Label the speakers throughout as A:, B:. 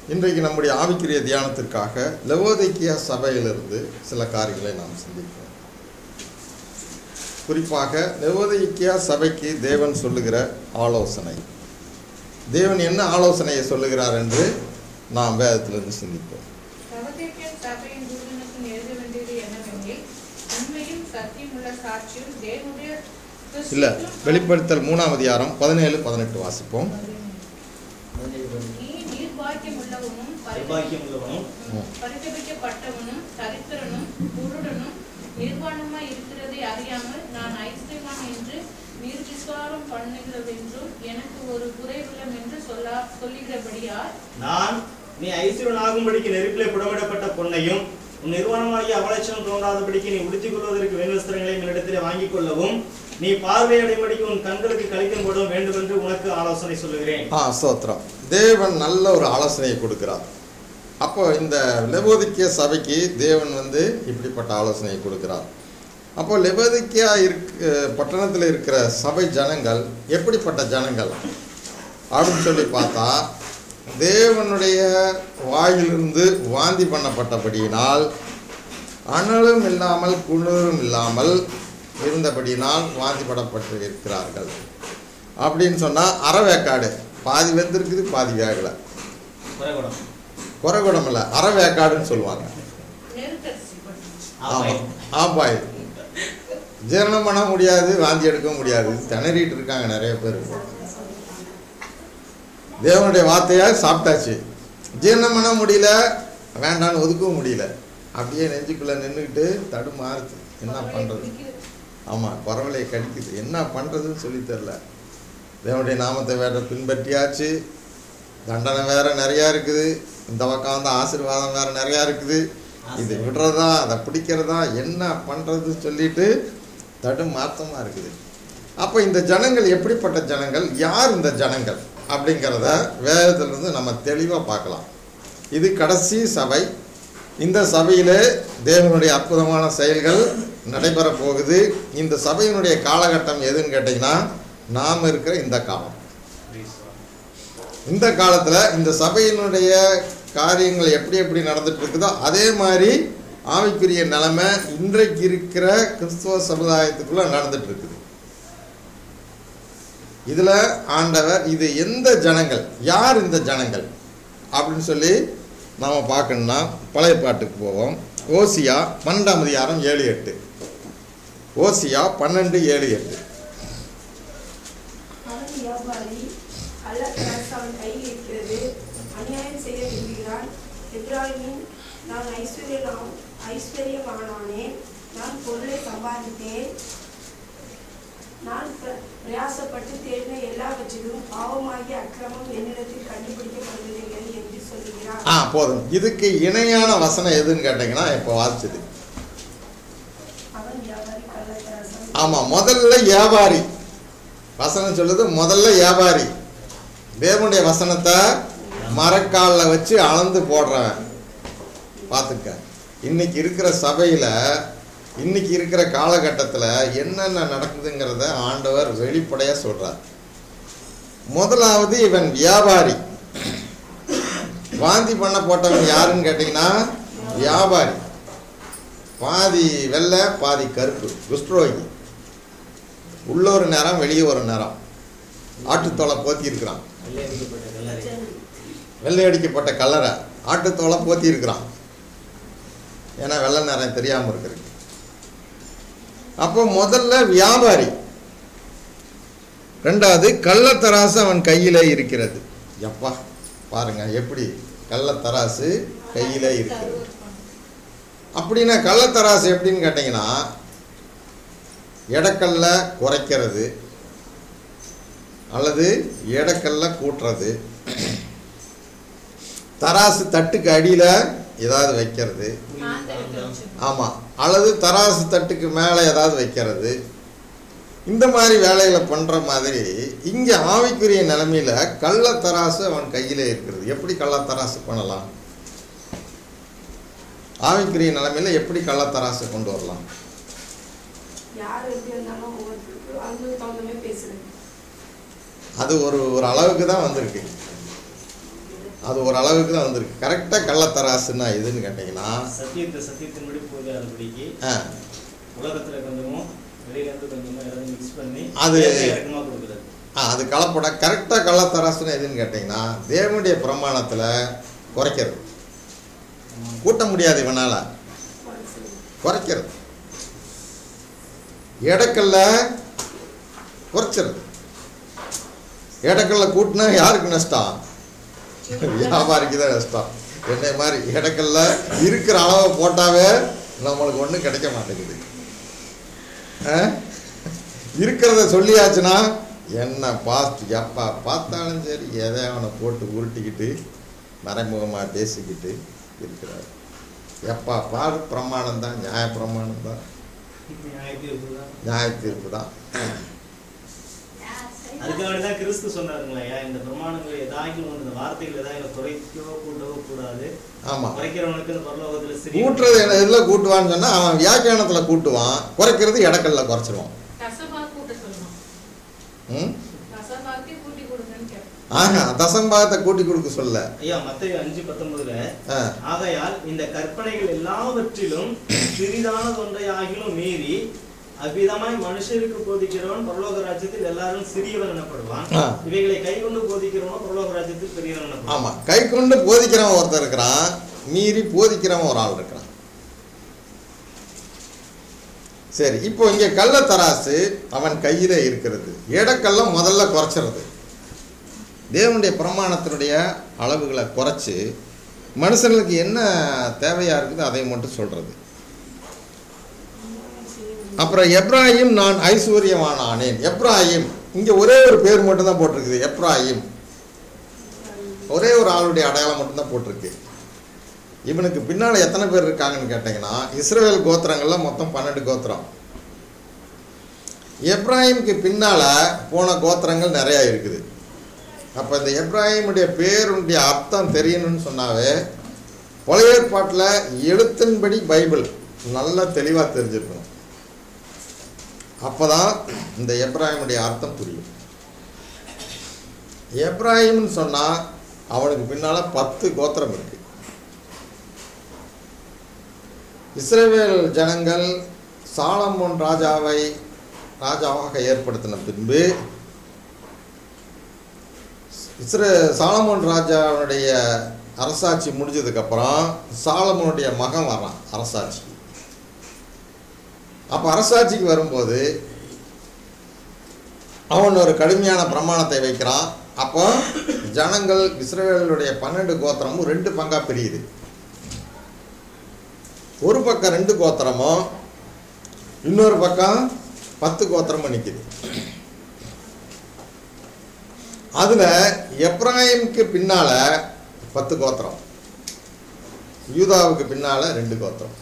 A: இன்றைக்கு நம்முடைய ஆவிக்குரிய தியானத்திற்காக லவோதிக்கியா சபையிலிருந்து சில காரியங்களை நாம் சிந்திப்போம் குறிப்பாக லவோதிக்கியா சபைக்கு தேவன் சொல்லுகிற ஆலோசனை தேவன் என்ன ஆலோசனையை சொல்லுகிறார் என்று நாம் வேதத்திலிருந்து சிந்திப்போம்
B: லவோதிக்கேயர் சபையின் தூதனுக்கு எழுத வேண்டியது என்னவெனில் உண்மையும் சத்தியமுள்ள சாட்சியும் தேவனுடைய
A: இல்லை
B: கிறிஸ்துவும்
A: வெளிப்படுத்தல் மூணாம் அதிகாரம் பதினேழு பதினெட்டு வாசிப்போம்
B: நீ நீர்பாக்கியம் உள்ளவனும்
C: வைபாக்கியம் உள்ளவனும்
A: ம்.
B: பரிதபிக்கப்பட்டவனும் தரித்திரனும் குருடனும் நிர்வாணமாய் இருக்கிறதை அறியாமல் நான் ஐஸ்வர்யவான் என்று நிர்விசாரம் பண்ணுகிறதென்றும் எனக்கு ஒரு குறைவில்லம் என்று சொல்ல சொல்லுகிறபடியால்
C: நான் நீ ஐஸ்வரனாகும்படிக்கு நெருப்பிலே புடமிடப்பட்ட பொன்னையும் உன் நிர்வாணமாகிய அவலட்சணம் தோன்றாதபடிக்கு நீ உடுத்திக் கொள்வதற்கு வேணுவஸ்திரங்களை என்னிடத்திலே வாங்கிக் கொள்ளவும் நீ பார்வையடையும்படிக்கு உன் கண்களுக்கு கழிக்கும் போடும் வேண்டும் என்று உனக்கு ஆலோசனை சொல்லுகிறேன்
A: ஆ ஸ்தோத்திரம் தேவன் நல்ல ஒரு ஆலோசனையை கொடுக்கிறார் அப்போ இந்த லெபோதிக்கிய சபைக்கு தேவன் வந்து இப்படிப்பட்ட ஆலோசனையை கொடுக்கிறார் அப்போ லெபோதிக்கியா இருக்க பட்டணத்தில் இருக்கிற சபை ஜனங்கள் எப்படிப்பட்ட ஜனங்கள் அப்படின்னு சொல்லி பார்த்தா தேவனுடைய வாயிலிருந்து வாந்தி பண்ணப்பட்டபடியினால் அனலும் இல்லாமல் குளிரும் இல்லாமல் இருந்தபடியினால் வாந்தி படப்பட்டு இருக்கிறார்கள் அப்படின்னு சொன்னால் அறவேக்காடு பாதி வெந்திருக்குது பாதி வேகலை
C: குறைகுடம்
A: குறைகுடம் இல்லை அறவேக்காடுன்னு சொல்லுவாங்க
B: நெருக்கடிச்சு
A: ஆமாம் ஆப்பாய் ஜீரணம் பண்ண முடியாது வாந்தி எடுக்க முடியாது திணறிட்டு இருக்காங்க நிறைய பேர் தேவனுடைய வார்த்தையாக சாப்பிட்டாச்சு ஜீரணம் பண்ண முடியல வேண்டான்னு ஒதுக்கவும் முடியல அப்படியே நெஞ்சுக்குள்ளே நின்றுக்கிட்டு தடுமாறுது என்ன பண்ணுறது ஆமாம் குறவலையை கடிக்குது என்ன பண்ணுறதுன்னு சொல்லி தெரில தேவனுடைய நாமத்தை வேற பின்பற்றியாச்சு தண்டனை வேற நிறையா இருக்குது இந்த பக்கம் வந்து ஆசீர்வாதம் வேற நிறையா இருக்குது இது விடுறதா அதை பிடிக்கிறதா என்ன பண்ணுறதுன்னு சொல்லிட்டு தடுமாற்றமாக இருக்குது அப்போ இந்த ஜனங்கள் எப்படிப்பட்ட ஜனங்கள் யார் இந்த ஜனங்கள் அப்படிங்கிறத வேதத்திலிருந்து நம்ம தெளிவாக பார்க்கலாம் இது கடைசி சபை இந்த சபையிலே தேவனுடைய அற்புதமான செயல்கள் நடைபெற போகுது இந்த சபையினுடைய காலகட்டம் எதுன்னு கேட்டிங்கன்னா நாம் இருக்கிற இந்த காலம் இந்த காலத்தில் இந்த சபையினுடைய காரியங்கள் எப்படி எப்படி நடந்துட்டு இருக்குதோ அதே மாதிரி ஆவிக்குரிய நிலைமை இன்றைக்கு இருக்கிற கிறிஸ்துவ சமுதாயத்துக்குள்ள நடந்துட்டு இருக்குது இதில் ஆண்டவர் இது எந்த ஜனங்கள் யார் இந்த ஜனங்கள் அப்படின்னு சொல்லி நாம் பார்க்கணும்னா பழைய பாட்டுக்கு போவோம் ஓசியா பன்னெண்டாம் அதிகாரம் ஏழு எட்டு ஓசியா பன்னெண்டு ஏழு எட்டு
D: அவன் வியாபாரி கள்ளத்தரசு அவன் கையில் இருக்கிறது அநியாயம் செய்ய விரும்புகிறான் எப்ராஹிமின் நான் ஐஸ்வர்யம் ஐஸ்வர்யமானானேன் நான் பொருளை சம்பாதித்தேன் நான் பிர- பிரயாசப்பட்டு தேடின எல்லாவற்றிலும் பாவமாகிய அக்கிரமம் என்னிடத்தில் கண்டுபிடிக்கப்படுவதில்லை என்று சொல்லுகிறான்
A: ஆ போதும் இதுக்கு இணையான வசனம் எதுன்னு கேட்டிங்கன்னா இப்போ வாசிச்சது
D: அவன் வியாபாரி கள்ளத்தரசன்
A: ஆமாம் முதல்ல வியாபாரி வசனம் சொல்லுது முதல்ல வியாபாரி தேவனுடைய வசனத்தை மரக்காலில் வச்சு அளந்து போடுறவன் பார்த்துக்க இன்னைக்கு இருக்கிற சபையில் இன்னைக்கு இருக்கிற காலகட்டத்தில் என்னென்ன நடக்குதுங்கிறத ஆண்டவர் வெளிப்படையாக சொல்கிறார் முதலாவது இவன் வியாபாரி வாந்தி பண்ண போட்டவன் யாருன்னு கேட்டிங்கன்னா வியாபாரி பாதி வெள்ளை பாதி கருப்பு குஷ்டரோகி உள்ள ஒரு நேரம் வெளியே ஒரு நேரம் ஆட்டுத்தோலை போத்தி இருக்கிறான்
C: வெள்ளையடிக்கப்பட்ட கல்லறை
A: வெள்ளை அடிக்கப்பட்ட கலரை ஆட்டுத்தோலை போத்தி இருக்கிறான் ஏன்னா வெள்ளை நேரம் தெரியாமல் இருக்கிறது அப்போ முதல்ல வியாபாரி ரெண்டாவது கள்ளத்தராசு அவன் கையிலே இருக்கிறது எப்பா பாருங்க எப்படி கள்ளத்தராசு கையிலே இருக்கிறது அப்படின்னா கள்ளத்தராசு எப்படின்னு கேட்டிங்கன்னா எடக்கல்ல குறைக்கிறது அல்லது எடக்கல்ல கூட்டுறது தராசு தட்டுக்கு அடியில் ஏதாவது வைக்கிறது ஆமாம் அல்லது தராசு தட்டுக்கு மேலே ஏதாவது வைக்கிறது இந்த மாதிரி வேலைகளை பண்ணுற மாதிரி இங்கே ஆவிக்குரிய நிலைமையில் கள்ளத்தராசு அவன் கையில் இருக்கிறது எப்படி கள்ளத்தராசு பண்ணலாம் ஆவிக்குரிய நிலைமையில் எப்படி கள்ளத்தராசு கொண்டு வரலாம்
D: யார் எப்படி இருந்தாலும் ஒவ்வொருத்தருக்கு அவங்களுக்கு தகுந்த மாதிரி பேசுறது
A: அது ஒரு ஒரு அளவுக்கு தான் வந்திருக்கு அது ஒரு அளவுக்கு தான் வந்திருக்கு கரெக்டாக கள்ளத்தராசுன்னா எதுன்னு கேட்டிங்கன்னா
C: சத்தியத்தை சத்தியத்தின்படி போகாதபடிக்கு
A: ஆ,
C: உலகத்துல கொஞ்சமும் வெளியில இருந்து கொஞ்சமும் எல்லாரும் மிக்ஸ் பண்ணி
A: அது-
C: ஏற்ற இறக்கமா கொடுக்குறது
A: ஆ, அது கலப்பட கரெக்டாக கள்ளத்தராசுன்னு எதுன்னு கேட்டிங்கன்னா தேவனுடைய பிரமாணத்தில் குறைக்கிறது கூட்ட முடியாது இவனால் குறைக்கிறது எடக்கல்ல குறைச்சிருது எடக்கல்ல கூட்டினா யாருக்கு நஷ்டம் வியாபாரிக்கு தான் நஷ்டம் என்னை மாதிரி எடக்கல்ல இருக்கிற அளவை போட்டாவே நம்மளுக்கு ஒன்றும் கிடைக்க மாட்டேங்குது ஆ? இருக்கிறத சொல்லியாச்சுன்னா என்ன பாஸ்ட் எப்பா பார்த்தாலும் சரி எதை அவனை போட்டு உருட்டிக்கிட்டு மறைமுகமாக பேசிக்கிட்டு இருக்கிறார் எப்பா பாரு பிரமாணம் தான் நியாய பிரமாணம் தான்
C: நியாயத்தீர்ப்புதான்.
A: நியாய தீர்ப்பு தான்
C: அதுக்காக தான் கிறிஸ்து சொன்னாருங்களா இந்த பிரமாணங்களை ஏதாகிலும் ஒன்று, இந்த வார்த்தைகள் ஏதாகிலும் குறைக்கவோ கூட்டவோ கூடாது
A: ஆமாம்
C: குறைக்கிறவனுக்கு இந்த பரலோகத்துல சிறிய
A: கூட்டுறது என்ன இதில் கூட்டுவான்னு சொன்னால் அவன் வியாக்கியானத்தில் கூட்டுவான் குறைக்கிறது இடக்கல்ல குறைச்சிருவான்
B: தசமா கூட்ட சொல்லணும்
A: ம்
B: தசமாக்கே கூட்டி கொடுங்கன்னு கேட்பேன்
A: ஆஹா தசம்பாகத்தை கூட்டி கொடுக்க சொல்ல
C: ஐயா மத்திய அஞ்சு பத்தொன்பதுல
A: ஆ
C: ஆகையால் இந்த கற்பனைகள் எல்லாவற்றிலும் சிறிதானது ஒன்றை ஆகிலும் மீறி அவ்விதமாய் மனுஷருக்கு போதிக்கிறவன் பரலோக ராஜ்யத்தில் எல்லாரும் சிறியவன் எனப்படுவான்
A: ஆ.
C: இவைகளை கை கொண்டு போதிக்கிறவன் பரலோக ராஜ்யத்தில் பெரியவன் எனப்படுவான்
A: ஆமாம் கை கொண்டு போதிக்கிறவன் ஒருத்தர் இருக்கிறான் மீறி போதிக்கிறவன் ஒரு ஆள் இருக்கிறான் சரி இப்போ இங்கே கள்ளத்தராசு அவன் கையில் இருக்கிறது எடக்கல்ல முதல்ல குறைச்சிறது தேவனுடைய பிரமாணத்தினுடைய அளவுகளை குறைச்சி மனுஷங்களுக்கு என்ன தேவையாக இருக்குது அதை மட்டும் சொல்கிறது அப்புறம் எப்ராஹிம் நான் ஐஸ்வர்யவானானேன் எப்ராஹிம் இங்கே ஒரே ஒரு பேர் மட்டும்தான் போட்டிருக்குது எப்ராஹிம் ஒரே ஒரு ஆளுடைய அடையாளம் மட்டும்தான் போட்டிருக்கு இவனுக்கு பின்னால் எத்தனை பேர் இருக்காங்கன்னு கேட்டிங்கன்னா இஸ்ரேல் கோத்திரங்கள்ல மொத்தம் பன்னெண்டு கோத்திரம் எப்ராஹிம்க்கு பின்னால் போன கோத்திரங்கள் நிறையா இருக்குது அப்போ இந்த எப்ராஹிமுடைய பேருடைய அர்த்தம் தெரியணும்னு சொன்னாவே பழைய ஏற்பாட்டில் எழுத்தின்படி பைபிள் நல்லா தெளிவாக தெரிஞ்சிருக்கணும் அப்போ தான் இந்த எப்ராஹிமுடைய அர்த்தம் புரியும் எப்ராஹிம்னு சொன்னால் அவனுக்கு பின்னால் பத்து கோத்திரம் இருக்கு இஸ்ரேவேல் ஜனங்கள் சாலமோன் ராஜாவை ராஜாவாக ஏற்படுத்தின பின்பு இஸ்ரே சாலமோன் ராஜாவுடைய அரசாட்சி முடிஞ்சதுக்கப்புறம் சாலமோனுடைய மகன் வரான் அரசாட்சி அப்போ அரசாட்சிக்கு வரும்போது அவன் ஒரு கடுமையான பிரமாணத்தை வைக்கிறான் அப்போ ஜனங்கள் இஸ்ரேலுடைய பன்னெண்டு கோத்திரமும் ரெண்டு பங்கா பிரியுது ஒரு பக்கம் ரெண்டு கோத்திரமும் இன்னொரு பக்கம் பத்து கோத்திரமும் நிற்குது அதில் எப்ராஹிம்க்கு பின்னால பத்து கோத்திரம் யூதாவுக்கு பின்னால ரெண்டு கோத்திரம்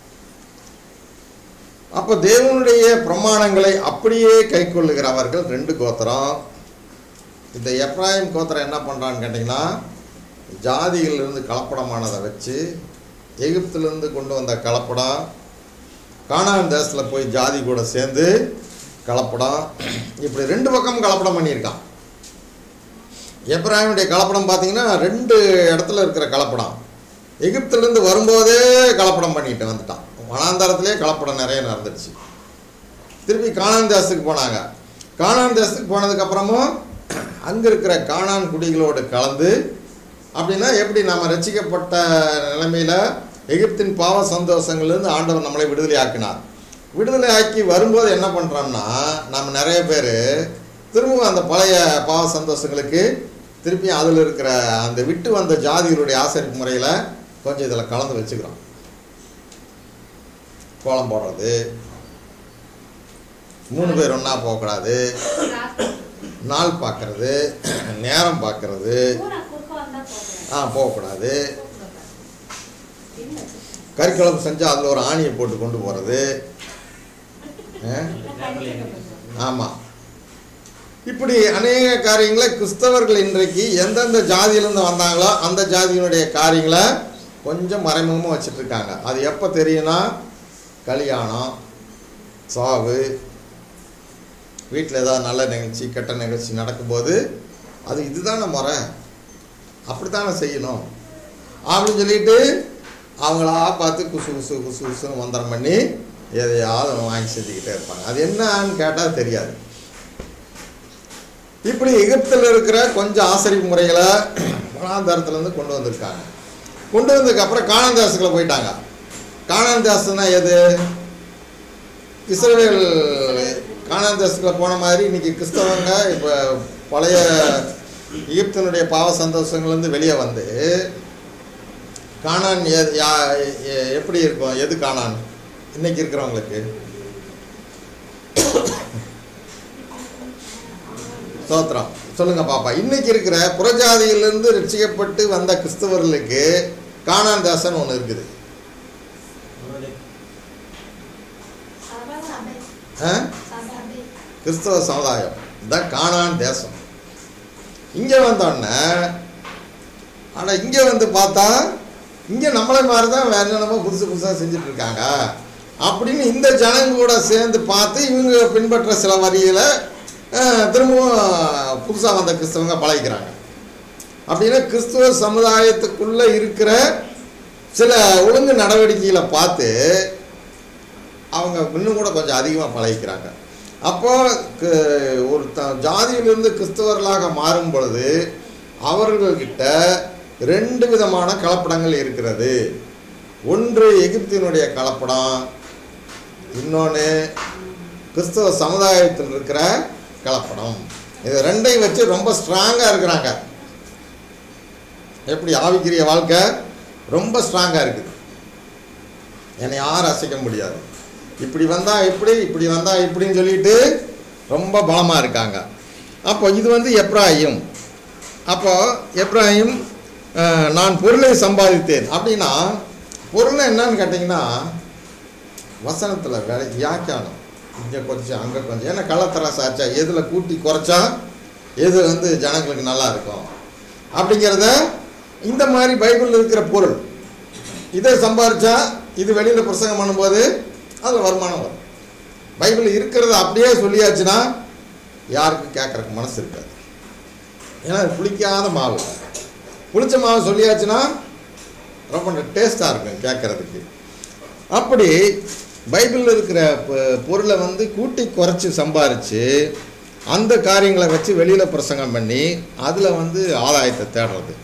A: அப்போ தேவனுடைய பிரமாணங்களை அப்படியே கைக்கொள்ளுகிறவர்கள் ரெண்டு கோத்திரம் இந்த எப்ராஹிம் கோத்திரம் என்ன பண்ணுறான்னு கேட்டிங்கன்னா ஜாதிகளிலிருந்து கலப்படமானதை வச்சு எகிப்திலிருந்து கொண்டு வந்த கலப்படம் கானான் தேசத்தில் போய் ஜாதி கூட சேர்ந்து கலப்படம் இப்படி ரெண்டு பக்கமும் கலப்படம் பண்ணியிருக்கான் எப்ராஹிமுடைய கலப்படம் பார்த்தீங்கன்னா ரெண்டு இடத்துல இருக்கிற கலப்படம் எகிப்திலேருந்து வரும்போதே கலப்படம் பண்ணிட்டு வந்துட்டான் வனாந்தரத்திலே கலப்படம் நிறைய நடந்துடுச்சு திருப்பி கானான் தேசத்துக்கு போனாங்க கானான் தேசத்துக்கு போனதுக்கப்புறமும் அங்கே இருக்கிற கானான் குடிகளோடு கலந்து அப்படின்னா எப்படி நம்ம ரசிக்கப்பட்ட நிலைமையில் எகிப்தின் பாவ சந்தோஷங்கள்லேருந்து ஆண்டவர் நம்மளை விடுதலை ஆக்கினார் விடுதலை ஆக்கி வரும்போது என்ன பண்ணுறோம்னா நம்ம நிறைய பேர் திரும்பவும் அந்த பழைய பாவ சந்தோஷங்களுக்கு திருப்பி அதில் இருக்கிற அந்த விட்டு வந்த ஜாதிகளுடைய ஆசரிப்பு முறையில் கொஞ்சம் இதில் கலந்து வச்சுக்கிறோம் கோலம் போடுறது மூணு பேர் ஒன்றா போகக்கூடாது நாள் பார்க்கறது நேரம் பார்க்கறது
E: பூரா குறுக்க வந்தா போகக்கூடாது.
A: ஆ போகக்கூடாது கறிக்குழம்பு செஞ்சால் அதில் ஒரு ஆணியை போட்டு கொண்டு போகிறது ஆமாம் இப்படி அநேக காரியங்களை கிறிஸ்தவர்கள் இன்றைக்கு எந்தெந்த ஜாதியிலேருந்து வந்தாங்களோ அந்த ஜாதியினுடைய காரியங்களை கொஞ்சம் மறைமுகமாக வச்சுட்டு இருக்காங்க அது எப்போ தெரியும்னா கல்யாணம் சாவு வீட்டில் ஏதாவது நல்ல நிகழ்ச்சி கெட்ட நிகழ்ச்சி நடக்கும்போது அது இதுதானே முறை அப்படித்தானே செய்யணும் அப்படின்னு சொல்லிட்டு அவங்களா பார்த்து குசு குசு குசு குசுன்னு மந்திரம் பண்ணி எதையாவது ஒண்ணு வாங்கி செஞ்சுக்கிட்டே இருப்பாங்க அது என்னன்னு கேட்டால் தெரியாது இப்படி எகிப்தில் இருக்கிற கொஞ்சம் ஆசிரியர் முறைகளை வனாந்தரத்துலேருந்து கொண்டு வந்திருக்காங்க கொண்டு வந்ததுக்கப்புறம் காணான் தேசத்துக்குள்ள போயிட்டாங்க காணான் தேசம்னா எது இஸ்ரவேல் காணான் தேசத்துக்குள்ள போன மாதிரி இன்னைக்கு கிறிஸ்தவங்க இப்போ பழைய எகிப்தினுடைய பாவ சந்தோஷங்கள்லேருந்து வெளியே வந்து காணான் எ- யா- எ- எப்படி இருக்கும் எது காணான் இன்னைக்கு இருக்கிறவங்களுக்கு ஸ்தோத்திரம் சொல்லுங்க பாப்பா இன்னைக்கு இருக்கிற புறஜாதியிலிருந்து ரட்சிக்கப்பட்டு வந்த கிறிஸ்தவர்களுக்கு காணான் தேசம் ஒன்று இருக்குது
E: சபை சபை
A: ஆ?
E: சபை
A: கிறிஸ்தவ சமுதாயம் இதான் காணான் தேசம் இங்கே வந்தோடனே ஆனால் இங்கே வந்து பார்த்தா இங்கே நம்மளை மாதிரி தான் வேற என்னென்னமோ புதுசு புதுசாக செஞ்சுட்டு இருக்காங்க அப்படின்னு இந்த ஜனங்க கூட சேர்ந்து பார்த்து இவங்க பின்பற்ற சில வரிகளை திரும்பவும் புதுசாக வந்த கிறிஸ்தவங்க பழகிக்கிறாங்க அப்படின்னா கிறிஸ்துவ சமுதாயத்துக்குள்ளே இருக்கிற சில ஒழுங்கு நடவடிக்கைகளை பார்த்து அவங்க இன்னும் கூட கொஞ்சம் அதிகமாக பழகிக்கிறாங்க அப்போ கு- ஒரு த ஜாதியிலிருந்து கிறிஸ்தவர்களாக மாறும் பொழுது அவர்கள்கிட்ட ரெண்டு விதமான கலப்படங்கள் இருக்கிறது ஒன்று எகிப்தினுடைய கலப்படம் இன்னொன்று கிறிஸ்தவ சமுதாயத்தில் இருக்கிற கலப்படம் இது ரெண்டையும் வச்சு ரொம்ப ஸ்ட்ராங்காக இருக்கிறாங்க எப்படி ஆவிக்குரிய வாழ்க்கை ரொம்ப ஸ்ட்ராங்காக இருக்குது என்னை யாரும் அசைக்க முடியாது இப்படி வந்தால் இப்படி இப்படி வந்தால் இப்படின்னு சொல்லிட்டு ரொம்ப பலமாக இருக்காங்க அப்போ இது வந்து எப்ராஹிம் அப்போ எப்ராஹிம் அஹ், நான் பொருளை சம்பாதித்தேன் அப்படின்னா பொருள் என்னன்னு கேட்டிங்கன்னா வசனத்தில் வேலை வியாக்கியானம் இங்கே கொஞ்சம் அங்கே கொஞ்சம் ஏன்னா கள்ளத்தராசு ஆச்சா எதில் கூட்டி குறைச்சா எது வந்து ஜனங்களுக்கு நல்லா இருக்கும் அப்படிங்கிறத இந்த மாதிரி பைபிளில் இருக்கிற பொருள் இதை சம்பாரிச்சா இது வெளியில் பிரசங்கம் பண்ணும்போது அதில் வருமானம் வரும் பைபிள் இருக்கிறத அப்படியே சொல்லியாச்சுன்னா யாருக்கும் கேட்குறக்கு மனசு இருக்காது ஏன்னா அது புளிக்காத மாவு புளிச்ச மாவு சொல்லியாச்சுன்னா ரொம்ப டேஸ்ட்டாக இருக்கும் கேட்குறதுக்கு அப்படி பைபிளில் இருக்கிற பொ- பொருளை வந்து கூட்டி குறைச்சி சம்பாரித்து அந்த காரியங்களை வச்சு வெளியில் பிரசங்கம் பண்ணி அதில் வந்து ஆதாயத்தை தேடுறது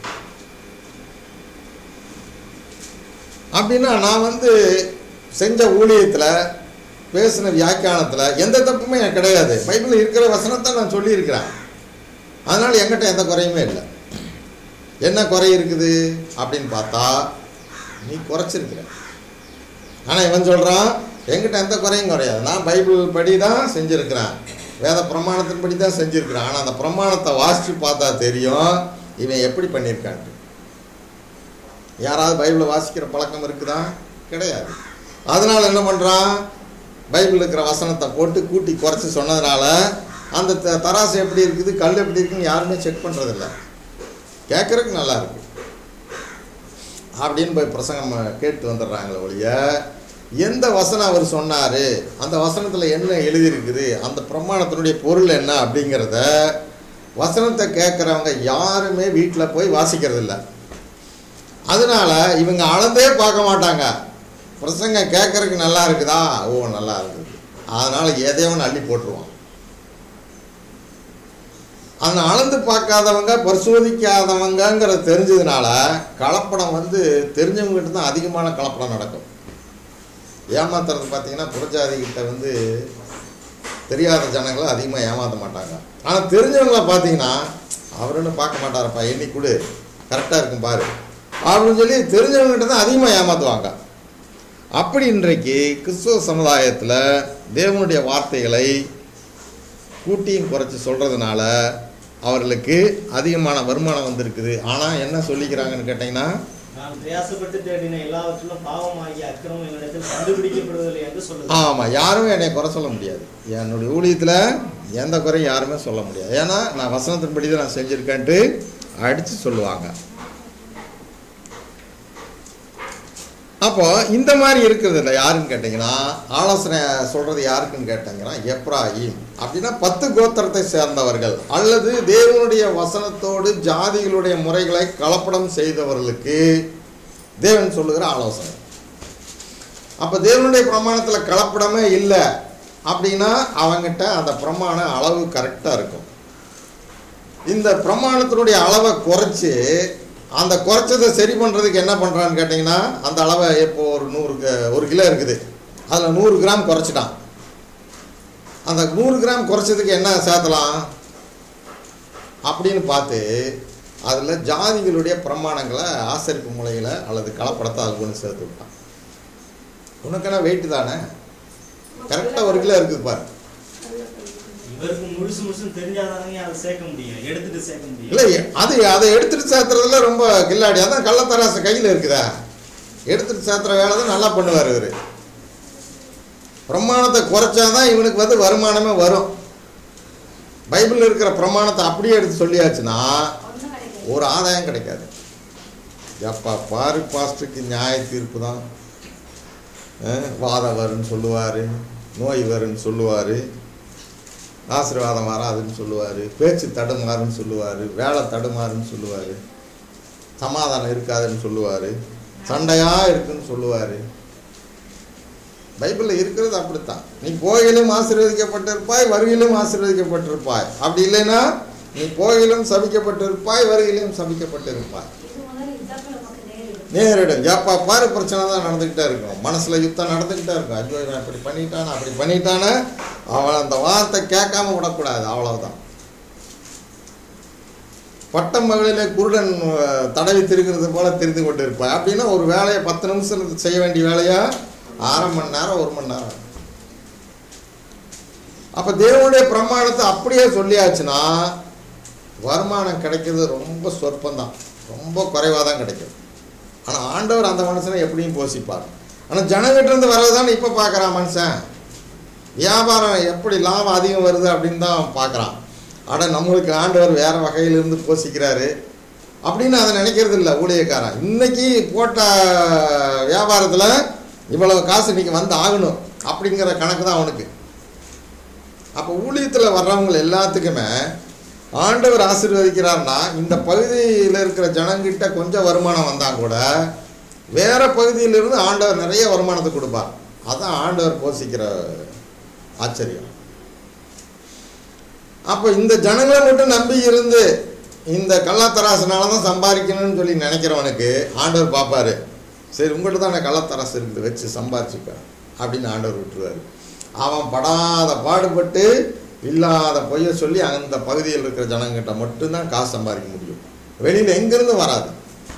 A: அப்படின்னா நான் வந்து செஞ்ச ஊழியத்தில் பேசின வியாக்கியானத்தில் எந்த தப்புமே எனக்கு கிடையாது பைபிளில் இருக்கிற வசனத்தை நான் சொல்லியிருக்கிறேன் அதனால் என்கிட்ட எந்த குறையுமே இல்லை என்ன குறை இருக்குது அப்படின்னு பார்த்தா நீ குறைச்சிருக்கிற ஆனால் இவன் சொல்கிறான் என்கிட்ட எந்த குறையும் கிடையாது நான் பைபிள் படி தான் செஞ்சுருக்கிறேன் வேத பிரமாணத்தின்படி தான் செஞ்சுருக்கிறேன் ஆனால் அந்த பிரமாணத்தை வாசித்து பார்த்தா தெரியும் இவன் எப்படி பண்ணியிருக்கான்ட்டு யாராவது பைபிளை வாசிக்கிற பழக்கம் இருக்குதா கிடையாது அதனால் என்ன பண்ணுறான் பைபிள் இருக்கிற வசனத்தை போட்டு கூட்டி குறைச்சி சொன்னதுனால அந்த த- தராசு எப்படி இருக்குது கல் எப்படி இருக்குன்னு யாருமே செக் பண்ணுறதில்ல கேட்குறதுக்கு நல்லா இருக்கு அப்படின்னு போய் பிரசங்கம் கேட்டு வந்துடுறாங்களே ஒழிய எந்த வசனம் அவர் சொன்னார் அந்த வசனத்தில் என்ன எழுதியிருக்குது அந்த பிரமாணத்தினுடைய பொருள் என்ன அப்படிங்கிறத வசனத்தை கேட்குறவங்க யாருமே வீட்டில் போய் வாசிக்கிறது இல்லை அதனால இவங்க அளந்தே பார்க்க மாட்டாங்க பிரசங்கம் கேட்கறதுக்கு நல்லா இருக்குதா ஓ நல்லா இருக்குது அதனால எதையவன் அள்ளி போட்டுருவான் அந்த அளந்து பார்க்காதவங்க பரிசோதிக்காதவங்கங்கிறது தெரிஞ்சதுனால கலப்படம் வந்து தெரிஞ்சவங்ககிட்ட தான் அதிகமான கலப்படம் நடக்கும் ஏமாத்துறது பார்த்தீங்கன்னா புறஜாதிகிட்ட வந்து தெரியாத ஜனங்களை அதிகமாக ஏமாற்ற மாட்டாங்க ஆனால் தெரிஞ்சவங்கள பார்த்தீங்கன்னா அவருன்னு பார்க்க மாட்டாரப்பா எண்ணி கொடு கரெக்டாக இருக்கும் பாரு அப்படின்னு சொல்லி தெரிஞ்சவங்ககிட்ட தான் அதிகமாக ஏமாற்றுவாங்க அப்படி இன்றைக்கு கிறிஸ்துவ சமுதாயத்தில் தேவனுடைய வார்த்தைகளை கூட்டியும் குறைச்சி சொல்கிறதுனால அவர்களுக்கு அதிகமான வருமானம் வந்திருக்குது ஆனால் என்ன சொல்லிக்கிறாங்கன்னு கேட்டிங்கன்னா
C: நான் பிரயாசப்பட்டு தேடின எல்லாவற்றிலும் பாவமாகிய அக்கிரமம் என்னிடத்தில் கண்டுபிடிக்கப்படுவதில்லை என்று சொல்லுது
A: ஆமாம் யாருமே என்னை குறை சொல்ல முடியாது என்னுடைய ஊழியத்தில் எந்த குறையும் யாருமே சொல்ல முடியாது ஏன்னா நான் வசனத்தின்படி தான் நான் செஞ்சுருக்கேன்ட்டு அடித்து சொல்லுவாங்க அப்போ இந்த மாதிரி இருக்கிறது இல்லை யாருன்னு கேட்டிங்கன்னா ஆலோசனை சொல்கிறது யாருக்குன்னு கேட்டிங்கன்னா எப்ராஹிம் அப்படின்னா பத்து கோத்திரத்தை சேர்ந்தவர்கள் அல்லது தேவனுடைய வசனத்தோடு ஜாதிகளுடைய முறைகளை கலப்படம் செய்தவர்களுக்கு தேவன் சொல்லுகிற ஆலோசனை அப்போ தேவனுடைய பிரமாணத்தில் கலப்படமே இல்லை அப்படின்னா அவங்கிட்ட அந்த பிரமாண அளவு கரெக்டாக இருக்கும் இந்த பிரமாணத்தினுடைய அளவை குறைச்சி அந்த குறைச்சதை சரி பண்ணுறதுக்கு என்ன பண்ணுறான்னு கேட்டிங்கன்னா அந்த அளவை இப்போ ஒரு நூறு க- ஒரு கிலோ இருக்குது அதில் நூறு கிராம் குறைச்சிட்டான் அந்த நூறு கிராம் குறைச்சதுக்கு என்ன சேர்த்தலாம் அப்படின்னு பார்த்து அதில் ஜாதிகளுடைய பிரமாணங்களை ஆசரிப்பு முறைகளை அல்லது கலப்படத்தை அது கொண்டு சேர்த்து விட்டான் உனக்கெல்லாம் வெயிட்டு தானே கரெக்டாக ஒரு கிலோ இருக்குது பாரு
C: இவருக்கு முழுசு முழுசும் தெரிஞ்சாதானங்க அதை சேர்க்க முடியும் எடுத்துட்டு சேர்க்க முடியும்
A: இல்லை அது அதை எடுத்துட்டு சேர்த்துறதுல ரொம்ப கில்லாடி அதான் கள்ளத்தராசு கையில் இருக்குதா எடுத்துட்டு சேர்த்துற வேலை தான் நல்லா பண்ணுவார் இவர் பிரமாணத்தை குறைச்சாதான் இவனுக்கு வந்து வருமானமே வரும் பைபிளில் இருக்கிற பிரமாணத்தை அப்படியே எடுத்து சொல்லியாச்சுன்னா
E: ஒண்ணும் கிடைக்காது
A: ஒரு ஆதாயம் கிடைக்காது எப்பா பாரு பாஸ்டருக்கு நியாய தீர்ப்பு தான் அஹ், வாதம் வரும்னு சொல்லுவார் நோய் வரும்னு சொல்லுவார் ஆசீர்வாதம் வராதுன்னு சொல்லுவார் பேச்சு தடுமாறுன்னு சொல்லுவார் வேலை தடுமாறுன்னு சொல்லுவார் சமாதானம் இருக்காதுன்னு சொல்லுவார் சண்டையாக இருக்குன்னு சொல்லுவார் பைபிளில் இருக்கிறது அப்படித்தான் நீ போகிலும் ஆசீர்வதிக்கப்பட்டிருப்பாய் வருகிலும் ஆசீர்வதிக்கப்பட்டிருப்பாய் அப்படி இல்லைன்னா நீ போகிலும் சபிக்கப்பட்டிருப்பாய் வருகிலும் சபிக்கப்பட்டிருப்பாய்
E: இது முதல்ல இதாக்க நமக்கு நேரிடும்
A: நேரிடும் ஏப்பா பாரு பிரச்சனை தான் நடந்துக்கிட்டே இருக்கும் மனசில் யுத்தம் நடந்துக்கிட்டே இருக்கும் ஐயோ இவன் இப்படி பண்ணிட்டானா அப்படி பண்ணிட்டானே அவன் அந்த வார்த்தை கேட்காம விடக்கூடாது அவ்வளவுதான் பட்டம் மகளிலே குருடன் அஹ், தடவி திருக்கிறது போல தெரிந்து கொண்டு இருப்பாய் அப்படின்னா ஒரு வேலையை பத்து நிமிஷம் செய்ய வேண்டிய வேலையா அரை மணி நேரம் ஒரு மணி நேரம் அப்போ தேவனுடைய பிரமாணத்தை அப்படியே சொல்லியாச்சுன்னா வருமானம் கிடைக்கிறது ரொம்ப சொற்பந்தான் ரொம்ப குறைவாக தான் கிடைக்கும் ஆனால் ஆண்டவர் அந்த மனுஷனை எப்படியும் போஷிப்பார் ஆனால் ஜனங்கிட்ட இருந்து வர்றதுதான் இப்போ பார்க்குறான் மனுஷன் வியாபாரம் எப்படி லாபம் அதிகம் வருது அப்படின்னு தான் பார்க்குறான் ஆனால் நம்மளுக்கு ஆண்டவர் வேறு வகையிலிருந்து போஷிக்கிறாரு அப்படின்னு அதை நினைக்கிறது இல்லை ஊழியக்காரன் இன்னைக்கு போட்ட வியாபாரத்தில் இவ்வளவு காசு இன்னைக்கு வந்து ஆகணும் அப்படிங்கிற கணக்கு தான் அவனுக்கு அப்போ ஊழியத்தில் வர்றவங்க எல்லாத்துக்குமே ஆண்டவர் ஆசீர்வதிக்கிறார்னா இந்த பகுதியில் இருக்கிற ஜனங்கிட்ட கொஞ்சம் வருமானம் வந்தால் கூட வேற பகுதியிலிருந்து ஆண்டவர் நிறைய வருமானத்தை கொடுப்பார் அதான் ஆண்டவர் போஷிக்கிற ஆச்சரியம் அப்போ இந்த ஜனங்களை மட்டும் நம்பி இருந்து இந்த கள்ளத்தராசுனால தான் சம்பாதிக்கணும்னு சொல்லி நினைக்கிறவனுக்கு ஆண்டவர் பார்ப்பாரு சரி உங்கள்கிட்ட தான் கள்ளத்தராசு இருக்குது வச்சு சம்பாரிச்சுக்க அப்படின்னு ஆண்டவர் விட்டுருவாரு அவன் படாத பாடுபட்டு இல்லாத பொய்ய சொல்லி அந்த பகுதியில் இருக்கிற ஜனங்கிட்ட மட்டும்தான் காசு சம்பாதிக்க முடியும் வெளியில் எங்கிருந்து வராது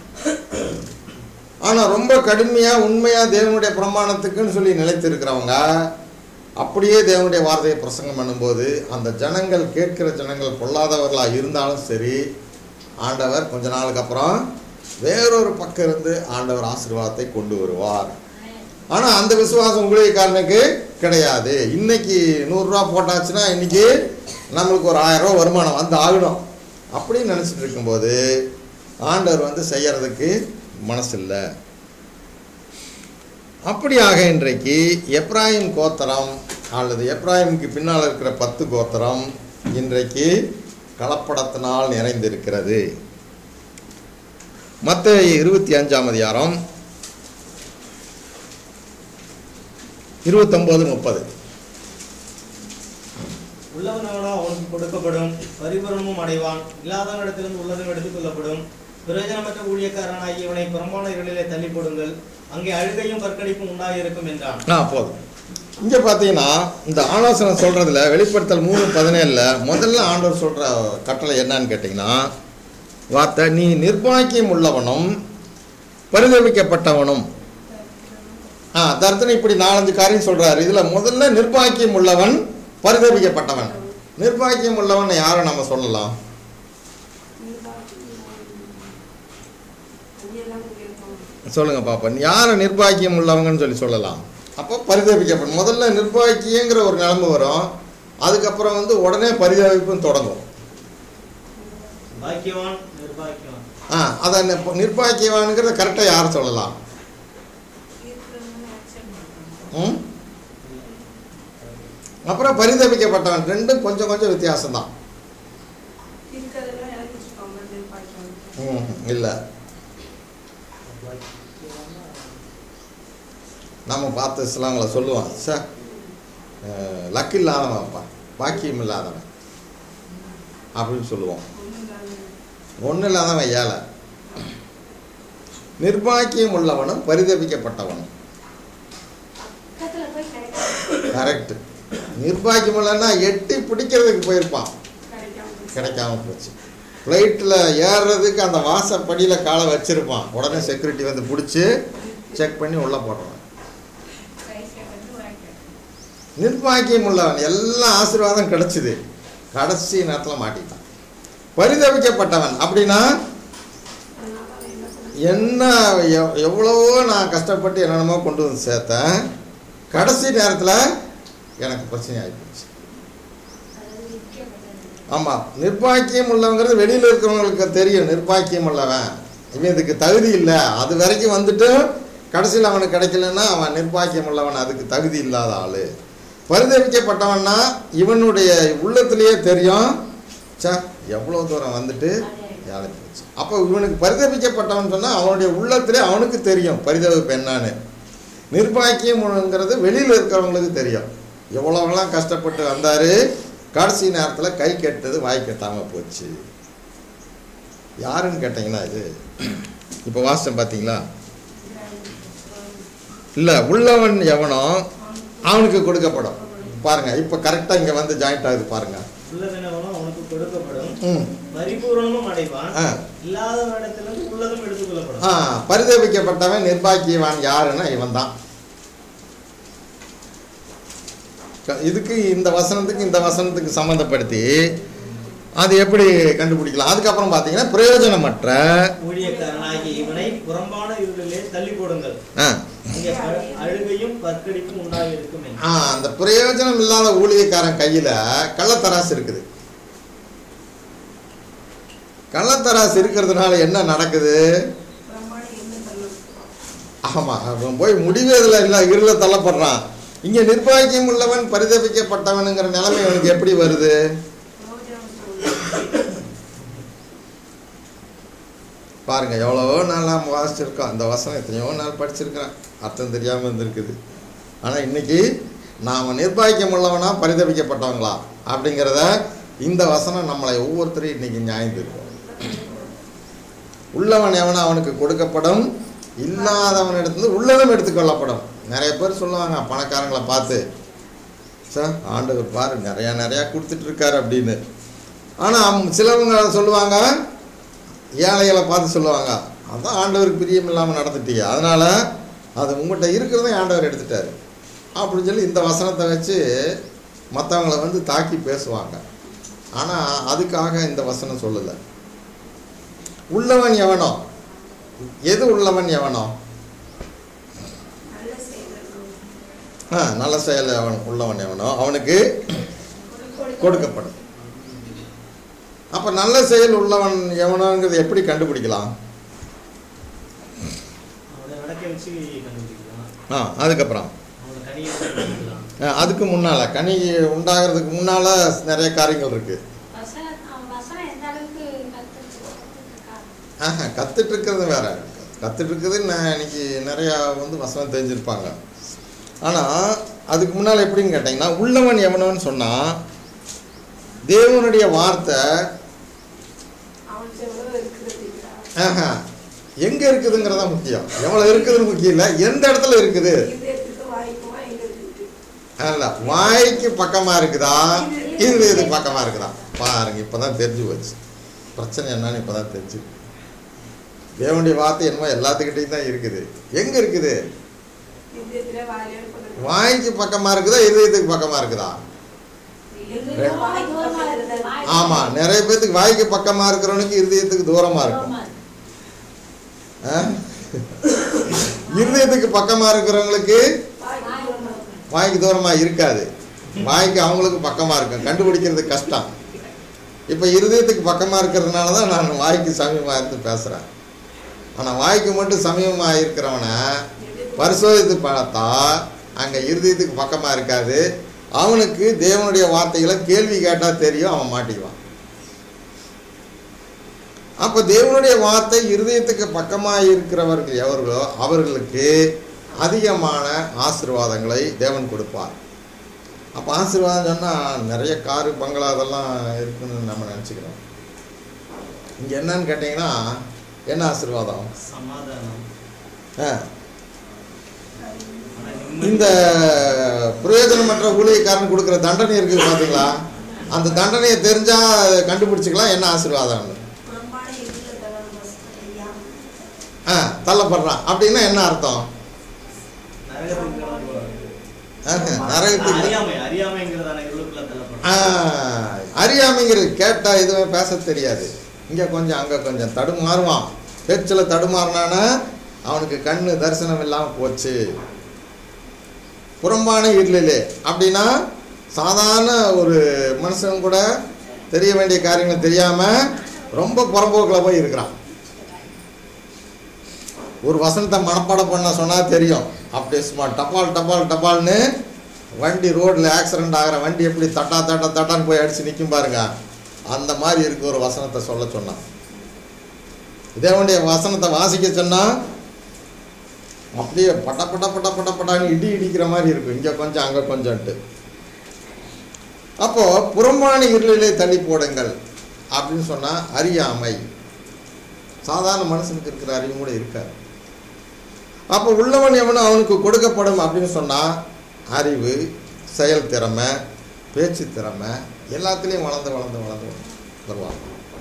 A: ஆனால் ரொம்ப கடுமையாக உண்மையாக தேவனுடைய பிரமாணத்துக்குன்னு சொல்லி நிலைத்திருக்கிறவங்க அப்படியே தேவனுடைய வார்த்தையை பிரசங்கம் பண்ணும்போது அந்த ஜனங்கள் கேட்கிற ஜனங்கள் பொல்லாதவர்களாக இருந்தாலும் சரி ஆண்டவர் கொஞ்ச நாளுக்கு அப்புறம் வேறொரு பக்கம் இருந்து ஆண்டவர் ஆசீர்வாதத்தை கொண்டு வருவார் ஆனால் அந்த விசுவாசம் ஊழியக்காரனுக்கு கிடையாது இன்னைக்கு நூறுரூவா போட்டாச்சுன்னா இன்னைக்கு நம்மளுக்கு ஒரு ஆயிரம் ரூபா வருமானம் வந்து ஆகணும் அப்படின்னு நினச்சிட்டு இருக்கும்போது ஆண்டவர் வந்து செய்யறதுக்கு மனசு இல்லை அப்படியாக இன்றைக்கு எப்ராஹிம் கோத்திரம் அல்லது எப்ராஹிமுக்கு பின்னால் இருக்கிற பத்து கோத்திரம் இன்றைக்கு கலப்படத்தினால் நிறைந்திருக்கிறது மற்ற இருபத்தி அஞ்சாம் அதிகாரம் இருபத்தொம்போது முப்பது
C: உள்ளவனவனோ அவனுக்கு கொடுக்கப்படும் பரிபூரணமும் அடைவான் இல்லாதவனிடத்திலிருந்து உள்ளதும் எடுத்துக் கொள்ளப்படும் பிரயோஜனமற்ற ஊழியக்காரனாகி இவனை புறம்பான இருளிலே தள்ளி போடுங்கள் அங்கே அழுகையும் பற்கடிப்பும் உண்டாயிருக்கும் என்றான்
A: ஆ போதும் இங்கே பார்த்தீங்கன்னா இந்த ஆலோசனை சொல்கிறதுல வெளிப்படுத்தல் மூணு பதினேழில் முதல்ல ஆண்டவர் சொல்கிற கட்டளை என்னன்னு கேட்டிங்கன்னா வார்த்தை நீ நிர்பாக்கியம் உள்ளவனும் பரிதவிக்கப்பட்டவனும் ஆ தர்த்தனை இப்படி நாலஞ்சு காரியம் சொல்கிறாரு இதில் முதல்ல நிர்பாக்கியம் உள்ளவன் பரிதவிக்கப்பட்டவன் நிர்பாக்கியம் உள்ளவன் யாரை நம்ம சொல்லலாம்
D: அங்கெல்லாம் கேட்போம்
A: சொல்லுங்க பாப்பா யாரை நிர்பாக்கியம் உள்ளவங்கன்னு சொல்லி சொல்லலாம் அப்போ பரிதவிக்கப்படும் முதல்ல நிர்பாக்கியங்கிற ஒரு நிலைமை வரும் அதுக்கப்புறம் வந்து உடனே பரிதவிப்பும் தொடங்கும்
C: பாக்கியவான் நிர்பாக்கியவான்
A: ஆ அதை நிர்பாக்கியவானுங்கிறத கரெக்டாக யார் சொல்லலாம் அப்புறம் பரிதபிக்கப்பட்டவன் ரெண்டும் கொஞ்சம் கொஞ்சம் வித்தியாசம்தான்
D: இருக்கிறதெல்லாம் இறக்கி வச்சுக்கோங்க நிர்வாகிக்கணும்
A: ம் இல்லை நம்ம பார்த்து இஸ்லாங்களை சொல்லுவோம் சார் லக் இல்லாதவன்ப்பா பாக்கியம் இல்லாதவன் அப்படின்னு சொல்லுவோம்
D: ஒன்றும் இல்லாத
A: ஒன்றும் இல்லாதவன் ஏழை நிர்பாக்கியம் உள்ளவனும் பரிதபிக்கப்பட்டவனும்
E: பக்கத்துல போய் கிடைக்கும்
A: கரெக்ட் நிர்பாக்கியம் இல்லைன்னா எட்டி பிடிக்கிறதுக்கு போயிருப்பான்
D: கிடைக்காம போச்சு.
A: கிடைக்காம போச்சு ஃப்ளைட்டில் ஏறுறதுக்கு அந்த வாசப்படியில் காலை வச்சிருப்பான் உடனே செக்யூரிட்டி வந்து பிடிச்சி செக் பண்ணி உள்ளே போடுறான்
B: கடைசியா வந்து வாங்கிட்டேன்
A: நிர்பாக்கியம் உள்ளவன் எல்லாம் ஆசீர்வாதம் கிடைச்சிது கடைசி நேரத்தில் மாட்டிட்டான் பரிதவிக்கப்பட்டவன் அப்படின்னா
D: அதனால அவன் என்ன பண்ண
A: என்ன எவ்- எவ்வளவோ நான் கஷ்டப்பட்டு என்னென்னமோ கொண்டு வந்து சேர்த்தேன் கடைசி நேரத்தில் எனக்கு பிரச்சனை ஆகிப்போச்சு
E: அதாவது விற்கப்பட்டது
A: ஆமாம் நிர்பாக்கியம் உள்ளவங்கிறது வெளியில் இருக்கிறவங்களுக்கு தெரியும் நிர்பாக்கியம் உள்ளவன் இவன் இதுக்கு தகுதி இல்லை அது வரைக்கும் வந்துட்டு கடைசியில் அவனுக்கு கிடைக்கலன்னா அவன் நிர்பாக்கியம் உள்ளவன் அதுக்கு தகுதி இல்லாத ஆள் பரிதவிக்கப்பட்டவன்னா இவனுடைய உள்ளத்திலேயே தெரியும் சே எவ்வளோ தூரம் வந்துட்டு ஏழை போச்சு அப்போ இவனுக்கு பரிதவிக்கப்பட்டவன் சொன்னால் அவனுடைய உள்ளத்திலே அவனுக்கு தெரியும் பரிதவிப்பு என்னன்னு நிர்பாக்கியம்ங்கிறது வெளியில் இருக்கிறவங்களுக்கு தெரியும் எவ்வளோவெல்லாம் கஷ்டப்பட்டு வந்தார் கடைசி நேரத்தில் கை கெட்டது வாய் கெட்டாமல் போச்சு யாருன்னு கேட்டிங்கன்னா இது இப்போ வாசம் பார்த்தீங்களா இல்லை உள்ளவன் எவனோ அவனுக்கு கொடுக்கப்படும் பாருங்க இப்போ கரெக்டாக இங்கே வந்து ஜாயிண்ட் ஆகுது பாருங்க
C: உள்ளதெனவனும் அவனுக்கு கொடுக்கப்படும்
A: ம்
C: பரிபூரணமும் அடைவான்
A: ஆ
C: இல்லாதவனிடத்திலிருந்து உள்ளதும் எடுத்துக்கொள்ளப்படும்
A: ஆ பரிதபிக்கப்பட்டவன் நிர்பாக்கியவான் யாருன்னா இவன் தான் இதுக்கு இந்த வசனத்துக்கு இந்த வசனத்துக்கு சம்மந்தப்படுத்தி அது எப்படி கண்டுபிடிக்கலாம் அதுக்கப்புறம் பார்த்தீங்கன்னா பிரயோஜனமற்ற
C: ஊழியக்காரனாகிய இவனை புறம்பான இருளிலே தள்ளி போடுங்கள்
A: ஆ,
C: இங்கே ப- அழுகையும் பற்கடிப்பும் உண்டாகி இருக்கும் என்று.
A: ஆ, அந்த பிரயோஜனம் இல்லாத ஊழியக்காரன் கையில் கள்ளத்தராசு இருக்குது கள்ளத்தராசு இருக்கிறதுனால என்ன நடக்குது
D: பிரம்மாண்ட என்ன தள்ளணும்
A: ஆமாம் அவன் போய் முடிவு இதில் இல்லை இருள தள்ளப்படுறான் இங்கே நிர்பாகியம் உள்ளவன் பரிதபிக்கப்பட்டவனுங்கிற நிலைமை அவனுக்கு எப்படி வருது
D: பிரயோஜனம்
A: பாருங்க எவ்வளவோ நாள் நாம் வாசிச்சிருக்கோம் அந்த வசனம் எத்தனையோ நாள் படிச்சிருக்கிறேன் அர்த்தம் தெரியாமல் இருந்திருக்குது ஆனால் இன்னைக்கு நாம் நிர்பாகியம் உள்ளவனா பரிதபிக்கப்பட்டவங்களா அப்படிங்கிறத இந்த வசனம் நம்மளை ஒவ்வொருத்தரையும் இன்னைக்கு நியாயந்திருக்கும் உள்ளவன் எவனா அவனுக்கு கொடுக்கப்படும் இல்லாதவனிடத்துல உள்ளதும் எடுத்துக்கொள்ளப்படும் நிறைய பேர் சொல்லுவாங்க பணக்காரங்களை பார்த்து சார் ஆண்டவர் பாரு நிறையா நிறையா கொடுத்துட்டு இருக்காரு அப்படின்னு ஆனால் சிலவங்க சொல்லுவாங்க ஏழைகளை பார்த்து சொல்லுவாங்க அதான் ஆண்டவருக்கு பிரியம் இல்லாமல் நடந்துட்டீங்க அதனால் அது உங்கள்கிட்ட இருக்கிறதையும் ஆண்டவர் எடுத்துட்டாரு அப்படின்னு சொல்லி இந்த வசனத்தை வச்சு மற்றவங்கள வந்து தாக்கி பேசுவாங்க ஆனால் அதுக்காக இந்த வசனம் சொல்லலை உள்ளவன் எவனோ எது உள்ளவன் எவனோ
D: நல்ல செய்யணும்
A: ஆ நல்ல செயல் அவன் உள்ளவன் எவனோ அவனுக்கு கொடுக்கப்படும் அப்போ நல்ல செயல் உள்ளவன் எவனோங்கிறது எப்படி கண்டுபிடிக்கலாம்
C: அவனை நடக்க வச்சு கண்டுபிடிக்கலாம்
A: ஆ அதுக்கப்புறம்
C: அவனை கனியை கண்டுபிடிக்கலாம்
A: ஆ, அதுக்கு முன்னால் கனி உண்டாகிறதுக்கு முன்னால் நிறைய காரியங்கள் இருக்குது
E: வசனம் அவன் வசனம் எந்த அளவுக்கு கத்துட்டு கத்துட்டு
A: ஆஹா கற்றுட்டு இருக்கிறது வேற கற்றுட்டு இருக்கிறது நான் இன்னைக்கு நிறையா வந்து வசனம் தெரிஞ்சிருப்பாங்க ஆனால் அதுக்கு முன்னால் எப்படின்னு கேட்டிங்கன்னா உள்ளவன் எவனோன்னு சொன்னால் தேவனுடைய வார்த்தை
D: அவனுக்கு எவ்வளவு இருக்குது அப்படிங்கிறா
A: ஆஹா எங்கே இருக்குதுங்கிறதா முக்கியம் எவ்வளோ இருக்குதுன்னு முக்கியம் இல்லை எந்த இடத்துல இருக்குது
D: இதயத்துக்கு வாய்க்குமா எங்க இருக்கு
A: அல்ல வாய்க்கு பக்கமாக இருக்குதா இது இது பக்கமாக இருக்குதா பாருங்க இப்போ தான் தெரிஞ்சு போச்சு பிரச்சனை என்னன்னு இப்போ தான் தெரிஞ்சு தேவனுடைய வார்த்தை என்னமோ எல்லாத்துக்கிட்டையும் தான் இருக்குது எங்கே இருக்குது
D: இதயத்துல வாயிலே கொண்டு
A: வாய்க்கு பக்கமாக இருக்குதா இதயத்துக்கு பக்கமாக இருக்குதா
D: இதயத்துல வாய்க்கு பக்கத்துல இருந்தா
A: ஆமாம் நிறைய பேர்த்துக்கு வாய்க்கு பக்கமாக இருக்கிறவனுக்கு இருதயத்துக்கு தூரமாக இருக்கும் ஆ? இருதயத்துக்கு பக்கமாக இருக்கிறவங்களுக்கு
D: வாய்க்கு தூரமா இருக்கு.
A: வாய்க்கு தூரமாக இருக்காது வாய்க்கு அவங்களுக்கு பக்கமாக இருக்கும் கண்டுபிடிக்கிறது கஷ்டம் இப்போ இருதயத்துக்கு பக்கமாக இருக்கிறதுனால தான் நான் வாய்க்கு சமீபமாக இருந்து பேசுகிறேன் ஆனால் வாய்க்கு மட்டும் சமீபமாக இருக்கிறவனை பரிசோதித்து பார்த்தா அங்கே இருதயத்துக்கு பக்கமாக இருக்காது அவனுக்கு தேவனுடைய வார்த்தைகளை கேள்வி கேட்டால் தெரியும் அவன் மாட்டிக்குவான் அப்போ தேவனுடைய வார்த்தை இருதயத்துக்கு பக்கமாக இருக்கிறவர்கள் எவர்களோ அவர்களுக்கு அதிகமான ஆசீர்வாதங்களை தேவன் கொடுப்பார் அப்போ ஆசீர்வாதம் சொன்னால் நிறைய காரு பங்களா அதெல்லாம் இருக்குன்னு நம்ம நினச்சிக்கிறோம் இங்கே என்னன்னு கேட்டிங்கன்னா என்ன ஆசீர்வாதம்
C: சமாதானம்
A: ஆ
C: ஆனா நிம்மதி-
A: இந்த பிரயோஜனமற்ற ஊழியக்காரன் கொடுக்குற தண்டனை இருக்குது பார்த்தீங்களா அந்த தண்டனையை தெரிஞ்சால் கண்டுபிடிச்சிக்கலாம் என்ன ஆசீர்வாதம்னு
D: புறம்பான இருள தளம் ஐயா
A: ஆ தள்ளப்படுறான் அப்படின்னா என்ன அர்த்தம்
C: நரகத்துக்கு கடந்து போறது.
A: ஆஹா, நரகத்துக்கு
C: அறியாமை அறியாமைங்கிறதான இருளுக்குள்ள தள்ளப்படும்
A: ஆ, அறியாமைங்கிறது கேட்டால் எதுவுமே பேச தெரியாது இங்கே கொஞ்சம் அங்கே கொஞ்சம் தடுமாறுவான் பேச்சில் தடுமாறினானா அவனுக்கு கண்ணு தரிசனம் இல்லாமல் போச்சு புறம்பான இருளிலே அப்படின்னா சாதாரண ஒரு மனுஷன் கூட தெரிய வேண்டிய காரியங்கள் தெரியாமல் ரொம்ப புறம்போக்கில் போய் இருக்கிறான் ஒரு வசனத்தை மனப்பாடம் பண்ண சொன்னால் தெரியும் அப்படியே சும்மா டபால் டபால் டபால்னு வண்டி ரோட்டில் ஆக்சிடென்ட் ஆகிற வண்டி எப்படி தட்டா தட்டா தட்டான்னு போய் அடித்து நிற்கும் பாருங்க அந்த மாதிரி இருக்கு ஒரு வசனத்தை சொல்ல சொன்னான் தேவனுடைய வசனத்தை வாசிக்க சொன்னால் அப்படியே பட்ட பட்ட பட்ட பட்ட பட்டான்னு இடி இடிக்கிற மாதிரி இருக்கும் இங்கே கொஞ்சம் அங்கே கொஞ்சம்ட்டு அப்போது புறம்பான இருளிலே தள்ளி போடுங்கள் அப்படின்னு சொன்னால் அறியாமை சாதாரண மனுஷனுக்கு இருக்கிற அறிவு கூட இருக்காது அப்போ உள்ளவன் எவனும் அவனுக்கு கொடுக்கப்படும் அப்படின்னு சொன்னால் அறிவு செயல் திறமை பேச்சு திறமை எல்லாத்துலேயும் வளர்ந்து வளர்ந்து வளர்ந்து வருவான்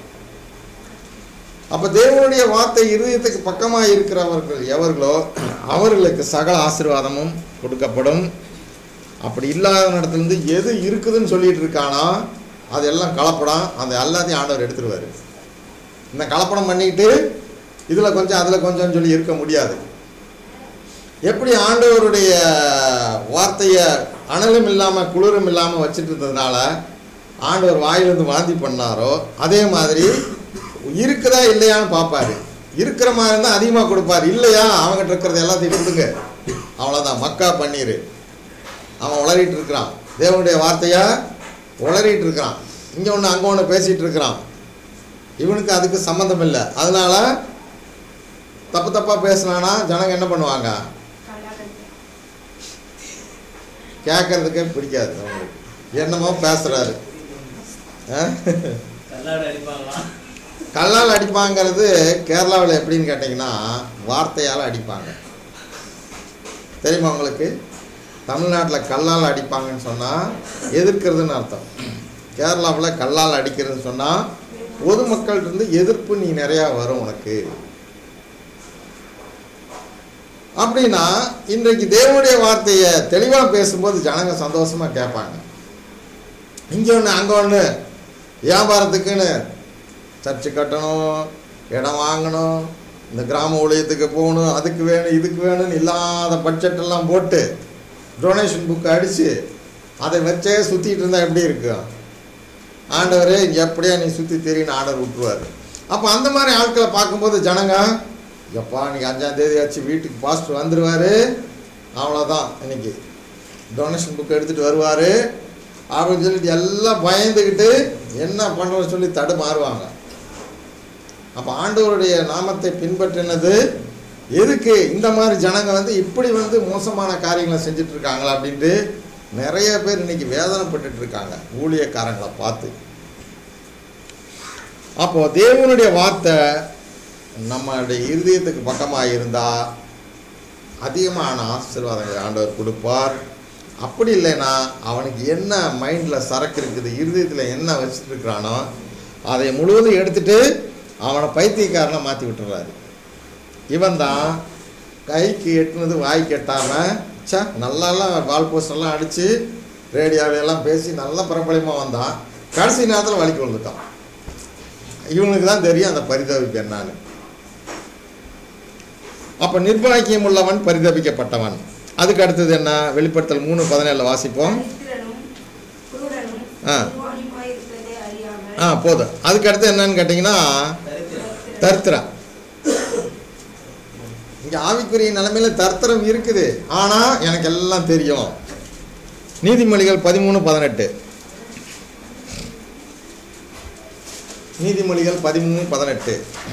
A: அப்போ தேவனுடைய வார்த்தை இருதயத்துக்கு பக்கமாக இருக்கிறவர்கள் எவர்களோ அவர்களுக்கு சகல ஆசீர்வாதமும் கொடுக்கப்படும் அப்படி இல்லாத இடத்துலேருந்து எது இருக்குதுன்னு சொல்லிட்டு இருக்கானோ அதெல்லாம் கலப்படம் அந்த எல்லாத்தையும் ஆண்டவர் எடுத்துருவார் இந்த கலப்படம் பண்ணிக்கிட்டு இதில் கொஞ்சம் அதில் கொஞ்சம்னு சொல்லி இருக்க முடியாது எப்படி ஆண்டவருடைய வார்த்தையை அனலும் இல்லாமல் குளிரும் இல்லாமல் வச்சுட்டு இருந்ததுனால ஆண்டவர் வாயிலிருந்து வாந்தி பண்ணாரோ அதே மாதிரி இருக்குதா இல்லையான்னு பார்ப்பாரு இருக்கிற மாதிரி இருந்தால் அதிகமாக கொடுப்பாரு இல்லையா அவங்ககிட்ட இருக்கிறது எல்லாத்தையும் கொடுங்க அவ்வளோதான் மக்கா பன்னீர் அவன் உளறிட்டு இருக்கிறான் தேவனுடைய வார்த்தையா உளறிட்டு இருக்கிறான் இங்கே ஒன்று அங்கே ஒன்று பேசிகிட்டு இருக்கிறான் இவனுக்கு அதுக்கு சம்மந்தம் இல்லை அதனால தப்பு தப்பாக பேசினானா ஜனங்க என்ன பண்ணுவாங்க கேட்கறதுக்கே பிடிக்காது அவங்களுக்கு என்னமோ பேசுகிறாரு
C: கல்லாட அடிப்பாங்களா
A: கல்லால் அடிப்பாங்கிறது கேரளாவில் எப்படின்னு கேட்டிங்கன்னா வார்த்தையால் அடிப்பாங்க தெரியுமா உங்களுக்கு தமிழ்நாட்டில் கல்லால் அடிப்பாங்கன்னு சொன்னால் எதிர்க்கிறதுன்னு அர்த்தம் கேரளாவில் கல்லால் அடிக்கிறதுன்னு சொன்னால் பொதுமக்கள்கிட்ட இருந்து எதிர்ப்பு நீ நிறையா வரும் உனக்கு அப்படின்னா இன்றைக்கு தேவனுடைய வார்த்தையை தெளிவாக பேசும்போது ஜனங்க சந்தோஷமாக கேட்பாங்க இங்கே ஒன்று அங்கே ஒன்று வியாபாரத்துக்குன்னு சர்ச்சு கட்டணும் இடம் வாங்கணும் இந்த கிராம ஊழியத்துக்கு போகணும் அதுக்கு வேணும் இதுக்கு வேணும்னு இல்லாத பட்ஜெட் எல்லாம் போட்டு டொனேஷன் புக் அடித்து அதை வச்சே சுற்றிட்டு இருந்தால் எப்படி இருக்கும் ஆண்டவர் எப்படியா நீ சுற்றி தெரியுன்னு ஆர்டர் விட்டுருவார் அப்போ அந்த மாதிரி ஆட்களை பார்க்கும்போது ஜனங்க எப்பா இன்னைக்கு அஞ்சாம் தேதி ஆச்சு வீட்டுக்கு பாஸ்டர் வந்துடுவார் அவ்வளோதான் இன்னைக்கு டொனேஷன் புக் எடுத்துகிட்டு வருவார் அப்படின்னு சொல்லிட்டு எல்லாம் பயந்துக்கிட்டு என்ன பண்ணுறோன்னு சொல்லி தடுமாறுவாங்க அப்போ ஆண்டவருடைய நாமத்தை பின்பற்றினது எதுக்கு இந்த மாதிரி ஜனங்க வந்து இப்படி வந்து மோசமான காரியங்களை செஞ்சுட்டு இருக்காங்களா அப்படின்ட்டு நிறைய பேர் இன்னைக்கு வேதனைப்பட்டுட்டு இருக்காங்க ஊழியக்காரங்களை பார்த்து அப்போ தேவனுடைய வார்த்தை நம்மளுடைய இருதயத்துக்கு பக்கமாக இருந்தால் அதிகமான ஆசீர்வாதங்களை ஆண்டவர் கொடுப்பார் அப்படி இல்லைன்னா அவனுக்கு என்ன மைண்டில் சரக்கு இருக்குது இருதயத்தில் என்ன வச்சுட்டு இருக்கிறானோ அதை முழுவதும் எடுத்துட்டு அவனை பைத்தியக்காரனை மாற்றி விட்டுறாரு இவன் தான் கைக்கு எட்டுனது வாய்க்கு எட்டாமல் சே நல்லாலாம் வால் போஸ்டர்லாம் அடித்து ரேடியோவையெல்லாம் பேசி நல்ல பிரபலமாக வந்தான் கடைசி நேரத்தில் வலிக்கு விழுந்துட்டான் இவனுக்கு தான் தெரியும் அந்த பரிதவிப்பு என்னான்னு அப்போ நிர்பாக்கியம் உள்ளவன் பரிதபிக்கப்பட்டவன் அதுக்கு அடுத்தது என்ன வெளிப்படுத்தல் மூணு பதினேழில் வாசிப்போம்
D: தரித்திரனும் குருடனும்
A: ஆ.
D: நிர்வாணியுமாய் இருக்கிறதை அறியாமல்
A: ஆ போதும் அதுக்கு அடுத்து என்னன்னு கேட்டிங்கன்னா
C: தரித்திரம்
A: தரித்திரம் இங்கே ஆவிக்குரிய நிலைமையில தரித்திரம் இருக்குது ஆனால் எனக்கு எல்லாம் தெரியும் நீதிமொழிகள் பதிமூணு பதினெட்டு நீதிமொழிகள் பதிமூணு பதினெட்டு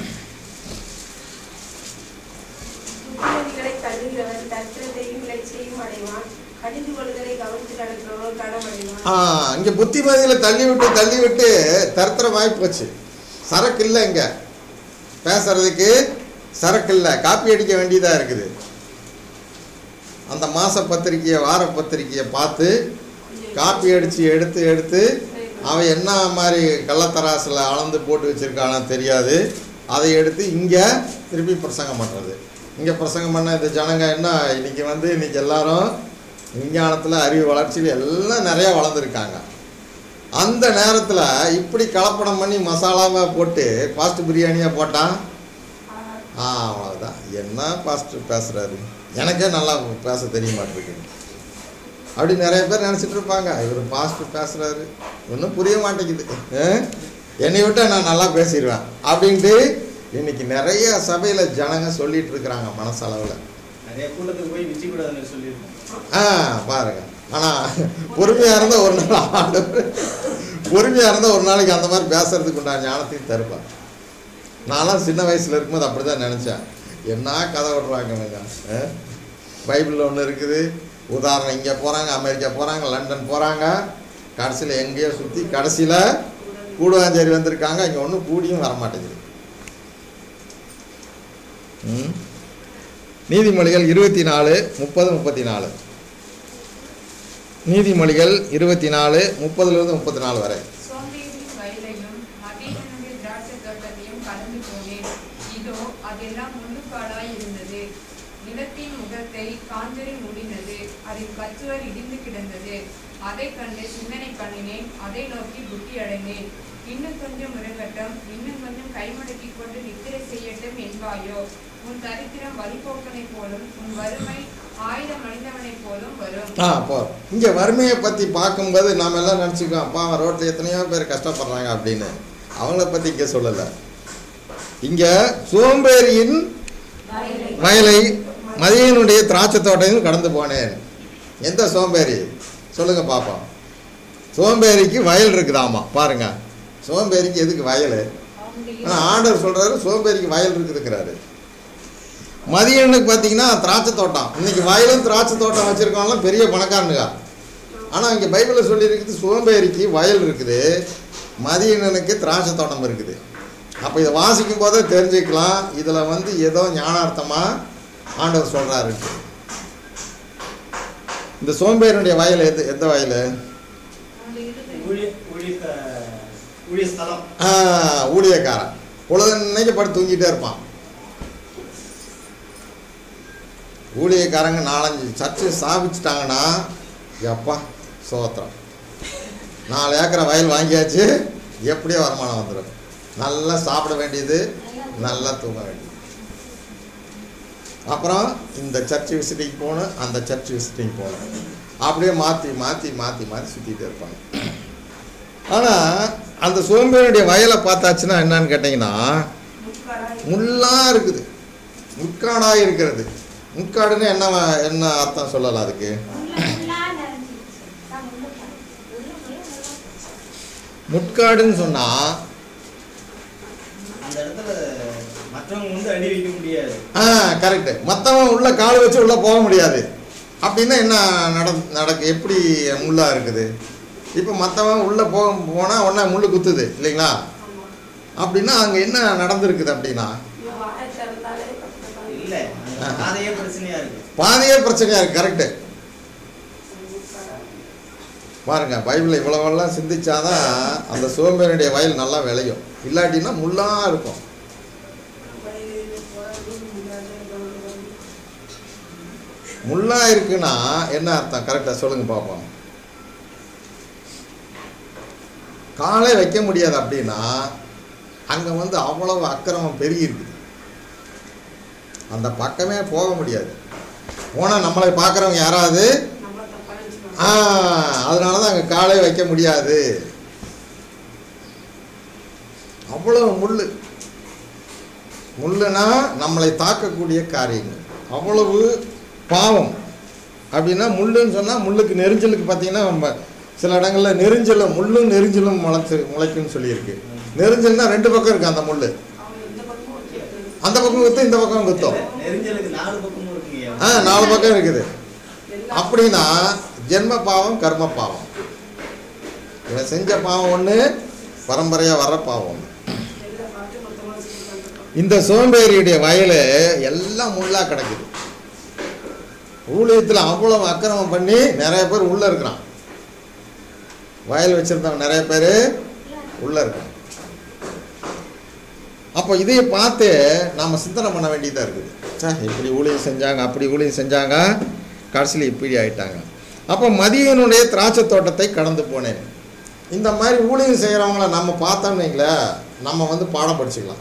D: புத்திமதிகளை தள்ளுகிறவன் தத்திரத்தையும் இலைச்சையும் அடைவான் கடிந்து கொள்ளுதலை கவனித்து நடக்கிறவன் கனமடைவான்
A: ஆ இங்கே புத்திமதியில் தள்ளி விட்டு தள்ளி விட்டு தருத்திரமாகி போச்சு சரக்கு இல்லை இங்கே பேசுறதுக்கு சரக்கு இல்லை காப்பி அடிக்க வேண்டியதாக இருக்குது அந்த மாத பத்திரிக்கையை வார பத்திரிக்கையை பார்த்து காப்பி அடித்து எடுத்து எடுத்து அவன் என்ன மாதிரி கள்ளத்தராசில் அளந்து போட்டு வச்சுருக்கானோ தெரியாது அதை எடுத்து இங்கே திருப்பி பிரசங்கம் பண்ணுறது இங்கே பிரசங்கம் பண்ண இந்த ஜனங்க என்ன இன்னைக்கு வந்து இன்னைக்கு எல்லாரும் விஞ்ஞானத்தில் அறிவு வளர்ச்சியில் எல்லாம் நிறையா வளர்ந்துருக்காங்க அந்த நேரத்தில் இப்படி கலப்படம் பண்ணி மசாலாவை போட்டு ஃபாஸ்ட் பிரியாணியாக போட்டான் ஆ அவ்வளோதான் என்ன பாஸ்ட் பேசுகிறாரு எனக்கே நல்லா பேச தெரிய மாட்டேங்குது அப்படி நிறைய பேர் நினச்சிட்டு இருப்பாங்க இவர் பாஸ்ட் பேசுகிறாரு ஒன்றும் புரிய மாட்டேங்குது ஆ? என்னை விட்டு நான் நல்லா பேசிடுவேன் அப்படின்ட்டு இன்னைக்கு நிறைய சபையில் ஜனங்க சொல்லிட்டு இருக்கிறாங்க மனசளவில்
C: நிறைய கூட்டத்துக்கு போய் விச்சி கூடாதுன்னு சொல்லியிருக்கோம்
A: ஆ பாருங்க ஆனால் பொறுமையாக இருந்தால் ஒரு நாள் ஆண்டவர் பொறுமையாக இருந்தால் ஒரு நாளைக்கு அந்த மாதிரி பேசுறதுக்கு உண்டான ஞானத்தையும் தருப்பார் நான்லாம் சின்ன வயசில் இருக்கும்போது அப்படி தான் நினச்சேன் என்ன கதை விடுறாங்க இவங்க, ஆ? பைபிளில் ஒன்று இருக்குது உதாரணம் இங்கே போகிறாங்க அமெரிக்கா போகிறாங்க லண்டன் போகிறாங்க கடைசியில் எங்கேயோ சுற்றி கடைசியில் கூடுவாஞ்சேரி வந்திருக்காங்க இங்கே ஒன்றும் கூடியும் வர மாட்டேங்குது ம் நீதிமொழிகள் இருபத்தி நாலு முப்பது முப்பத்தி நாலு நீதிமொழிகள் இருபத்தி நாலு முப்பதுலேருந்து முப்பத்தி நாலு வரை
B: சோம்பேறியின் வயலையும் மதியனுடைய திராட்சை தோட்டத்தையும் கடந்து போனேன் இதோ அதெல்லாம் முள்ளுக்காடாய் இருந்தது நிலத்தின் முகத்தை காஞ்சரி மூடினது அதில் கச்சுவர் இடிந்து கிடந்தது அதை கண்டு சிந்தனை பண்ணினேன் அதை நோக்கி புத்தி அடைந்தேன் இன்னும் கொஞ்சம் முரங்கட்டும் இன்னும் கொஞ்சம் கைமடக்கி கொண்டு நித்திரை செய்யட்டும் என்பாயோ உன் தரித்திரம் வழிபோக்கனைப் போலும் உன் வறுமை ஆயுதம் அணிந்தவனைப் போலும் வரும்
A: ஆ போ இங்கே வறுமையை பற்றி பார்க்கும்போது நாம் எல்லாம் நினச்சிக்கோம் அப்பா ரோட்டில் எத்தனையோ பேர் கஷ்டப்படுறாங்க அப்படின்னு அவங்கள பற்றி இங்கே சொல்லலை இங்கே சோம்பேறியின்
D: வயலை
A: வயலை மதியனுடைய திராட்சை தோட்டையும் கடந்து போனேன் எந்த சோம்பேறி சொல்லுங்க பாப்போம் சோம்பேறிக்கு வயல் இருக்குதாமா பாருங்க சோம்பேறிக்கு எதுக்கு வயல் ஆனால் ஆண்டவர் சொல்றாரு சோம்பேறிக்கு வயல் இருக்குதுங்கிறாரு மதியனுக்கு பார்த்தீங்கன்னா திராட்சை தோட்டம் இன்னைக்கு வயலும் திராட்சை தோட்டம் வச்சிருக்கவங்களாம் பெரிய பணக்காரனுங்க ஆனால் இங்கே பைபிளில் சொல்லியிருக்குது சோம்பேறிக்கு வயல் இருக்குது மதியனனுக்கு திராட்சை தோட்டம் இருக்குது அப்போ இதை வாசிக்கும் போதே தெரிஞ்சுக்கலாம் இதில் வந்து ஏதோ ஞானார்த்தமாக ஆண்டவர் சொல்கிறாரு இந்த சோம்பேறினுடைய வயல் எது எந்த வயல்
C: ஊழிய ஊழிய ஊழிய ஸ்தலம்
A: ஆ, ஊழியக்காரன் பொழுதன்னைக்கு படுத்து தூங்கிட்டே இருப்பான் ஊழியக்காரங்க நாலஞ்சு சர்ச்சு ஸ்தாபிச்சிட்டாங்கன்னா எப்பா சோத்திரம் நாலு ஏக்கரை வயல் வாங்கியாச்சு எப்படியோ வருமானம் வந்துடும் நல்லா சாப்பிட வேண்டியது நல்லா தூங்க வேண்டியது அப்புறம் இந்த சர்ச் விசிட்டிங் போகணும் அந்த சர்ச் விசிட்டிங் போகணும் அப்படியே மாற்றி மாற்றி மாற்றி மாற்றி சுற்றிட்டு இருப்பாங்க ஆனால் அந்த சோம்பேறியுடைய வயலை பார்த்தாச்சுன்னா என்னன்னு கேட்டிங்கன்னா
D: முட்காடாய்
A: முள்ளாக இருக்குது முட்காடாக இருக்கிறது முட்காடுன்னு என்ன வ- என்ன அர்த்தம் சொல்லலாம் அதுக்கு
E: முள்ள முள்ளா நிறைஞ்சிருச்சு. அதான் முள்ளுக்காடு. முள்ளு முள்ளு முள்ளு.
A: முட்காடுன்னு சொன்னால்
C: அந்த இடத்துல மற்றவங்க வந்து அடி வைக்க முடியாது
A: ஆ கரெக்டு மற்றவன் உள்ள கால் வச்சு உள்ளே போக முடியாது அப்படின்னா என்ன நட நடக்கு எப்படி முள்ளாக இருக்குது இப்போ மற்றவன் உள்ளே போக போனால் உடனே முள் குத்துது இல்லைங்களா
D: ஆமா
A: அப்படின்னா அங்கே என்ன நடந்திருக்குது அப்படின்னா
D: இவன் வாயை திறந்தாலே கஷ்டப்பட்டான்.
C: இல்ல அந்த பாதையே பிரச்சனையா இருக்கு
A: பாதையே பிரச்சனையாக இருக்குது கரெக்டு
D: முட்காடாய்.
A: பாருங்க பைபிளை இவ்வளவெல்லாம் சிந்திச்சாதான் அந்த சோம்பேறியுடைய வயல் நல்லா விளையும் இல்லாட்டினா முள்ளாக இருக்கும்
D: வயலில் போறது முடியாது, கவனம்
A: முள்ளா இருக்குன்னா என்ன அர்த்தம் கரெக்டாக சொல்லுங்க பார்ப்போம் காலை வைக்க முடியாது அப்படின்னா அங்கே வந்து அவ்வளவு அக்கிரமம் பெருகி இருக்குது அந்த பக்கமே போக முடியாது போனால் நம்மளை பார்க்குறவங்க யாராவது
D: நம்மள தப்பா நினைச்சுப்பாங்க.
A: ஆ அதனால தான் அங்கே காலை வைக்க முடியாது அவ்வளவு முள் முள்ளுனா நம்மளை தாக்கக்கூடிய காரியங்கள் அவ்வளவு பாவம் அப்படின்னா முள்ளுன்னு சொன்னால் முள்ளுக்கு நெரிஞ்சலுக்கு பார்த்தீங்கன்னா நம்ம சில இடங்களில் நெரிஞ்சலும் முள்ளும் நெரிஞ்சலும் முளைச்சு முளைக்குன்னு சொல்லியிருக்கு நெரிஞ்சல்னா ரெண்டு பக்கம் இருக்குது அந்த முள்
D: அவங்க இந்த பக்கம் வைக்கிறது.
A: அந்த பக்கம் குத்தும் இந்த பக்கம் குத்தும்
C: நெரிஞ்சலுக்கு நாலு பக்கமும் இருக்குங்கய்யா
A: ஆ நாலு பக்கம் இருக்குது
D: எல்லாம்
A: அப்படின்னா ஜென்ம பாவம் கர்ம பாவம் இவன் செஞ்ச பாவம் ஒன்று பரம்பரையாக வர்ற பாவம் ஒன்று
D: எல்லாம் பார்த்து மொத்தமா சொல்லி பண்றோம்.
A: இந்த சோம்பேறியுடைய வயல் எல்லாம் முள்ளாக கிடக்குது ஊழியத்தில் அவ்வளோ அக்கிரமம் பண்ணி நிறைய பேர் உள்ளே இருக்கிறான் வயல் வச்சுருந்தவங்க நிறைய பேர் உள்ளே இருக்கான் அப்போ இதையை பார்த்து நாம் சிந்தனை பண்ண வேண்டியதாக இருக்குது சே இப்படி ஊழியம் செஞ்சாங்க அப்படி ஊழியம் செஞ்சாங்க கடைசியில் இப்படி ஆயிட்டாங்க அப்போ மதியனுடைய திராட்சை தோட்டத்தை கடந்து போனேன் இந்த மாதிரி ஊழியம் செய்கிறவங்கள நம்ம பார்த்தோம்னு வைங்களேன் நம்ம வந்து பாடம் படிச்சுக்கலாம்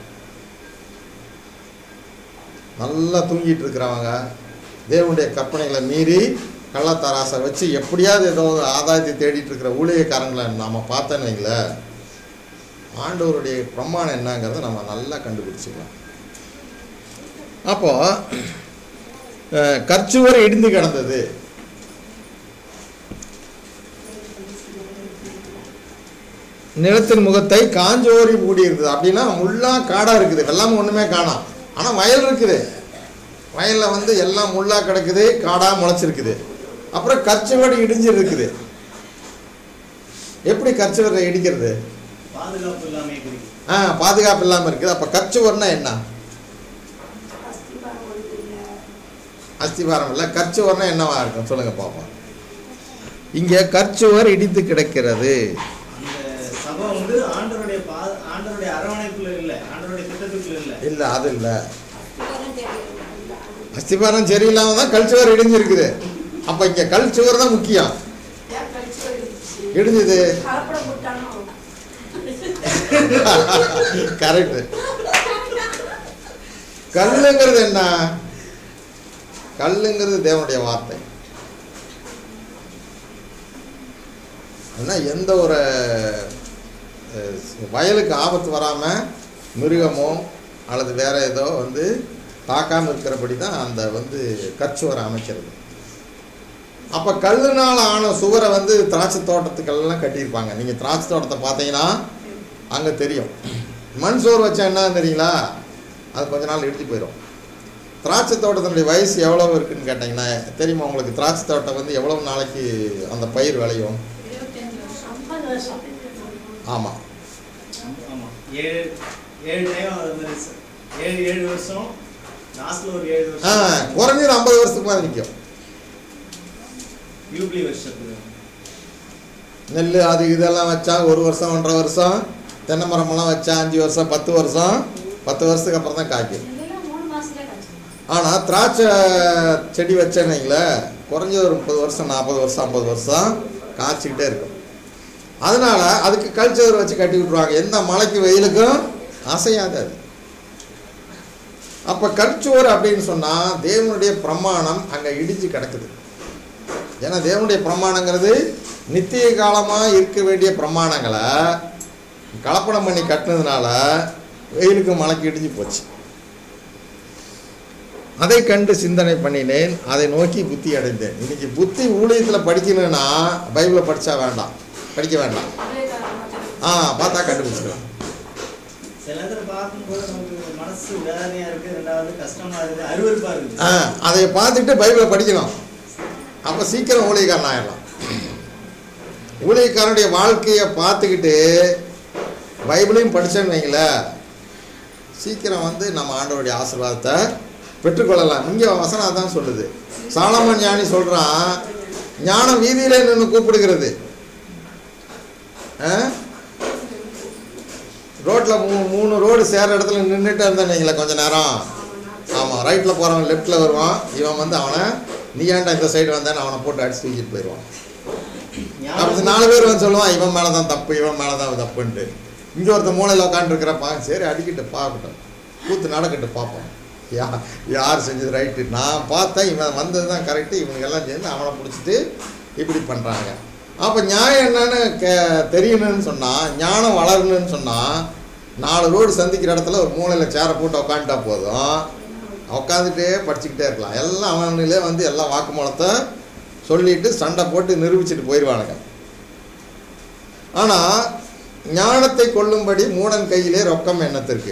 A: நல்லா தூங்கிட்டு இருக்கிறவங்க தேவனுடைய கற்பனைகளை மீறி கள்ளத்தராசை வச்சு எப்படியாவது ஏதோ ஒரு ஆதாயத்தை தேடிட்டு இருக்கிற ஊழியக்காரங்களை நம்ம பார்த்தோன்னு வைங்களேன் ஆண்டவருடைய பிரமாணம் என்னங்கிறத நம்ம நல்லா கண்டுபிடிச்சிக்கலாம் அப்போ அஹ், கற்சுவர் இடிந்து கிடந்தது நிலத்தின் முகத்தை காஞ்சோரி மூடி இருந்தது அப்படின்னா முள்ளா காடா இருக்குது வெள்ளாம ஒண்ணுமே காணோம் ஆனா வயல் இருக்குது வயல்ல வந்து எல்லாம் முள்ளா கிடக்குது காடா முளைச்சிருக்குது அப்புறம் கற்சுவடி இடிஞ்சு இருக்குது எப்படி கற்சுவரை இடிக்கிறது
C: பாதுகாப்பு இல்லாமல் குறிக்கும்
A: ஆ பாதுகாப்பு இல்லாமல் இருக்குது அப்போ கற்சுவர்னா என்ன
D: அஸ்திபாரம் ஒண்ணும் இல்ல.
A: அஸ்திவாரம் இல்லை கற்சுவர்னா என்னவா இருக்கும் சொல்லுங்க பார்ப்போம் இங்கே கற்சுவர் இடித்து கிடக்கிறது
C: அந்த சபை வந்து ஆண்டவருடைய பா ஆண்டவருடைய அரவணைப்புல இல்லை ஆண்டவருடைய திட்டத்துக்குள்ள இல்லை
A: இல்லை அது இல்லை
D: அஸ்திபாரம் தெரியல. இல்ல, அது
A: அஸ்திவாரம் சரியில்லாம தான் கல்ச்சுவர் இடிஞ்சிருக்குது அப்போ இங்கே கல்ச்சுவர் தான் முக்கியம்
D: ஏன் கழிச்சு வருது?
A: இடிஞ்சது
D: கலப்படம் போட்டானோ
A: கரெக்டு கல்லுங்கிறது என்ன கல்லுங்கிறது தேவனுடைய வார்த்தை ஏன்னா எந்த ஒரு அஹ், வயலுக்கு ஆபத்து வராமல் மிருகமோ அல்லது வேற ஏதோ வந்து தாக்காமல் இருக்கிறபடி தான் அந்த வந்து கற்சுவரை அமைக்கிறது அப்போ கல்லுனால் ஆன சுவரை வந்து திராட்சை தோட்டத்துக்கெல்லாம் கட்டியிருப்பாங்க நீங்கள் திராட்சை தோட்டத்தை பார்த்தீங்கன்னா அங்கே தெரியும் மண் சோறு வச்சா என்ன தெரியுங்களா அது கொஞ்ச நாள் இடிஞ்சு போயிடும் திராட்சை தோட்டத்தினுடைய வயசு எவ்வளோ இருக்குன்னு கேட்டிங்கன்னா தெரியுமா உங்களுக்கு திராட்சை தோட்டம் வந்து எவ்வளோ நாளைக்கு அந்த பயிர் விளையும்
E: இருபத்தஞ்சு வருஷம்
D: ஐம்பது வருஷம்
A: ஆமாம்
C: ஆமா ஏழு ஏழு டைம் அது மாதிரி ச- ஏழு ஏழு வருஷம் லாஸ்ட்ல ஒரு ஏழு
A: ஆ
C: வருஷம்
A: குறைஞ்சது ஐம்பது வருஷத்துக்கு மேலே நிற்கும்
C: யூப்ளி வருஷத்துக்கு
A: நெல் அது இதெல்லாம் வச்சா ஒரு வருஷம் ஒன்றரை வருஷம் தென்னை மரமெல்லாம் வச்சா அஞ்சு வருஷம் பத்து வருஷம் பத்து வருஷத்துக்கு அப்புறம் தான் காய்க்கும்
E: இதெல்லாம் மூணு மாசத்துல காய்ச்சிடும்
A: ஆனால் திராட்சை செடி வச்சேன்னீங்களே குறைஞ்சது ஒரு முப்பது வருஷம் நாற்பது வருஷம் ஐம்பது வருஷம் காய்ச்சிக்கிட்டே இருக்கும் அதனால அதுக்கு கல்ச்சர் வச்சு கட்டி விட்ருவாங்க எந்த மழைக்கு வெயிலுக்கும் அசையாது அது அப்போ கல்ச்சுவர் அப்படின்னு சொன்னால் தேவனுடைய பிரமாணம் அங்கே இடிஞ்சு கிடக்குது ஏன்னா தேவனுடைய பிரமாணங்கிறது நித்திய காலமாக இருக்க வேண்டிய பிரமாணங்களை கலப்படம் பண்ணி கட்டினதுனால வெயிலுக்கு மழைக்கு இடிஞ்சு போச்சு அதை கண்டு சிந்தனை பண்ணினேன் அதை நோக்கி புத்தி அடைந்தேன் இன்னைக்கு புத்தி ஊழியத்தில் படிக்கணும்னா பைபிளை படித்தா வேண்டாம் படிக்க வேண்டாம் ஆ பார்த்தா கண்டுபிடிச்சிக்கலாம்
C: சில நேரத்துல பார்க்கும்போது நமக்கு மனசு வேதனையா இருக்கு ரெண்டாவது கஷ்டமா இருக்கு அருவருப்பா இருக்கு
A: ஆ அதை பார்த்துட்டு பைபிளை படிக்கணும் அப்போ சீக்கிரம் ஊழியக்காரன் ஆயிடலாம் ஊழியக்காரனுடைய வாழ்க்கையை பார்த்துக்கிட்டு பைபிளையும் படித்தேன்னு வைங்களேன் சீக்கிரம் வந்து நம்ம ஆண்டவருடைய ஆசீர்வாதத்தை பெற்றுக்கொள்ளலாம் இங்கே வசனம் அதான் சொல்லுது சாலமன் ஞானி சொல்கிறான் ஞானம் வீதியிலே நின்று கூப்பிடுகிறது ரோட்டில் மூ மூணு ரோடு சேர இடத்துல நின்றுட்டு இருந்தேன்னீங்களே கொஞ்ச நேரம் ஆமாம் ரைட்டில் போகிறவன் லெஃப்ட்டில் வருவான் இவன் வந்து அவனை நீ ஏன்டா இந்த சைடு வந்தேன்னு அவனை போட்டு அடிச்சு தூக்கிட்டு போயிடுவான் அப்படி
C: ஞானம்
A: நாலு பேர் வந்து சொல்லுவான் இவன் மேலே தான் தப்பு இவன் மேலே தான் தப்புன்ட்டு இங்கே ஒருத்த மூலையில் உட்காந்துருக்கிறப்பா சரி அடிக்கிட்டு பார்க்கட்டும் கூத்து நடக்கட்டு பார்ப்போம் யா யார் செஞ்சது ரைட்டு நான் பார்த்தேன் இவன் வந்தது தான் கரெக்டு இவனுங்கெல்லாம் சேர்ந்து அவனை பிடிச்சிட்டு இப்படி பண்ணுறாங்க அப்போ நியாயம் என்னன்னு கே தெரியணும்னு சொன்னால் ஞானம் வளரணும்னு சொன்னால் நாலு ரோடு சந்திக்கிற இடத்துல ஒரு மூலையில் சேரை போட்டு உக்காந்துட்டா போதும் உட்காந்துட்டே படிச்சுக்கிட்டே இருக்கலாம் எல்லாம் அவனிலே வந்து எல்லா வாக்குமூலத்தை சொல்லிட்டு சண்டை போட்டு நிரூபிச்சுட்டு போயிடுவானுங்க ஆனால் ஞானத்தை கொள்ளும்படி மூடன் கையிலே ரொக்கம் எண்ணத்திற்கு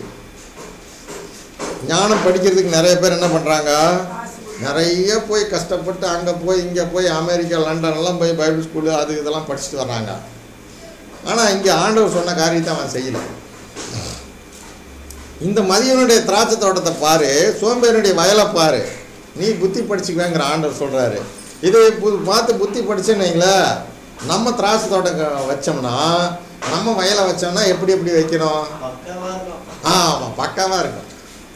A: ஞானம் படிக்கிறதுக்கு நிறைய பேர் என்ன பண்ணுறாங்க நிறைய போய் கஷ்டப்பட்டு அங்கே போய் இங்கே போய் அமெரிக்கா லண்டன் எல்லாம் போய் பைபிள் ஸ்கூலு அது இதெல்லாம் படிச்சுட்டு வர்றாங்க ஆனால் இங்கே ஆண்டவர் சொன்ன காரியத்தை அவன் செய்யல இந்த மதியனுடைய திராட்சை தோட்டத்தை பாரு சோம்பேறினுடைய வயலை பாரு நீ புத்தி படிச்சுக்குவேங்கிற ஆண்டவர் சொல்கிறாரு இதை பு- பார்த்து புத்தி படிச்சேன்னு வைங்களேன் நம்ம திராட்சை தோட்டம் க- வச்சோம்னா நம்ம வயலை வச்சோம்னா எப்படி எப்படி வைக்கணும்
C: பக்காவா இருக்கும்
A: ஆ ஆமாம் பக்காவாக இருக்கும்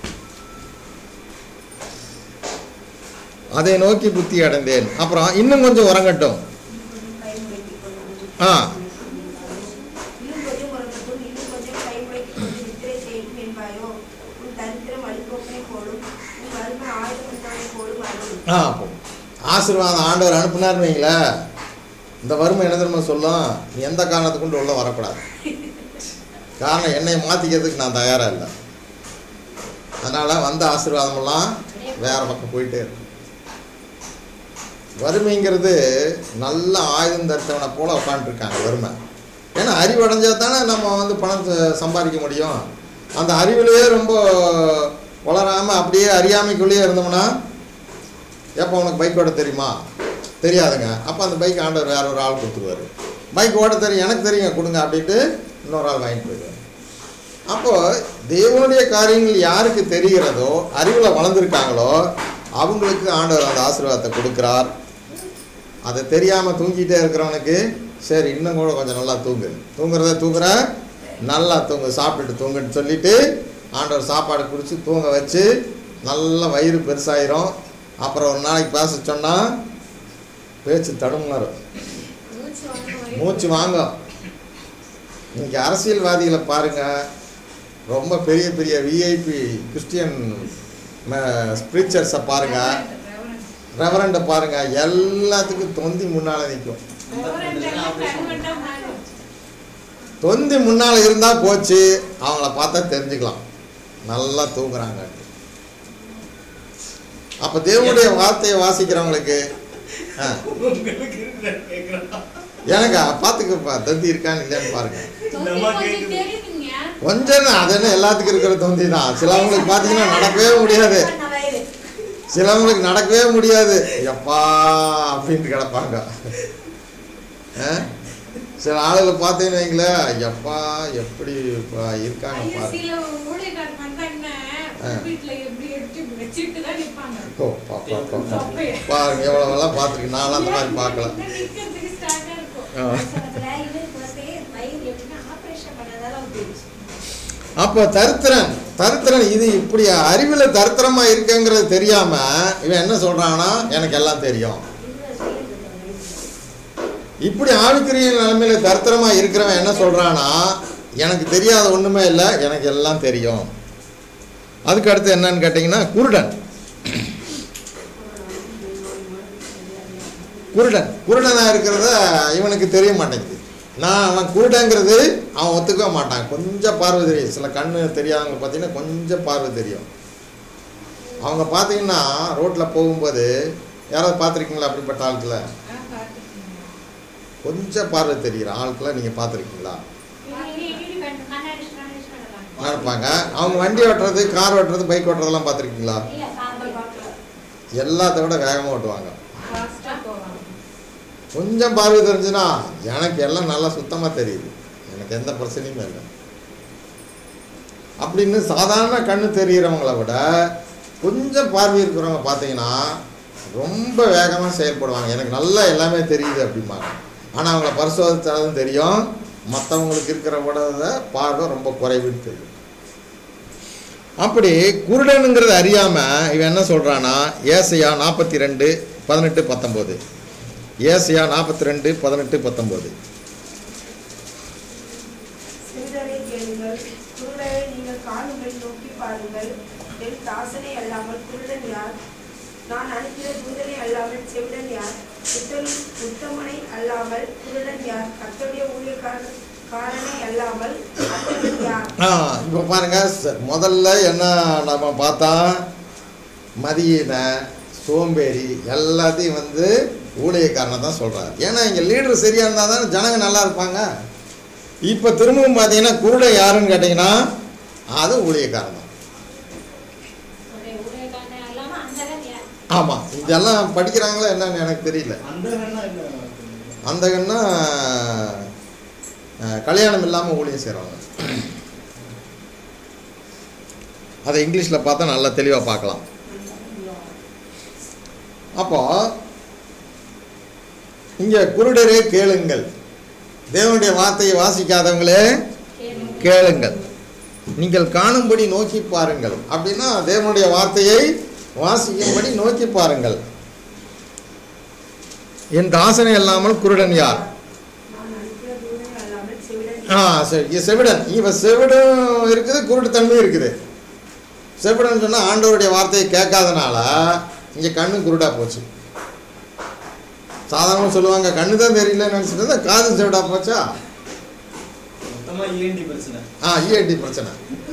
A: அதை நோக்கி புத்தி அடைந்தேன் அப்புறம் இன்னும் கொஞ்சம் உறங்கட்டும்
D: கைமுறைத்துக் கொள்ளும்.
A: ஆ
D: இன்னும் கொஞ்சம் உறங்கட்டும், இன்னும் கொஞ்சம் கைமுறைத்துக் கொண்டு நித்திரை செய்யும் என்பாயோ உன் தரித்திரம் வழிபோக்கனை போலும் உன் வறுமை ஆயுதம் போலும் வரும்
A: ஆ அப்போ ஆசீர்வாதம் ஆண்டவர் அனுப்புனார்னு வைங்களேன் இந்த வறுமை என்ன தெரியுமா சொல்லும் நீ எந்த காரணத்தை கொண்டு உள்ள வரக்கூடாது காரணம் என்னை மாற்றிக்கிறதுக்கு நான் தயாராக இல்லை அதனால் வந்த ஆசீர்வாதமெல்லாம் வேற பக்கம் போயிட்டே இருக்கு வறுமைங்கிறது நல்ல ஆயுதம் தரித்தவனை போல உட்காந்துருக்காங்க வறுமை ஏன்னா அறிவடைஞ்சா தானே நம்ம வந்து பணம் ச- சம்பாதிக்க முடியும் அந்த அறிவிலேயே ரொம்ப வளராமல் அப்படியே அறியாமைக்குள்ளேயே இருந்தோம்னா எப்போ உனக்கு பைக் ஓட்ட தெரியுமா தெரியாதுங்க அப்போ அந்த பைக் ஆண்டவர் வேற ஒரு ஆள் கொடுத்துருவாரு பைக் ஓட்ட தெரியும் எனக்கு தெரியுங்க கொடுங்க அப்படின்ட்டு இன்னொரு ஆள் வாங்கிட்டு போயிடுவார் அப்போது தேவனுடைய காரியங்கள் யாருக்கு தெரிகிறதோ அறிவில் வளர்ந்துருக்காங்களோ அவங்களுக்கு ஆண்டவர் அந்த ஆசீர்வாதத்தை கொடுக்குறார் அதை தெரியாமல் தூங்கிட்டே இருக்கிறவனுக்கு சரி இன்னும் கூட கொஞ்சம் நல்லா தூங்கு தூங்குறத தூங்குற நல்லா தூங்கு சாப்பிட்டுட்டு தூங்குன்னு சொல்லிட்டு ஆண்டவர் சாப்பாடு குடிச்சு தூங்க வச்சு நல்ல வயிறு பெருசாயிரும் அப்புறம் ஒரு நாளைக்கு பேச சொன்னால் பேச்சு தடுமாறும்
E: மூச்சு வாங்க வரைக்கும்.
A: மூச்சு வாங்கும் இன்னைக்கு அரசியல்வாதிகளை பாருங்க ரொம்ப பெரிய பெரிய விஐபி கிறிஸ்டியன் ஸ்பிரிச்சர்ஸை பாருங்க ரெவரண்டை பாருங்க எல்லாத்துக்கும் தொந்தி முன்னால் நிற்கும் தொந்தி முன்னால் இருந்தால் போச்சு அவங்கள பார்த்தா தெரிஞ்சுக்கலாம் நல்லா தூங்குறாங்க அப்போ தேவனுடைய வார்த்தையை வாசிக்கிறவங்களுக்கு ஆ
C: உங்களுக்கு இருக்குதான்னு கேக்குறான்.
A: எனக்கு பார்த்துக்கப்பா தொந்தி இருக்கான்னு இல்லையான்னு பாருங்க
E: தொந்தி
C: நம்ம
E: கொஞ்சம்
C: கேக்குது.
E: தெரியுதுங்க.
A: கொஞ்சம் அது என்ன எல்லாத்துக்கும் இருக்கிற தொந்தி தான் சிலவங்களுக்கு பார்த்தீங்கன்னா நடக்கவே முடியாது
D: பண்ண வயது
A: சிலவங்களுக்கு நடக்கவே முடியாது எப்பா அப்படின்ட்டு கிடப்பாங்க ஆ? சில ஆளுகளை பார்த்தீங்கன்னு வைங்களேன் எப்பா எப்படி இப்ப இருக்காங்க
E: ஐயோ,
A: பாருங்க
E: சில ஊழியக்காரங்க வந்தாங்கன்னா,
A: ஆ.
E: வீட்டுல எப்படி எடுத்து வச்சுட்டு தான் நிப்பாங்க.
A: ஓ பாப்பா பாப்பா பாருங்க எவ்வளோவெல்லாம் பார்த்துருக்கு நான்லாம் அந்த மாதிரி பார்க்கல
E: ஏன்னா நிக்கிறதுக்கு strong ஆ இருக்கும்.
A: ஆ.
E: வயசானதுல இவருக்கு வந்து வயிறு எப்படின்னா operation பண்ணதால அவருக்கு போயிடுச்சு.
A: அப்போ தரித்திரன் தரித்திரன் இது இப்படி அறிவில் தரித்திரமாக இருக்குங்கிறது தெரியாம இவன் என்ன சொல்றான்னா எனக்கு எல்லாம் தெரியும்
E: இதுல செய்யறது இல்லை.
A: இப்படி ஆளுக்கிரிய நிலைமையில தரித்திரமா இருக்கிறவன் என்ன சொல்றானா எனக்கு தெரியாத ஒண்ணுமே இல்லை எனக்கு எல்லாம் தெரியும் அதுக்கு அடுத்து என்னன்னு கேட்டிங்கன்னா குருடன் குருடன் குருடனாக இருக்கிறத இவனுக்கு தெரிய மாட்டேங்குது நான் அவன் குருடங்கிறது அவன் ஒத்துக்க மாட்டான் கொஞ்சம் பார்வை தெரியும் சில கண்ணு தெரியாதவங்க பார்த்தீங்கன்னா கொஞ்சம் பார்வை தெரியும் அவங்க பார்த்தீங்கன்னா ரோட்டில் போகும்போது யாராவது பார்த்துருக்கீங்களா அப்படிப்பட்ட ஆட்களை
B: ஆ, பார்த்திருக்கீங்க.
A: கொஞ்சம் பார்வை தெரிகிற ஆட்களை நீங்கள் பார்த்துருக்கீங்களா
E: இவங்க இடி கண்ணு கண்ணாடி கண்ணாடி நடப்பாங்க.
A: நடப்பாங்க அவங்க வண்டி ஓட்டுறது கார் ஓட்டுறது பைக் ஓட்டுறதெல்லாம் பார்த்துருக்கீங்களா
E: இல்ல, சாம்பல்.
A: எல்லாத்த விட வேகமாக ஓட்டுவாங்க
B: Fast ஆ போவாங்க.
A: கொஞ்சம் பார்வை தெரிஞ்சுன்னா எனக்கு எல்லாம் நல்லா சுத்தமாக தெரியுது எனக்கு எந்த பிரச்சனையுமே இல்லை அப்படின்னு சாதாரண கண்ணு தெரிகிறவங்கள விட கொஞ்சம் பார்வை இருக்கிறவங்க பார்த்தீங்கன்னா ரொம்ப வேகமாக செயல்படுவாங்க எனக்கு நல்லா எல்லாமே தெரியுது அப்படிம்பாங்க ஆனால் அவங்கள பரிசோதித்தாலும் தெரியும் மற்றவங்களுக்கு இருக்கிற விட பார்வை ரொம்ப குறைவுன்னு தெரியும் அப்படி குருடனுங்கிறத அறியாமல் இவன் என்ன சொல்கிறான்னா ஏசையா நாற்பத்தி ரெண்டு பதினெட்டு பத்தொம்போது ஏசையா நாற்பத்தி ரெண்டு பதினெட்டு பத்தொம்போது
D: சிறுதரை கேளுங்கள் குருடரை நீங்கள் காணுங்கள் நோக்கி பாருங்கள் என் தாசனை அல்லாமல் குருடன் யார் நான் அனுப்பின தூதனை அல்லாமல் செவிடன் யார் உத்தம் உத்தமனை அல்லாமல் குருடன் யார் கர்த்தருடைய ஊழியக்காரன் காரனை அல்லாமல் அத்தகன் யார்
A: ஆ இப்போ பாருங்க ச- முதல்ல என்ன நம்ம பார்த்தா மதியின சோம்பேறி எல்லாத்தையும் வந்து ஊழியக்காரனை தான் சொல்கிறார் ஏன்னா இங்கே லீடர் சரியாக இருந்தால் தானே ஜனங்க நல்லா இருப்பாங்க இப்போ திரும்பவும் பார்த்தீங்கன்னா குருடை யாருன்னு கேட்டிங்கன்னா அது ஊழியக்காரன் தான்
E: ஒரே ஊழியக்காரனே அல்லாம அந்தகன் யார்?
A: ஆமாம் இதெல்லாம் படிக்கிறாங்களா என்னன்னு எனக்கு தெரியல
C: அந்த வேணா இல்ல
A: அந்தகன்னா அஹ், கல்யாணம் இல்லாமல் ஊழியம் செய்கிறவங்க அதை இங்கிலீஷில் பார்த்தா நல்லா தெளிவாக பார்க்கலாம் அப்போ இங்கே குருடரே கேளுங்கள் தேவனுடைய வார்த்தையை வாசிக்காதவங்களே
E: கேளுங்க.
A: கேளுங்கள் நீங்கள் காணும்படி நோக்கி பாருங்கள் அப்படின்னா தேவனுடைய வார்த்தையை வாசிக்கும்படி நோக்கி பாருங்கள் என் தாசனை இல்லாமல் குருடன் யார்
D: நான் அனுப்பின தூதனை அல்லாமல் செவிடன்
A: ஆ சரி இது செவிடன் இவன் செவிடும் இருக்குது குருட்டுத்தன்மையும் இருக்குது செவிடன் சொன்னால் ஆண்டவருடைய வார்த்தையை கேட்காதனால இங்கே கண்ணு குருடா போச்சு சாதாரணமாக சொல்லுவாங்க கண்ணு தான் தெரியலன்னு நினச்சிட்டு இருந்தா காது செவிடா போச்சா
C: மொத்தமா இஎன்டி பிரச்சனை
A: ஆ இஎன்டி பிரச்சனை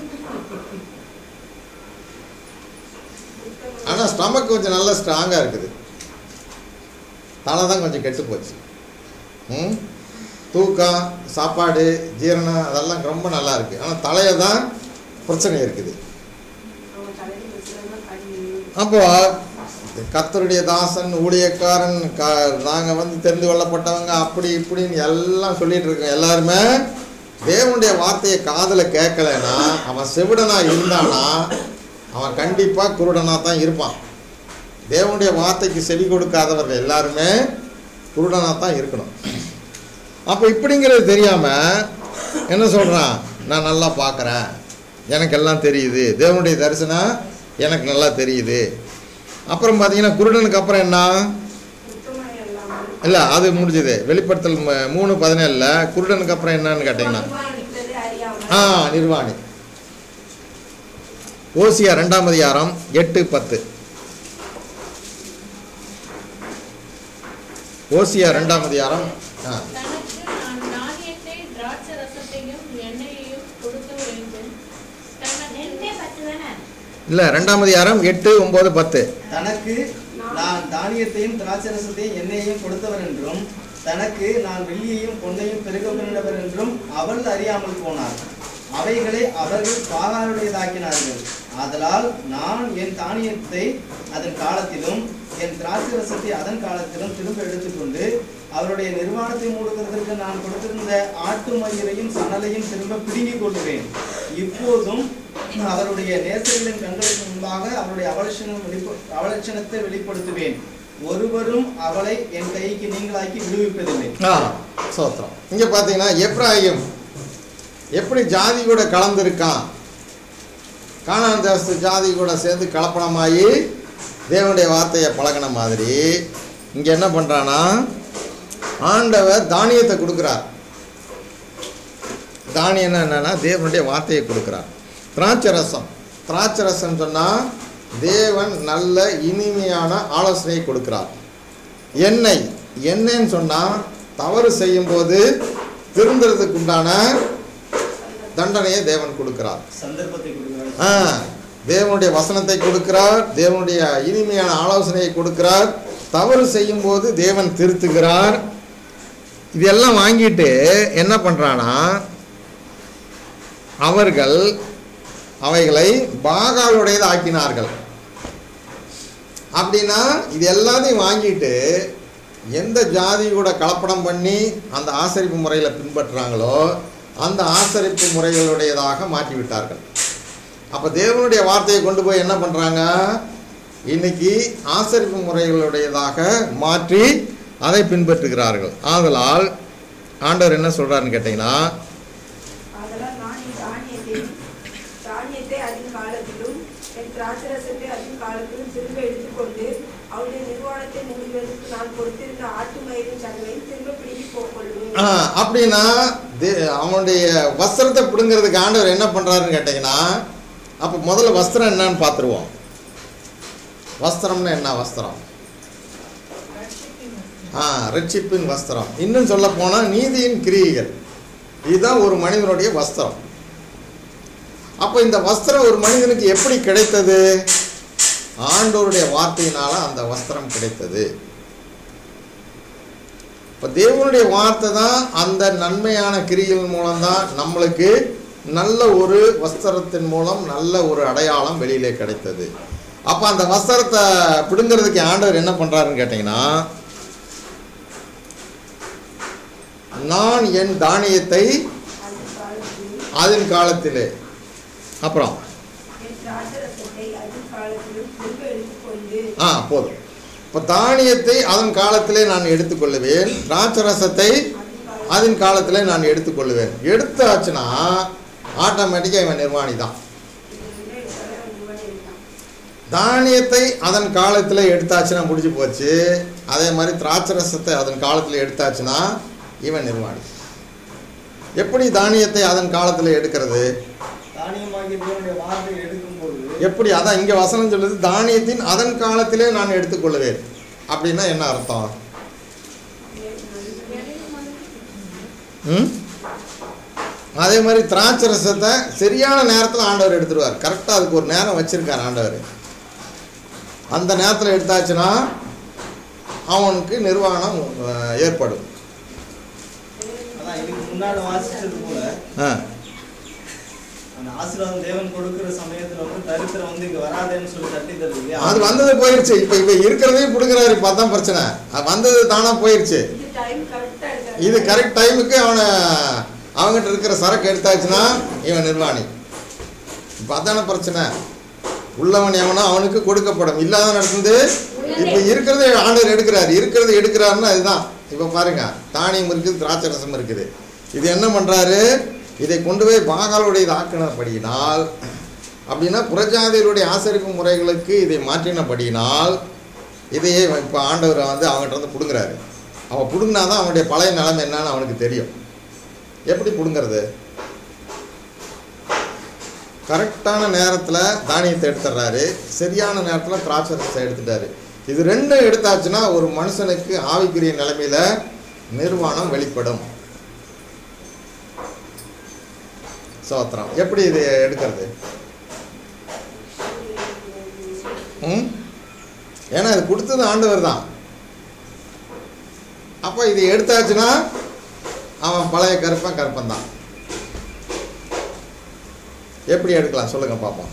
A: ஆனால் ஸ்டமக் கொஞ்சம் நல்ல ஸ்ட்ராங்காக இருக்குது தலை தான் கொஞ்சம் கெட்டு போச்சு ம் தூக்கம் சாப்பாடு ஜீரணம் அதெல்லாம் ரொம்ப நல்லா இருக்குது ஆனால் தலையை தான் பிரச்சனை இருக்குது
D: அவன் தலையில் பிரச்சனை கண்ணு
A: அப்போ கத்தருடைய தாசன் ஊழியக்காரன் க நாங்கள் வந்து தெரிந்து கொள்ளப்பட்டவங்க அப்படி இப்படின்னு எல்லாம் சொல்லிட்டு இருக்கோம் எல்லாருமே தேவனுடைய வார்த்தையை காதில் கேட்கலைன்னா அவன் செவிடனாக இருந்தானா அவன் கண்டிப்பாக குருடனாக தான் இருப்பான் தேவனுடைய வார்த்தைக்கு செவி கொடுக்காதவர்கள் எல்லாருமே குருடனாக தான் இருக்கணும் அப்போ இப்படிங்கிறது தெரியாமல் என்ன சொல்கிறான் நான் நல்லா பார்க்குறேன் எனக்கு எல்லாம் தெரியுது தேவனுடைய தரிசனம் எனக்கு நல்லா தெரியுது அப்புறம் பார்த்தீங்கன்னா குருடனுக்கு அப்புறம் என்ன
D: உத்தமனை அல்லாமல்
A: இல்லை அது முடிஞ்சது வெளிப்படுத்தல் ம- மூணு பதினேழில் குருடனுக்கு அப்புறம் என்னன்னு கேட்டிங்கன்னா
D: நிர்வாணித்ததை அறியாமல்
A: ஆ நிர்வாணி ஓசியா ரெண்டாம் அதிகாரம் எட்டு பத்து ஓசியா ரெண்டாம் அதிகாரம் ஆ
E: தனக்கு நான் தானியத்தை திராட்சை ரசத்தையும் எண்ணெயையும் கொடுக்க வேண்டும் தனக்கு ரெண்டே பத்து தானே
A: இல்லை ரெண்டாம் அதிகாரம் எட்டு ஒம்பது பத்து
C: தனக்கு நான் தானியத்தையும் திராட்சரசத்தையும் எண்ணெயையும் கொடுத்தவர் என்றும் தனக்கு நான் வெள்ளியையும் பொன்னையும் பெருக பண்ணினவர் என்றும் அவள் அறியாமல் போனார் அவைகளை அவர்கள் பாகாருடையதாக்கினார்கள் ஆதலால் நான் என் தானியத்தை அதன் காலத்திலும் என் திராட்சரசத்தை அதன் காலத்திலும் திரும்ப எடுத்துக்கொண்டு அவருடைய நிர்வாணத்தை மூடுகிறதற்கு நான் கொடுத்திருந்த ஆட்டு மயிரையும் சணலையும் திரும்ப பிடுங்கிக் கொள்ளுவேன் இப்போதும் அவருடைய நேசர்களின் கண்களுக்கு முன்பாக அவருடைய அவலட்சணம் வெளிப்ப அவலட்சணத்தை வெளிப்படுத்துவேன் ஒருவரும் அவளை என் கைக்கு நீங்களாக்கி விடுவிப்பதில்லை
A: ஆ சோத்திரம் இங்கே பார்த்தீங்கன்னா எப்ராஹிம் எப்படி ஜாதி கூட கலந்துருக்கான் கானான் தேசத்து ஜாதி கூட சேர்ந்து கலப்பணமாகி தேவனுடைய வார்த்தையை பழகின மாதிரி இங்கே என்ன பண்ணுறான்னா ஆண்டவர் தானியத்தை கொடுக்குறார் தானியம்னா என்னன்னா தேவனுடைய வார்த்தையை கொடுக்குறார் திராட்சை ரசம் திராட்சை ரசம் சொன்னால் தேவன் நல்ல இனிமையான ஆலோசனையை கொடுக்கிறார் எண்ணெய் எண்ணெய்ன்னு சொன்னால் தவறு செய்யும்போது திருந்துறதுக்கு உண்டான தண்டனையை தேவன் கொடுக்கிறார்
C: சந்தர்ப்பத்தை கொடுக்கிறார்
A: ஆ தேவனுடைய வசனத்தை கொடுக்கிறார் தேவனுடைய இனிமையான ஆலோசனையை கொடுக்கிறார் தவறு செய்யும்போது தேவன் திருத்துகிறார் இதெல்லாம் வாங்கிட்டு என்ன பண்ணுறானா அவர்கள் அவைகளை பாகாலுடையது ஆக்கினார்கள் அப்படின்னா இது எல்லாத்தையும் வாங்கிட்டு எந்த ஜாதி கூட கலப்படம் பண்ணி அந்த ஆசரிப்பு முறையில் பின்பற்றுறாங்களோ அந்த ஆசரிப்பு முறைகளுடையதாக மாற்றி விட்டார்கள் அப்போ தேவனுடைய வார்த்தையை கொண்டு போய் என்ன பண்ணுறாங்க இன்னைக்கு ஆசரிப்பு முறைகளுடையதாக மாற்றி அதை பின்பற்றுகிறார்கள் ஆதலால் ஆண்டவர் என்ன சொல்கிறாருன்னு கேட்டிங்கன்னா
D: ஆதலால் நான் என் தானியத்தை தானியத்தை அதன் காலத்திலும் என் திராட்சரசத்தை அதன் காலத்திலும் திரும்ப எடுத்துக்கொண்டு அவருடைய நிர்வாணத்தை மூடுவதற்கு நான் கொடுத்திருந்த ஆட்டு மயிரின் சங்கலையும் திரும்ப பிடிங்கி போக்கொள்வேன்
A: ஆ, அப்படின்னா தே- அவனுடைய வஸ்திரத்தை பிடுங்கிறதுக்கு ஆண்டவர் என்ன பண்ணுறாருன்னு கேட்டிங்கன்னா அப்போ முதல்ல வஸ்திரம் என்னன்னு பார்த்துருவோம் வஸ்திரம்னா என்ன வஸ்திரம் ஆ ரட்சிப்பின் வஸ்திரம் இன்னும் சொல்ல போனால் நீதியின் கிரியைகள் இதுதான் ஒரு மனிதனுடைய வஸ்திரம் அப்போ இந்த வஸ்திரம் ஒரு மனிதனுக்கு எப்படி கிடைத்தது ஆண்டவருடைய வார்த்தையினால அந்த வஸ்திரம் கிடைத்தது இப்போ தேவனுடைய வார்த்தை தான் அந்த நன்மையான கிரிகள் மூலம்தான் நம்மளுக்கு நல்ல ஒரு வஸ்திரத்தின் மூலம் நல்ல ஒரு அடையாளம் வெளியிலே கிடைத்தது அப்போ அந்த வஸ்திரத்தை பிடுங்கிறதுக்கு ஆண்டவர் என்ன பண்ணுறாருன்னு கேட்டிங்கன்னா நான் என் தானியத்தை
D: அந்த காலத்தில்
A: அதன் காலத்திலே அப்புறம்
D: என் திராட்சரசத்தை அதன் காலத்திலும் திரும்ப எடுத்துக்கொண்டு
A: ஆ போதும் இப்போ தானியத்தை அதன் காலத்திலே நான் எடுத்துக்கொள்ளுவேன் திராட்சரசத்தை அதன் காலத்திலே நான் எடுத்துக்கொள்ளுவேன் எடுத்தாச்சுன்னா ஆட்டோமேட்டிக்காக இவன் நிர்வாணி தான் தானியத்தை அதன் காலத்தில் எடுத்தாச்சுன்னா முடிஞ்சு போச்சு அதே மாதிரி திராட்சரசத்தை அதன் காலத்தில் எடுத்தாச்சுன்னா இவன் நிர்வாணி எப்படி தானியத்தை அதன் காலத்தில் எடுக்கிறது
C: தானியமாகிய தேவனுடைய வார்த்தையை எடுக்கும் பொழுது
A: எப்படி அதான் இங்கே வசனம் சொல்லுது தானியத்தின் அதன் காலத்திலே நான் எடுத்துக்கொள்வேன் அப்படின்னா என்ன அர்த்தம் ம் அதே மாதிரி திராட்சை ரசத்தை சரியான நேரத்தில் ஆண்டவர் எடுத்துருவார் கரெக்டாக அதுக்கு ஒரு நேரம் வச்சிருக்கார் ஆண்டவர் அந்த நேரத்தில் எடுத்தாச்சுன்னா அவனுக்கு நிர்வாணம் அஹ், ஏற்படும்
C: அதான் இதுக்கு முன்னாடி வாசிச்சது போல
A: ஆ
C: அந்த ஆசீர்வாதம் தேவன் கொடுக்கிற சமயத்துல வந்து தரித்திரம் வந்து இங்க வராதேன்னு சொல்லி தட்டி தருது இல்லையா?
A: அது வந்தது போயிருச்சு இப்போ இப்போ இருக்கிறதையும் கொடுக்குறாரு இப்போ தான் பிரச்சனை அது வந்தது தானாக போயிருச்சு
D: இது டைம் கரெக்டா இருக்காது
A: இது கரெக்ட் டைமுக்கு அவனை அவங்ககிட்ட இருக்கிற சரக்கு எடுத்தாச்சுன்னா இவன் நிர்வாணி இப்போ அதான பிரச்சனை உள்ளவன் எவனோ அவனுக்கு கொடுக்கப்படும் இல்லாத நடந்தது இப்போ இருக்கிறத ஆண்டவர் எடுக்கிறார் இருக்கிறத எடுக்கிறாருன்னா அதுதான் இப்போ பாருங்க தானியம் இருக்குது திராட்சை ரசம் இருக்குது இது என்ன பண்ணுறாரு இதை கொண்டு போய் பாகாலுடைய ஆக்கினபடியினால் அப்படின்னா புறஜாதியருடைய ஆசரிப்பு முறைகளுக்கு இதை மாற்றினபடியினால் இதையே இப்போ ஆண்டவர் வந்து அவங்ககிட்ட வந்து பிடுங்குறாரு அவன் பிடுங்கினா தான் அவனுடைய பழைய நிலைமை என்னன்னு அவனுக்கு தெரியும் எப்படி பிடுங்கிறது கரெக்டான நேரத்தில் தானியத்தை எடுத்துடுறாரு சரியான நேரத்தில் திராட்சை ரசத்தை எடுத்துட்டாரு இது ரெண்டும் எடுத்தாச்சுன்னா ஒரு மனுஷனுக்கு ஆவிக்குரிய நிலைமையில நிர்வாணம் வெளிப்படும் சோத்திரம் எப்படி இது எடுக்கிறது ம் ஏன்னா இது கொடுத்தது ஆண்டவர் தான் அப்போ இது எடுத்தாச்சுன்னா அவன் பழைய கருப்பன் கருப்பன் தான் எப்படி எடுக்கலாம் சொல்லுங்க பார்ப்போம்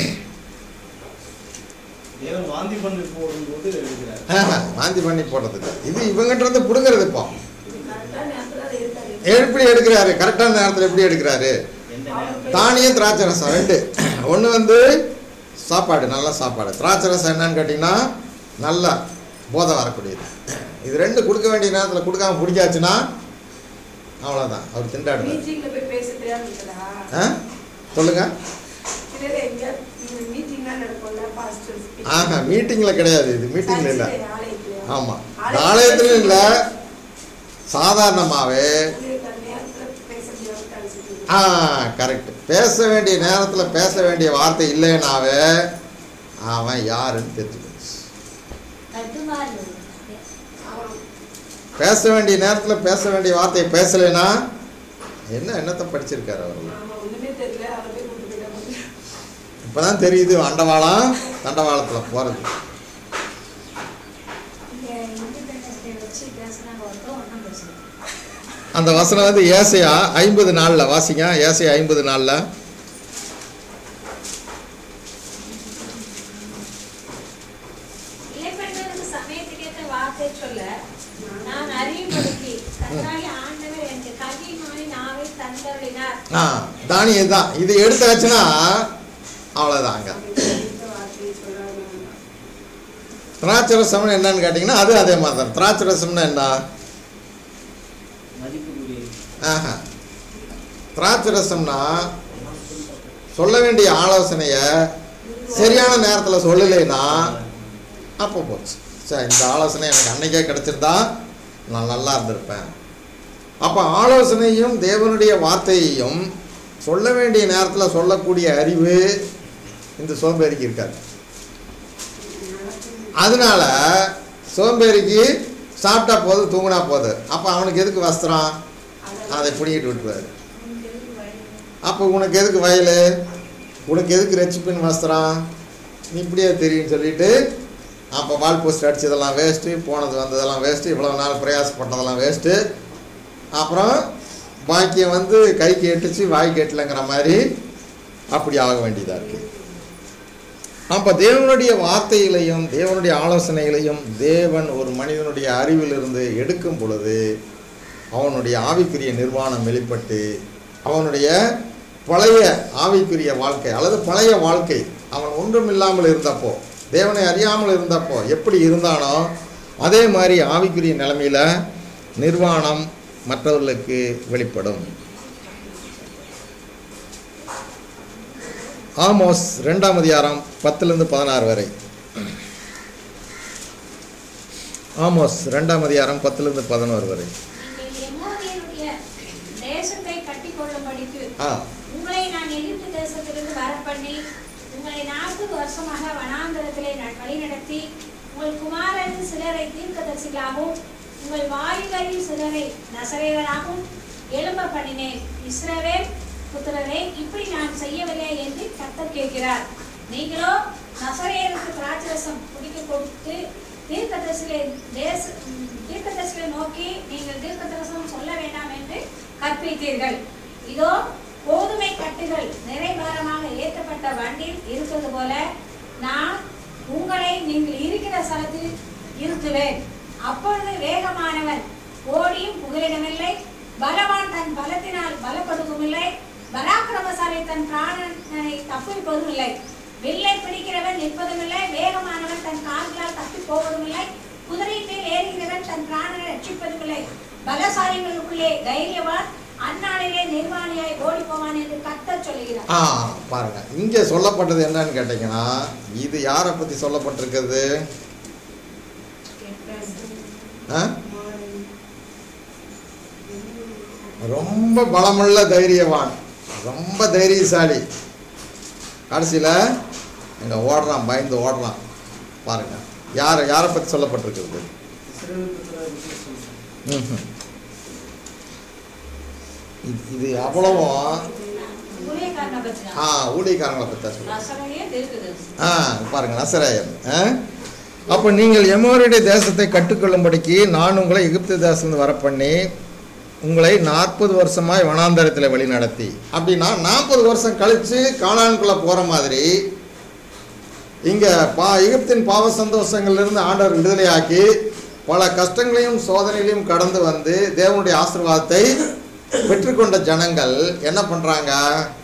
C: தேவன் வாந்தி பண்ணி போடும்போது எடுக்கிறார்
A: ஆஹா, வாந்தி பண்ணி போடுறதுக்கு இது இவங்கிட்ட இருந்து பிடுங்கிறது இப்போ
D: கரெக்டான நேரத்துல அதை எடுத்தாரு
A: எப்படி எடுக்கிறாரு கரெக்டான நேரத்தில் எப்படி எடுக்கிறாரு
C: எந்த நேரம்
A: தானியம் திராட்சை ரசம் ரெண்டு ஒன்று வந்து சாப்பாடு நல்ல சாப்பாடு திராட்சை ரசம் என்னன்னு கேட்டிங்கன்னா நல்லா போதை வரக்கூடியது இது ரெண்டு கொடுக்க வேண்டிய நேரத்தில் கொடுக்காம பிடிக்காச்சுன்னா அவ்வளோதான் அவர் திண்டாடுவார்
D: மீட்டிங்ல போய் பேச தெரியாம இருக்குதா
A: ஆ சொல்லுங்க
D: இல்ல எங்க மீட்டிங்லாம் நடக்கும்ல பாஸ்டர்ஸ்
A: ஆஹா மீட்டிங்கில் கிடையாது இது மீட்டிங்கில் இல்லை
D: ஆலயத்துல
A: ஆமாம் ஆலயத்துலையும் இல்லை சாதாரணமாகவே
D: உங்களுக்கு அந்த நேரத்துல பேச முடியாம கழிச்சிட்டு
A: ஆ கரெக்ட் பேச வேண்டிய நேரத்தில் பேச வேண்டிய வார்த்தை இல்லைனாவே அவன் யாருன்னு தெரிஞ்சு போச்சு
D: அவன்
A: பேச வேண்டிய நேரத்தில் பேச வேண்டிய வார்த்தையை பேசலைன்னா என்ன என்னத்தை படிச்சிருக்காரு அவர்
D: அவன் ஒண்ணுமே தெரியல அவரை போய் கூட்டு போயிட்டாங்க
A: இப்போ தான் தெரியுது அண்டவாளம் தண்டவாளத்தில் போகிறது அந்த வசனம் வந்து ஏசையா ஐம்பது நாளில் வாசிங்க ஏசையா ஐம்பது நாளில்
F: இளைப்பெண்களுக்கு சமயத்துக்கேற்ற வார்த்தை சொல்ல நான் அறியும்படிக்கு கர்த்தராகிய ஆண்டவர் எனக்கு கல்விமானி நாவை தந்தருளினார்
A: ஆ தானியம் தான் இது எடுத்தாச்சுன்னா அவ்வளோதாங்க
D: வார்த்தையை சொல்லாம
A: திராட்சை ரசம்னு என்னன்னு கேட்டிங்கன்னா அது அதே மாதிரி தான் திராட்சை ரசம்னா என்ன
C: மதிப்புக்குரிய
A: ஆஹா திராட்சை ரசம்னா சொல்ல வேண்டிய ஆலோசனையை சரியான நேரத்தில் சொல்லலைன்னா அப்போ போச்சு சரி இந்த ஆலோசனை எனக்கு அன்னைக்கே கிடச்சிருந்தா நான் நல்லா இருந்திருப்பேன் அப்போ ஆலோசனையும் தேவனுடைய வார்த்தையையும் சொல்ல வேண்டிய நேரத்தில் சொல்லக்கூடிய அறிவு இந்த சோம்பேறிக்கு இருக்காது அதனால சோம்பேறிக்கு சாப்பிட்டா போதும் தூங்கினா போதும் அப்போ அவனுக்கு எதுக்கு வஸ்திரம் அதை பிடிக்கிட்டு விட்டுருவாரு அப்போ உனக்கு எதுக்கு வயல் உனக்கு எதுக்கு ரெச்சிப்பின் வஸ்திரம் நீ இப்படியே தெரியும்னு சொல்லிட்டு அப்போ வால் போஸ்ட் அடிச்சதெல்லாம் வேஸ்ட்டு போனது வந்ததெல்லாம் வேஸ்ட்டு இவ்வளோ நாள் பிரயாசப்பட்டதெல்லாம் வேஸ்ட்டு அப்புறம் பாக்கியம் வந்து கைக்கு எட்டுச்சு வாய்க்கு எட்டலைங்கிற மாதிரி அப்படி ஆக வேண்டியதாக இருக்குது அப்போ தேவனுடைய வார்த்தைகளையும் தேவனுடைய ஆலோசனைகளையும் தேவன் ஒரு மனிதனுடைய அறிவிலிருந்து எடுக்கும் பொழுது அவனுடைய ஆவிக்குரிய நிர்வாணம் வெளிப்பட்டு அவனுடைய பழைய ஆவிக்குரிய வாழ்க்கை அல்லது பழைய வாழ்க்கை அவன் ஒன்றும் இல்லாமல் இருந்தப்போ தேவனை அறியாமல் இருந்தப்போ எப்படி இருந்தானோ அதே மாதிரி ஆவிக்குரிய நிலைமையில் நிர்வாணம் மற்றவர்களுக்கு வெளிப்படும் ஆமோஸ் ரெண்டாம் அதிகாரம் பத்துலேருந்து பதினாறு வரை ஆமோஸ் ரெண்டாம் அதிகாரம் பத்துலேருந்து பதினோரு வரை
F: நீங்கள் எமோரியருடைய தேசத்தை கட்டிக்கொள்ளும்படிக்கு
A: ஆ
F: உங்களை நான் எகிப்து தேசத்திலிருந்து வரப்பண்ணி உங்களை நாற்பது வருஷமாக வனாந்தரத்திலே நான் வழிநடத்தி உங்கள் குமாரன் சிலரை தீர்க்கதரிசிகளாகவும் உங்கள் வாலிபரில் சிலரை நசரேயராகவும் எழும்ப பண்ணினேன் இஸ்ரவேல் புத்திரரே இப்படி நான் செய்யவில்லை என்று கர்த்தர் கேட்கிறார் நீங்களோ நசரேயருக்கு திராட்சரசம் குடிக்க கொடுத்து தீர்க்கதரிசிகளை தேச ம், தீர்க்கதரிசிகளை நோக்கி நீங்கள் தீர்க்கதரிசனம் சொல்ல வேண்டாம் என்று கற்பித்தீர்கள் இதோ கோதுமை கட்டுகள் நிறைபாரமாக ஏற்றப்பட்ட வண்டில் இருக்கிறது போல நான் உங்களை நீங்கள் இருக்கிற ஸ்தலத்தில் இருத்துவேன் அப்பொழுது வேகமானவன் ஓடியும் புகலிடமில்லை பலவான் தன் பலத்தினால் பலப்படுவதும் இல்லை பராக்கிரமசாலி தன் பிராணனை தப்பிப்பதும் இல்லை வில்லை பிடிக்கிறவன் நிற்பதும் இல்லை வேகமானவன் தன் கால்களால் தப்பி போவதும் இல்லை குதிரை மேல் ஏறுகிறவன் தன் பிராணனை ரட்சிப்பதும் இல்லை பலசாலிகளுக்குள்ளே தைரியவான் அந்நாளிலே நிர்வாணியாய் ஓடி போவான் என்று கர்த்தர் சொல்லுகிறார்
A: ஆ பாருங்க இங்கே சொல்லப்பட்டது என்னன்னு கேட்டிங்கன்னா இது யாரை பற்றி சொல்லப்பட்டிருக்கிறது ஆ ரொம்ப பலமுள்ள தைரியவான் ரொம்ப தைரியசாலி கடைசியில் இங்கே ஓடுறான் பயந்து ஓடுறான் பாருங்க யார் யாரை பற்றி சொல்லப்பட்டிருக்கிறது
C: இஸ்ரவேல் புத்திரரை பற்றி சொல்றேன்.
A: ம்ஹும். இது- இது அவ்வளவும்
F: ஊழியக்காரனை பற்றி
A: ஆ ஊழியக்காரங்களை பற்றி தான் சொல்லுங்க
F: ரசனையே தீர்க்கதரிசி
A: ஆ பாருங்க நசராயன் ஆ அப்போ நீங்கள் எமோருடைய தேசத்தை கற்றுக்கொள்ளும்படிக்கு நான் உங்களை எகிப்து தேசத்துலேருந்து வர பண்ணி உங்களை நாற்பது வருஷமாய் வனாந்தரத்தில் வழி நடத்தி அப்படின்னா நாற்பது வருஷம் கழித்து காணான்குள்ளே போகிற மாதிரி இங்கே பா எகிப்தின் பாவ சந்தோஷங்கள்லேருந்து ஆண்டவர் விடுதலையாக்கி பல கஷ்டங்களையும் சோதனைகளையும் கடந்து வந்து தேவனுடைய ஆசீர்வாதத்தை பெற்றுக்கொண்ட ஜனங்கள் என்ன பண்ணுறாங்க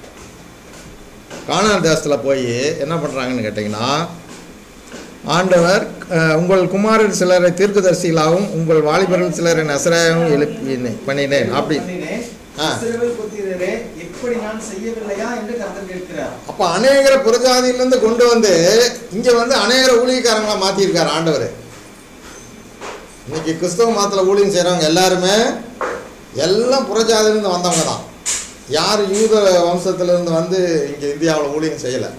A: கானான் தேசத்தில் போய் என்ன பண்ணுறாங்கன்னு கேட்டிங்கன்னா ஆண்டவர் அஹ், உங்கள் குமாரர் சிலரை தீர்க்கதரிசிகளாகவும் உங்கள் வாலிபர்கள் சிலரை நசராகவும் எழுப்பி பண்ணினேன் அப்படி
C: பண்ணினேன்.
A: ஆ.
C: இஸ்ரவேல் புத்திரரே எப்படி நான் செய்யவில்லையா என்று கர்த்தர் கேட்கிறார்
A: அப்போ அநேகர புறஜாதியிலேருந்து கொண்டு வந்து இங்கே வந்து அநேகர ஊழியக்காரங்களா மாற்றியிருக்கார் ஆண்டவர் இன்னைக்கு கிறிஸ்தவ மதத்தில் ஊழியம் செய்கிறவங்க எல்லாருமே எல்லாம் புறஜாதியிலேருந்து வந்தவங்க தான் யார் யூத வம்சத்திலேருந்து வந்து இங்கே இந்தியாவில் ஊழியம் செய்யலை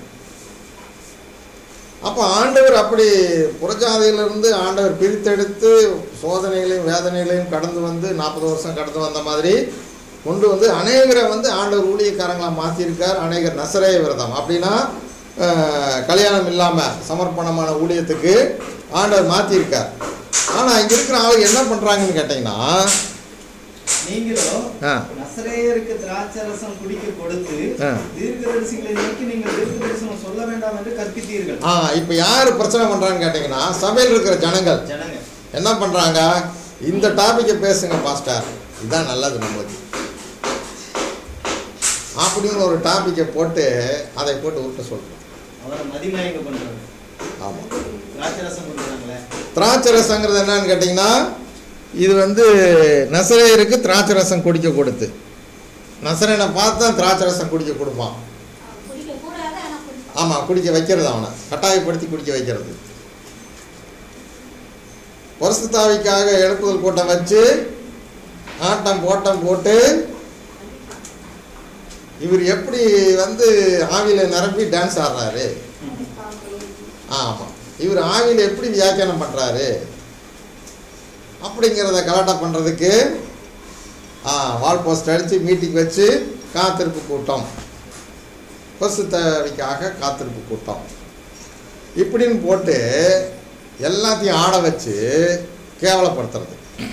A: அப்போ ஆண்டவர் அப்படி புறஜாதியிலிருந்து ஆண்டவர் பிரித்தெடுத்து சோதனைகளையும் வேதனைகளையும் கடந்து வந்து நாற்பது வருஷம் கடந்து வந்த மாதிரி கொண்டு வந்து அநேகரை வந்து ஆண்டவர் ஊழியக்காரங்களாக மாற்றிருக்கார் அநேகர் நசரே விரதம் அப்படின்னா அஹ், கல்யாணம் இல்லாமல் சமர்ப்பணமான ஊழியத்துக்கு ஆண்டவர் மாற்றிருக்கார் ஆனால் இங்கே இருக்கிற ஆளுங்க என்ன பண்ணுறாங்கன்னு கேட்டிங்கன்னா
C: நீங்களோ
A: ஆ
C: நசரேயருக்கு திராட்சரசம் குடிக்க கொடுத்து
A: ஆ.
C: தீர்க்கதரிசிகளை நோக்கி நீங்கள் தீர்க்கதரிசனம் சொல்ல வேண்டாம் என்று கற்பித்தீர்கள்
A: ஆ இப்போ யார் பிரச்சனை பண்ணுறான்னு கேட்டிங்கன்னா சபையில் இருக்கிற ஜனங்கள்
C: ஜனங்க
A: என்ன பண்ணுறாங்க இந்த டாப்பிக்கை பேசுங்க பாஸ்டர் இதுதான் நல்லது நம்மளுக்கு அப்படின்னு ஒரு டாப்பிக்கை போட்டு அதை போட்டு விட்டு சொல்கிறோம்
C: அவரை மதிமயங்க பண்றாங்க
A: ஆமாம்
C: திராட்சரசம் கொடுக்குறாங்களே
A: திராட்சை ரசங்கிறது என்னன்னு கேட்டிங்கன்னா இது வந்து நசரேயருக்கு திராட்சை ரசம் குடிக்க கொடுத்து நசரேனை பார்த்து தான் திராட்சை ரசம் குடிக்க கொடுப்பான்
F: குடிக்க கூடாது ஆனா குடிப்பான்
A: ஆமாம் குடிக்க வைக்கிறது அவனை கட்டாயப்படுத்தி குடிக்க வைக்கிறது வருஷத்தாவிக்காக எழுப்புதல் கூட்டம் வச்சு ஆட்டம் போட்டம் போட்டு இவர் எப்படி வந்து ஆவியில் நிரப்பி டான்ஸ் ஆடுறாரு ஆமாம் இவர் ஆவியில் எப்படி வியாக்கியானம் பண்ணுறாரு அப்படிங்கிறத கலாட்டம் பண்ணுறதுக்கு ஆ வால் போஸ்ட் அடித்து மீட்டிங் வச்சு காத்திருப்பு கூட்டம் பசு தேவைக்காக காத்திருப்பு கூட்டம் இப்படின்னு போட்டு எல்லாத்தையும் ஆட வச்சு கேவலப்படுத்துறது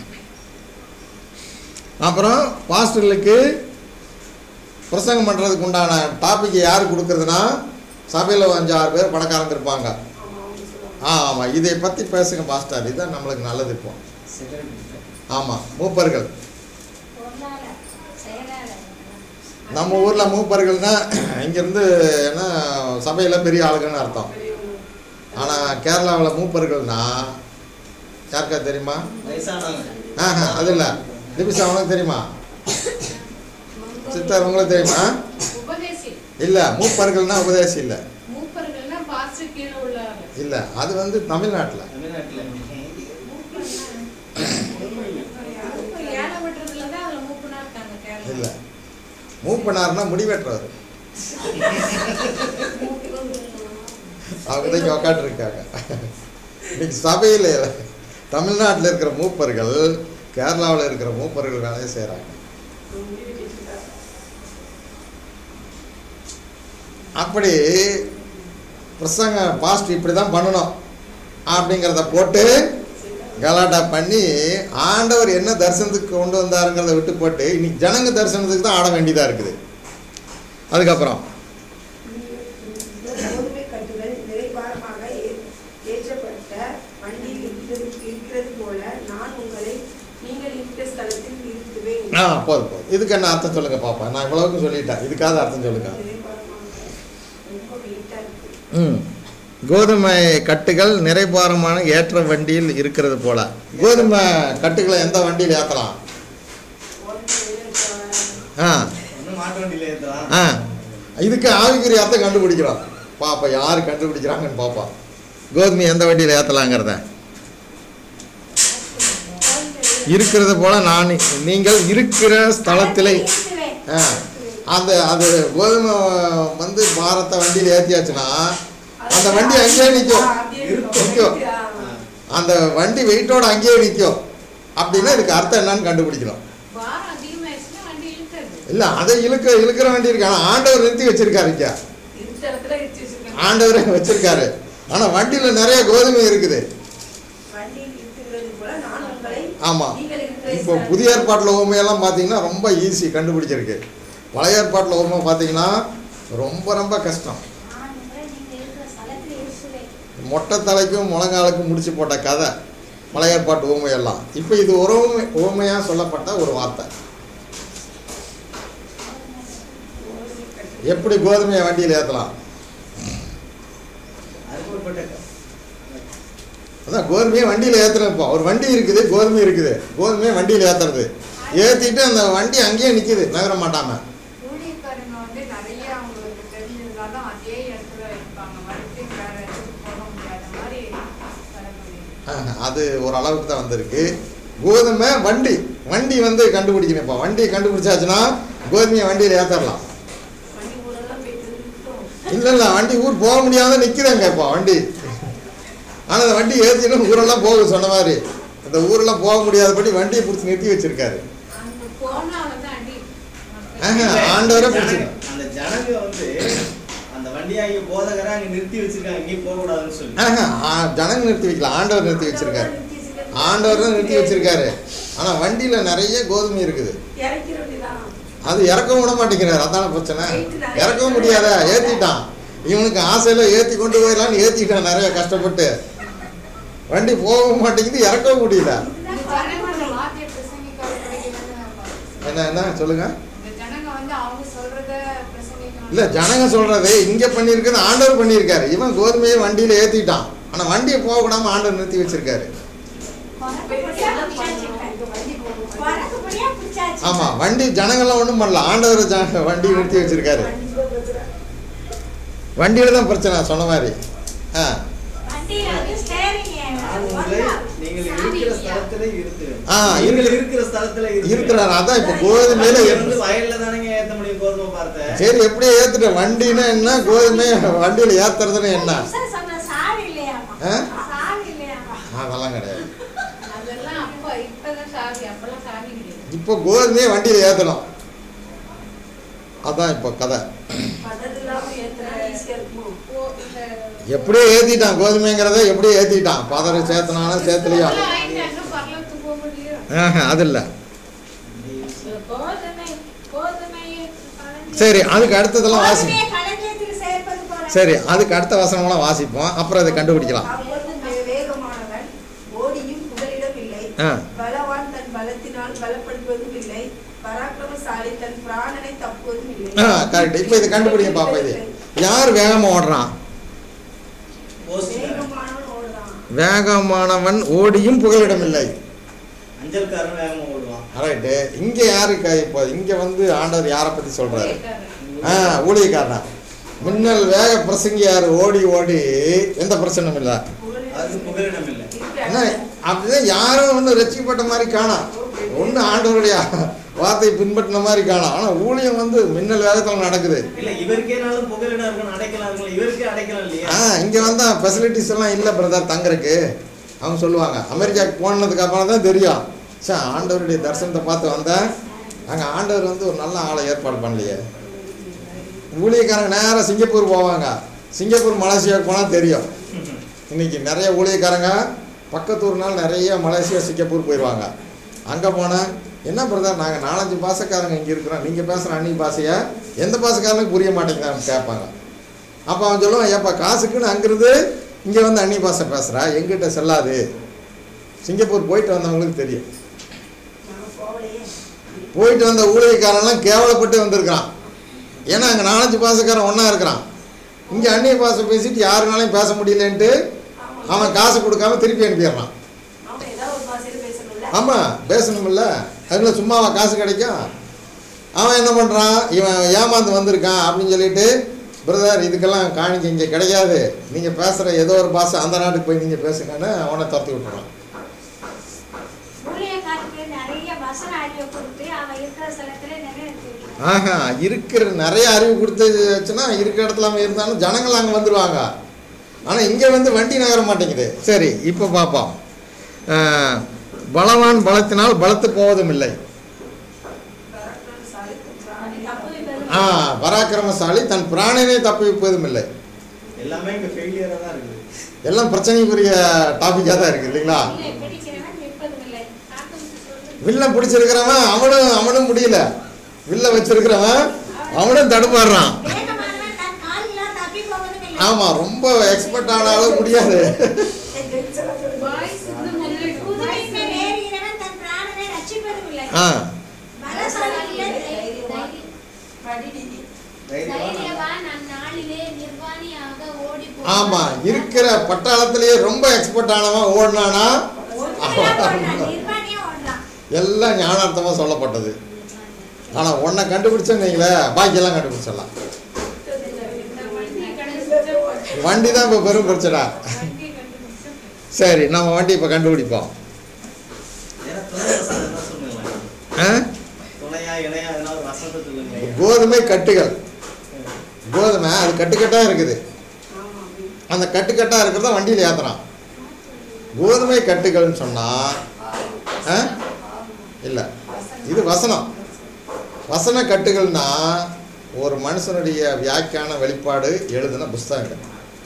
A: அப்புறம் பாஸ்டர்களுக்கு பிரசங்கம் பண்ணுறதுக்கு உண்டான டாபிக் யார் கொடுக்குறதுனா சபையில் ஒரு அஞ்சு ஆறு பேர் பணக்காரங்க இருப்பாங்க
D: ஆமா அவங்க சொல்லுவாங்க
A: ஆ ஆமாம் இதை பற்றி பேசுங்க பாஸ்டர் இதுதான் நம்மளுக்கு நல்லது இப்போ
C: செக்ரட்டரி
A: ஆமாம் மூப்பர்கள்
F: பொருளாளர் செயலாளர்
A: நம்ம ஊரில் மூப்பர்கள்னா இங்கேருந்து என்ன சபையில் பெரிய ஆளுங்கன்னு அர்த்தம்
D: பெரியவங்க
A: ஆனால் கேரளாவில் மூப்பர்கள்னா யாருக்கா தெரியுமா
C: வயசானவங்க
A: ஆஹா அது இல்லை திபிசா உனக்கு தெரியுமா சித்தர் உங்களுக்கு தெரியுமா
E: உபதேசி
A: இல்லை மூப்பர்கள்னா உபதேசி இல்லை
E: மூப்பர்கள்னா பாஸ்டர் கீழே உள்ளாங்க
A: இல்லை அது வந்து தமிழ்நாட்டில்
C: தமிழ்நாட்டில்
E: ஏழை விட்டுறதுல தான் அதுல மூப்புனா இருக்காங்க கேரளா
A: இல்லை மூப்பனார்னா முடிவெட்டுறவர் அவங்க தான் இங்கே உக்காந்துருக்காங்க இன்னைக்கு சபையில் தமிழ்நாட்டில் இருக்கிற மூப்பர்கள் கேரளாவில் இருக்கிற மூப்பர்கள் வேலையை செய்கிறாங்க
D: முடிவு கேட்டுட்டாங்க
A: அப்படி பிரசங்க பாஸ்ட் இப்படி தான் பண்ணணும் அப்படிங்கிறத போட்டு கலாட்டா பண்ணி ஆண்டவர் என்ன தரிசனத்துக்கு கொண்டு வந்தாருங்கிறத விட்டு போட்டு இன்னைக்கு ஜனங்க தரிசனத்துக்கு தான் ஆட வேண்டியதாக இருக்குது அதுக்கப்புறம்
D: இந்த கோதுமை கட்டுகள் நிறைவாரமாக ஏ- ஏற்றப்பட்ட வண்டியில் இருக்கிறது இருக்கிறது போல நான் உங்களை நீங்கள் இருக்கிற ஸ்தலத்தில் நிறுத்துவேன்
A: ஆ போதும் போதும் இதுக்கு என்ன அர்த்தம் சொல்லுங்க பாப்பா நான் இவ்வளவுக்கும் சொல்லிட்டேன் இதுக்காக அர்த்தம் சொல்லுங்க
D: நிறைவாரமாக ரொம்ப வெயிட்டா இருக்கு
A: ம் கோதுமை கட்டுகள் நிறைபாரமான ஏற்ற வண்டியில் இருக்கிறது போல கோதுமை கட்டுகளை எந்த வண்டியில் ஏற்றலாம்
D: கோதுமை நிறைவாரமாக
A: ஆ
C: ஒன்றும் மாட்டு வண்டியில் ஏற்றலாம்
A: ஆ இதுக்கு ஆவிக்குரிய அர்த்தம் கண்டுபிடிக்கிறோம் பாப்பா யார் கண்டுபிடிக்கிறாங்கன்னு பாப்பா கோதுமை எந்த வண்டியில் ஏற்றலாங்கிறத இருக்கிறது போல நான் நீங்கள் இருக்கிற ஸ்தலத்திலே
F: இருக்கிறேன்.
A: ஆ அந்த அது கோதுமை வந்து பாரத்தை வண்டியில் ஏற்றியாச்சுன்னா அந்த வண்டி அங்கேயே நிற்கும் நிற்கும் அந்த வண்டி வெயிட்டோட அங்கேயே நிற்கும் அப்படின்னா இதுக்கு அர்த்தம் என்னன்னு கண்டுபிடிக்கணும்
E: பாரம் அதிகமாயிடுச்சுன்னா வண்டி இழுக்கிறது
A: இல்லை அதை இழுக்க இழுக்கிற வண்டி இருக்கு ஆனால் ஆண்டவர் நிறுத்தி வச்சிருக்காரு இங்க
D: இந்த இடத்துல வச்சு வச்சிருக்காங்க
A: ஆண்டவரே வச்சிருக்காரு ஆனால் வண்டியில் நிறைய கோதுமை இருக்குது
D: வண்டியில் இருக்கிறது போல நான் உங்களை
A: ஆமாம்
D: நீங்கள் இருக்கிற
A: இப்போ
D: ஸ்தலத்தில்
A: புதிய ஏற்பாட்டில் உண்மையெல்லாம் பார்த்தீங்கன்னா ரொம்ப ஈஸி கண்டுபிடிச்சிருக்கு பழைய ஏற்பாட்டில் உண்மை பார்த்தீங்கன்னா ரொம்ப ரொம்ப கஷ்டம்
F: நான் உங்களை நீங்கள் இருக்கிற ஸ்தலத்தில் இருக்கிறேன்.
A: மொட்டை தலைக்கும் முழங்காலுக்கும் முடிச்சு போட்ட கதை பழைய ஏற்பாட்டு ஊமையெல்லாம் இப்போ இது ஒரு ஊமை ஊமையாக சொல்லப்பட்ட ஒரு வார்த்தை எப்படி கோதுமையை வண்டியில் ஏற்றலாம்
C: அறுபப்பட்ட
A: அதான் கோதுமையை வண்டியில் ஏற்றுறோம் இப்போ ஒரு வண்டி இருக்குது கோதுமை இருக்குது கோதுமையை வண்டியில் ஏற்றுறது ஏற்றிட்டு அந்த வண்டி அங்கேயே நிற்கிது நகர மாட்டாம
B: ஊழியக்காரங்க வந்து நிறைய அவங்களுக்கு தெரிஞ்சதுனால அதே இடத்துல இருப்பாங்க மறுபடியும் வேற இடத்துக்கு போக முடியாத மாதிரி வர முடியும்
A: ஆஹ், அது ஒரு அளவுக்கு தான் வந்திருக்கு கோதுமை வண்டி வண்டி வந்து கண்டுபிடிக்கணும் இப்போ வண்டி கண்டுபிடிச்சாச்சுன்னா கோதுமையை வண்டியில் ஏற்றரலாம்
D: வண்டி ஊரெல்லாம் போயிட்டு நிறுத்தும்.
A: இல்லை இல்லை வண்டி ஊர் போக முடியாத நிற்கிறாங்க இப்போ வண்டி ஆனால் அந்த வண்டி ஏற்றிட்டு ஊரெல்லாம் போக சொன்ன மாதிரி அந்த ஊரெல்லாம் போக முடியாதபடி வண்டியை பிடிச்சி நிறுத்தி வச்சிருக்காரு
E: அந்த போனாலதான் அடி
A: ஆஹா, ஆண்டவரே
C: ஜனங்க-
A: பிடிச்சிருக்கு.
C: அந்த ஜனங்க வந்து அந்த வண்டியாகிய போதகரை அங்க நிறுத்தி வச்சிருக்காங்க இங்கேயும் போக கூடாதுன்னு சொல்லி
A: ஆஹா, ஆ, ஜனங்க நிறுத்தி வைக்கல ஆண்டவர் நிறுத்தி வச்சிருக்காரு ஆண்டவர் தான் நிறுத்தி வச்சிருக்காரு ஆனால் வண்டியில் நிறைய கோதுமை இருக்குது
D: இறக்கிற வண்டிதான்
A: அது இறக்கவும் விட மாட்டேங்கிறாரு அதான பிரச்சனை இறக்கவும் முடியாத ஏற்றிட்டான் இவனுக்கு ஆசையில் ஏற்றி கொண்டு போயிடலான்னு ஏற்றிட்டான் நிறைய கஷ்டப்பட்டு வண்டி போகவும் மாட்டேங்குது இறக்கவும் முடியல
B: இந்த ஜனங்க அந்த வார்த்தையை பிரசங்கிக்காத கிடைக்கலன்னு
A: என்ன என்ன சொல்லுங்க
B: இந்த ஜனங்க வந்து அவங்க சொல்றத பிரசங்கிக்கணும்
A: இல்லை ஜனங்க சொல்றது இங்கே பண்ணியிருக்கிறது ஆண்டவர் பண்ணியிருக்காரு இவன் கோதுமையை வண்டியில் ஏற்றிட்டான் ஆனால் வண்டியை போக விடாம ஆண்டவர் நிறுத்தி வச்சிருக்காரு
F: வரக்கும்படியா பிடிச்சாச்சு. வரக்கும்படியா பிடிச்சாச்சு.
A: ஆமாம் வண்டி ஜனங்கள்லாம் ஒன்றும் பண்ணல ஆண்டவர் ஜ வண்டி நிறுத்தி வச்சிருக்காரு வண்டியில் தான் பிரச்சனை சொன்ன மாதிரி ஆ
F: வண்டியில வந்து steering
C: நான் உங்களை நீங்கள் இருக்கிற ஸ்தலத்துல இருத்துவேன்
A: ஆ,
C: நீங்கள்
A: இருக்கு.
C: இருக்கிற ஸ்தலத்துல இருத்துவேன்.
A: இருக்கிறார் அதான் இப்போ கோதுமையில
C: வண்டியை
A: எப்~
C: வந்து வயல்ல தானங்க ஏத்த முடியும் கோதுமை பார்த்த
A: சரி எப்படியே ஏத்துட்ட வண்டின்னா என்ன கோதுமை வண்டியில் ஏத்துறதுன்னு என்ன
F: புருஷன் சொன்ன சாவி இல்லையாமா
A: ஆ?
F: சாவி இல்லையாமா
A: அதெல்லாம் கிடையாது
E: அதெல்லாம் அப்ப இப்பதான் சாவி அப்பெல்லாம் சாவி கிடையாது
A: இப்போ கோதுமையை வண்டியில் ஏற்றணும் அதான் இப்போ கதை
D: பதது இல்லாம ஏத்துனா ஈஸியா இருக்குமோ
E: ஓ இந்த
A: எப்படியோ ஏற்றிட்டான் கோதுமைங்கிறத எப்படியோ ஏற்றிட்டான் பதற சேர்த்தனாலும் சேர்த்துலையா
E: எவ்வளவு ஆயிட்டாங்க, பரலோகத்துக்கு போக முடியும்
A: ஆஹா அது இல்லை
F: கோதுமை கோதுமை களஞ்சியம்.
A: சரி அதுக்கு அடுத்ததெல்லாம் வாசி
F: கோதுமையை களஞ்சியத்தில் சேர்ப்பது போல
A: சரி அதுக்கு அடுத்த வசனம்லாம் வாசிப்போம் அப்புறம் அதை கண்டுபிடிக்கலாம்
D: அப்பொழுது வே- வேகமானவன் ஓடியும் புகலிடம் இல்லை
A: ஆ
D: பலவான் தன் பலத்தினால் பலப்படுவதும் இல்லை பராக்கிரமசாலி தன் பிராணனை தப்புவதும் இல்லை
A: ஆ கரெக்ட் இப்போ இது கண்டுபிடிங்க பாப்பா இது யார் வேகமாக ஓடுறான்
C: போஸ்ட்காரன்.
D: வேகமானவன் ஓடுறான்
A: வேகமானவன் ஓடியும் புகலிடமில்லை
C: அஞ்சல்காரன் வேகமா ஓடுவான்
A: ரைட்டு இங்கே யாருக்கு இப்போ இங்கே வந்து ஆண்டவர் யாரை பற்றி சொல்கிறாரு ஆ ஊழியக்காரனா மின்னல் வேக பிரசங்கியார் ஓடி ஓடி எந்த பிரச்சனையும் இல்லை
C: அது புகலிடம் இல்லை
A: என்ன அப்படிதான் யாரும் வந்து ரசிக்கப்பட்ட மாதிரி காணாம் ஒன்று ஆண்டவருடைய வார்த்தையை பின்பற்றின மாதிரி காணாம் ஆனால் ஊழியம் வந்து மின்னல் வேகத்தில் நடக்குது
C: இல்ல இவருக்கேனாலும் புகலிடம் இருக்கணும் அடைக்கலாம் இருக்கணும் இவருக்கே அடைக்கலாம் இல்லையா
A: ஆ இங்கே வந்தால் ஃபெசிலிட்டிஸ் எல்லாம் இல்லை பிரதர் தங்குறதுக்கு அவங்க சொல்லுவாங்க அமெரிக்காவுக்கு போனதுக்கு அப்புறம் தான் தெரியும் சே ஆண்டவருடைய தரிசனத்தை பார்த்து வந்தேன் அங்கே ஆண்டவர் வந்து ஒரு நல்ல ஆளை ஏற்பாடு பண்ணலையே ஊழியக்காரங்க நேராக சிங்கப்பூர் போவாங்க சிங்கப்பூர் மலேசியாவுக்கு போனால் தெரியும் இன்னைக்கு நிறைய ஊழியக்காரங்க பக்கத்தூர்னால நிறைய மலேசியா சிங்கப்பூர் போயிடுவாங்க அங்கே போனால் என்ன பிரதர் நாங்கள் நாலஞ்சு பாசக்காரங்க இங்கே இருக்கிறோம் நீங்கள் பேசுகிற அன்னி பாஷையை எந்த பாசக்காரனுக்கு புரிய மாட்டேங்குதான்னு கேட்பாங்க அப்போ அவன் சொல்லுவான் ஏப்பா காசுக்குன்னு அங்கிருந்து இங்கே வந்து அன்னி பாஷை பேசுகிறா எங்கிட்ட செல்லாது சிங்கப்பூர் போயிட்டு வந்தவங்களுக்கு தெரியும்
D: நாங்க போகலையே
A: போயிட்டு வந்த ஊழியக்காரன்லாம் கேவலப்பட்டு வந்திருக்கிறான் ஏன்னா அங்கே நாலஞ்சு பாசக்காரன் ஒன்றா இருக்கிறான் இங்கே அந்நிய பாஷை பேசிட்டு யாருனாலையும் பேச முடியலன்ட்டு அவன் காசு கொடுக்காம திருப்பி அனுப்பிடுறான்
D: அவன் ஏதாவது ஒரு பாஷையில பேசணும்ல
A: ஆமாம் பேசணுமில்ல அதுல சும்மாவா காசு கிடைக்கும் அவன் என்ன பண்ணுறான் இவன் ஏமாந்து வந்திருக்கான் அப்படின்னு சொல்லிட்டு பிரதர் இதுக்கெல்லாம் காணிக்க இங்கே கிடையாது நீங்கள் பேசுகிற ஏதோ ஒரு பாஷை அந்த நாட்டுக்கு போய் நீங்கள் பேசுங்கன்னு அவனை துரத்தி விட்டுறான்
F: ஊழியக்காரருக்கு நிறைய வசன அறிவை கொடுத்து அவன் இருக்கிற ஸ்தலத்துல நிறைவேற்றி வைக்கிறான்.
A: ஆஹா இருக்கிற நிறைய அறிவு கொடுத்துச்சுன்னா இருக்கிற இடத்துல அவன் இருந்தாலும் ஜனங்கள் அங்கே வந்துடுவாங்க ஆனால் இங்கே வந்து வண்டி நகர மாட்டேங்குது சரி இப்போ பார்ப்போம் ஆஹ், பலவான் பலத்தினால் பலத்து போவதும் இல்லை
D: பராக்கிரமசாலி தன் பிராணனை
F: தப்பு வைப்பது
A: ஆ பராக்கிரமசாலி தன் பிராணனை தப்பிப்பதும் இல்லை
C: எல்லாமே இங்க ஃபெயிலியரா தான் இருக்குது
A: எல்லாம் பிரச்சனைக்குரிய டாபிக்காக தான் இருக்குது இல்லைங்களா
F: இல்லை பிடிக்கிறவன் நிற்பதும் இல்லை ஆட்டோமேட்டிக் சொல்றது
A: வில்ல பிடிச்சிருக்கிறவன் அவனும் அவனும் முடியல வில்ல வச்சிருக்கிறவன் அவனும் தடுமாறுறான்
F: வேகமானவன் தன் காலினால் தப்பி போவதும் இல்லை
A: ஆமா ரொம்ப எக்ஸ்பர்ட் ஆனாலும் முடியாது
E: வாய் சிந்து முதலில்
F: குதிரையின் மேல் ஏறுகிறவன் தன் பிராணனை ரட்சிப்பதும் இல்லை
A: ஆ
F: பலசாலிகள்
G: தைரியவான் அந்நாளிலே நிர்வாணியாக ஓடி
A: ஆமா இருக்கிற பட்டாளத்திலேயே ரொம்ப எக்ஸ்பர்ட் ஆனவன் ஓடினானா
F: ஒன்றுதான் ஓடுறான் நிர்வாணியா ஓடுறான்
A: எல்லாம் ஞானார்த்தமா சொல்லப்பட்டது ஆனா உன்னை கண்டுபிடிச்சேன்னு வைங்களேன் பாக்கியெல்லாம் கண்டுபிடிச்சிடலாம்
E: வண்டி கண்டுபிடிச்சா
A: வண்டி தான் இப்போ பெரும் பிரச்சனை
E: வண்டியை கண்டுபிடிச்சா
A: சரி நம்ம வண்டி இப்போ கண்டுபிடிப்போம்
C: ஏன்னா துணை வசனம் தான் சொல்லுங்களேன்
A: ஆ?
C: துணையா இணையா எதனா ஒரு வசனத்தை சொல்லுங்க
A: கோதுமை கட்டுகள் கோதுமை அது கட்டுக்கட்டா இருக்குது அந்த கட்டுக்கட்டா இருக்கிறத வண்டியில் ஏத்துறான் கோதுமை கட்டுகள்னு சொன்னா ஆ? இல்ல இது வசனம் வசன கட்டுகள்னா ஒரு மனுஷனுடைய வியாக்கியான வெளிப்பாடு எழுதின புஸ்தகங்கள்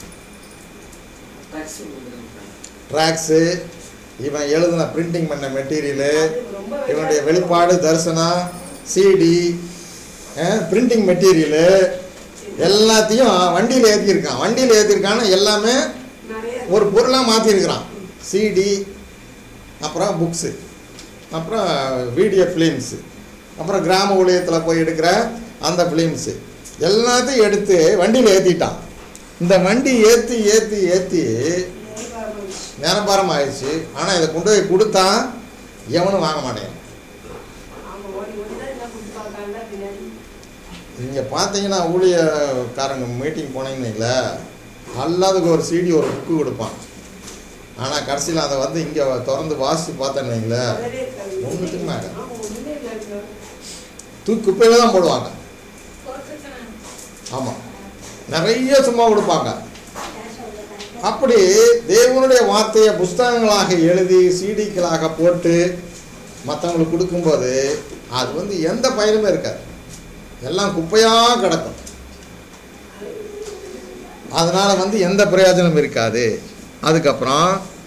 A: ட்ராக்ஸு இவன் எழுதின பிரிண்டிங் பண்ண மெட்டீரியலு இவனுடைய வெளிப்பாடு தரிசனம் சிடி பிரிண்டிங் மெட்டீரியலு எல்லாத்தையும் வண்டியில் ஏற்றிருக்கான் வண்டியில் ஏற்றிருக்கான்னு எல்லாமே
D: நிறைய
A: ஒரு பொருளாக மாற்றிருக்கிறான் சிடி அப்புறம் புக்ஸு அப்புறம் வீடியோ ஃபிலிம்ஸு அப்புறம் கிராம ஊழியத்தில் போய் எடுக்கிற அந்த ஃபிலிம்ஸு எல்லாத்தையும் எடுத்து வண்டியில் ஏற்றிட்டான் இந்த வண்டி ஏற்றி ஏற்றி ஏற்றி நேரப்பாரம் ஆயிடுச்சு ஆனால் இதை கொண்டு போய் கொடுத்தா எவனும் வாங்க மாட்டேன்
D: அவங்க ஓடி ஓடி தான் என்ன கொடுப்பாங்க பின்னாடி
A: நீங்கள் பார்த்தீங்கன்னா ஊழியக்காரங்க மீட்டிங் போனீங்கன்னீங்களே எல்லாத்துக்கும் ஒரு சிடி ஒரு புக்கு கொடுப்பான் ஆனால் கடைசியில் அதை வந்து இங்கே திறந்து வாசித்து பார்த்தேன்னு வைங்களேன்
D: வரவே இருக்காது.
A: ஒண்ணுத்துக்கு மேல.
D: ஆமா, ஒண்ணுமே இல்லைங்க.
A: தூக்கி குப்பையில் தான் போடுவாங்க
E: போட்டுருக்கேன்
A: ஆமாம் நிறைய சும்மா கொடுப்பாங்க அப்படி தேவனுடைய வார்த்தையை புஸ்தகங்களாக எழுதி சிடிக்களாக போட்டு மற்றவங்களுக்கு கொடுக்கும்போது அது வந்து எந்த பயனுமே இருக்காது எல்லாம் குப்பையாக கிடக்கும் அதனால் வந்து எந்த பிரயோஜனம் இருக்காது அதுக்கப்புறம்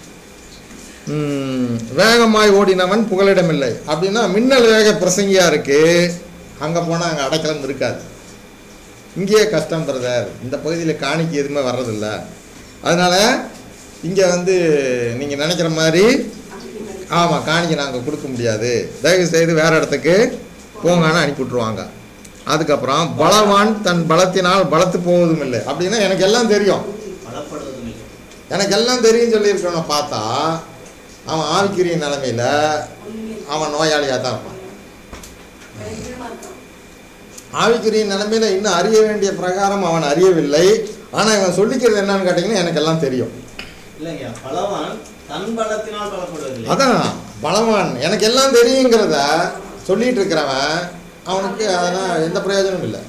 A: ம், வேகமாய் ஓடினவன் புகலிடமில்லை அப்படின்னா மின்னல் வேக பிரசங்கியாக இருக்குது அங்கே போனால் அங்கே அடைக்கலம் இருக்காது இங்கேயே கஷ்டம் பிரதர் இந்த பகுதியில் காணிக்கு எதுவுமே வர்றதில்ல அதனால் இங்கே வந்து நீங்கள் நினைக்கிற மாதிரி ஆமாம் காணிக்கை நாங்கள் கொடுக்க முடியாது தயவு செய்து வேறு இடத்துக்கு போங்கன்னு அனுப்பி விட்ருவாங்க அதுக்கப்புறம் பலவான் தன் பலத்தினால் பலத்து போவதும் இல்லை அப்படின்னா எனக்கு எல்லாம் தெரியும்
C: பலப்படுவதும் இல்லை
A: எனக்கு எல்லாம் தெரியும் சொல்லியிருக்கவனை பார்த்தா அவன் ஆவிக்குரிய நிலமையில் அவன் நோயாளியாக தான் இருப்பான்
D: பயங்கரமா இருக்கான்
A: ஆவிக்குரிய நிலைமையில் இன்னும் அறிய வேண்டிய பிரகாரம் அவன் அறியவில்லை ஆனால் இவன் சொல்லிக்கிறது என்னன்னு கேட்டிங்கன்னா எனக்கு எல்லாம் தெரியும்
C: இல்லைங்க பலவான் தன் பலத்தினால் பலப்படுவதில்லை
A: அதான் பலவான் எனக்கு எல்லாம் தெரியுங்கிறத சொல்லிட்டு இருக்கிறவன் அவனுக்கு அதெல்லாம் எந்த பிரயோஜனமும் இல்லை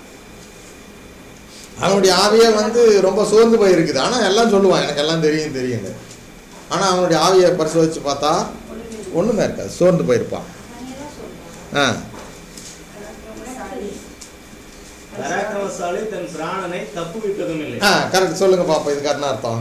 A: அவனுடைய ஆவியே வந்து ரொம்ப சோர்ந்து போயிருக்குது ஆனால் எல்லாம் சொல்லுவான் எனக்கு எல்லாம் தெரியும் தெரியுங்க ஆனால் அவனுடைய ஆவியை பரிசோதிச்சு பார்த்தா ஒன்றுமே இருக்காது சோர்ந்து போயிருப்பான் ஆ
C: பராக்கிரமசாலி தன் பிராணனை தப்பு விட்டதும் இல்லை
A: ஆ கரெக்ட் சொல்லுங்க பாப்பா இதுக்கு என்ன அர்த்தம்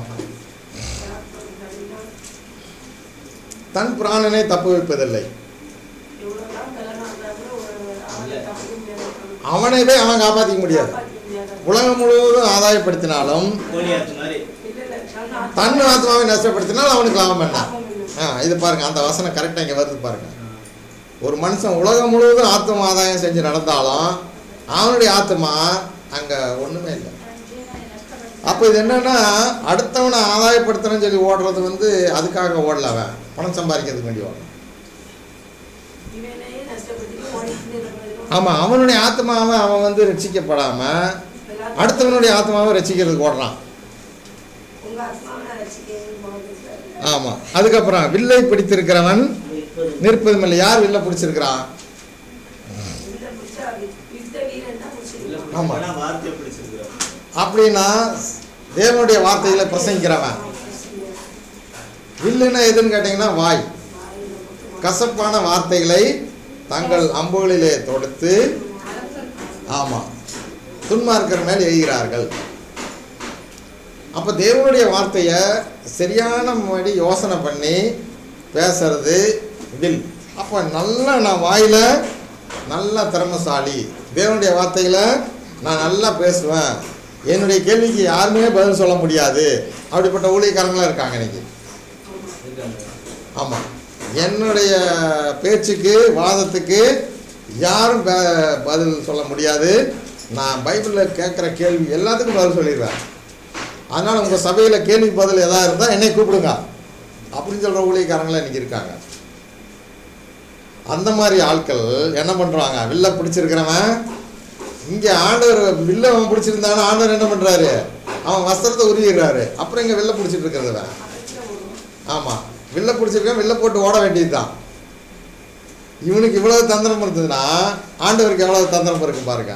A: தன் பிராணனை தப்பு வைப்பதில்லை
D: எவ்வளவுதான் கல்யாணம் ஆனா கூட ஒரு ஆளை தப்பிக்க முடியாது.
A: அவனைவே அவன் காப்பாற்றிக்க முடியாது
D: காப்பாத்திக்க முடியாது.
A: உலகம் முழுவதும் ஆதாயப்படுத்தினாலும்
C: கோலியாத்து மாதிரி
D: இல்ல, இல்ல, நான்
A: தன் ஆத்மாவை நஷ்டப்படுத்தினால் அவனுக்கு லாபம் என்ன
D: லாபம் இல்லை.
A: ஆ இது பாருங்க அந்த வசனம் கரெக்டாக இங்கே வருது பாருங்க ஒரு மனுஷன் உலகம் முழுவதும் ஆத்ம ஆதாயம் செஞ்சு நடந்தாலும் அவனுடைய ஆத்மா அங்கே ஒன்றுமே இல்லை அப்போ இது என்னன்னா அடுத்தவனை ஆதாயப்படுத்தணும்னு சொல்லி ஓடுறது வந்து அதுக்காக ஓடல அவன் பணம் சம்பாதிக்கிறதுக்கு வேண்டி ஓடணும்
D: இவனையே நஷ்டப்படுத்திட்டு ஓடிக்கிட்டே இருக்கிறது.
A: ஆமாம் அவனுடைய ஆத்மாவை அவன் வந்து ரட்சிக்கப்படாமல்
D: எல்லாரும்
A: அடுத்தவனுடைய ஆத்மாவை ரட்சிக்கிறதுக்கு ஓடுறான்
D: உங்க ஆத்மாவை நான் ரசிக்கிறேன் போகுது சார்.
A: ஆமாம் அதுக்கப்புறம் வில்லை பிடித்திருக்கிறவன் நிற்பதும் இல்லை யார் வில்லை பிடிச்சிருக்கிறான்
D: இந்த புடிச்சா வி- யுத்த வீரன் தான்
C: இல்ல
D: புடிச்சிருக்கான்.
A: ஆமா.
C: பிடிச்சிருக்கிறா, வார்த்தையை பிடிச்சிருக்கிறோம்
A: அப்படின்னா தேவனுடைய வார்த்தைகளை பிரசங்கிக்கிறவன் வில்லுன்னா எதுன்னு கேட்டிங்கன்னா வாய் கசப்பான வார்த்தைகளை தங்கள் அம்புகளிலே தொடுத்து ஆமாம் துன்மார்க்கர் மேல் எய்கிறார்கள் அப்போ தேவனுடைய வார்த்தையை சரியான முன்னாடி யோசனை பண்ணி பேசுறது வில் அப்போ நல்லா நான் வாயில் நல்ல திறமசாலி தேவனுடைய வார்த்தைகளை நான் நல்லா பேசுவேன் என்னுடைய கேள்விக்கு யாருமே பதில் சொல்ல முடியாது அப்படிப்பட்ட ஊழியக்காரங்களாம் இருக்காங்க இன்னைக்கு
C: இருக்காங்க
A: ஆமாம் என்னுடைய பேச்சுக்கு வாதத்துக்கு யாரும் ப- பதில் சொல்ல முடியாது நான் பைபிளில் கேட்குற கேள்வி எல்லாத்துக்கும் பதில் சொல்லிடுவேன் அதனால் உங்கள் சபையில் கேள்வி பதில் எதாக இருந்தால் என்னை கூப்பிடுங்க அப்படின்னு சொல்கிற ஊழியக்காரங்களாம் இன்றைக்கி இருக்காங்க அந்த மாதிரி ஆட்கள் என்ன பண்ணுறாங்க வில்ல பிடிச்சிருக்கிறவன் இங்கே ஆண்டவர் வில்ல அவன் பிடிச்சிருந்தானா ஆண்டவர் என்ன பண்ணுறாரு அவன் வஸ்திரத்தை உருவிடுறாரு அப்புறம் இங்கே வில்ல பிடிச்சிட்டு இருக்கிறதுவன் ஆமாம் வில்ல பிடிச்சிருக்கேன் வில்ல போட்டு ஓட வேண்டியது தான் இவனுக்கு இவ்வளவு தந்திரம் இருந்ததுன்னா ஆண்டவருக்கு எவ்வளவு தந்திரம் இருக்கும் பாருங்க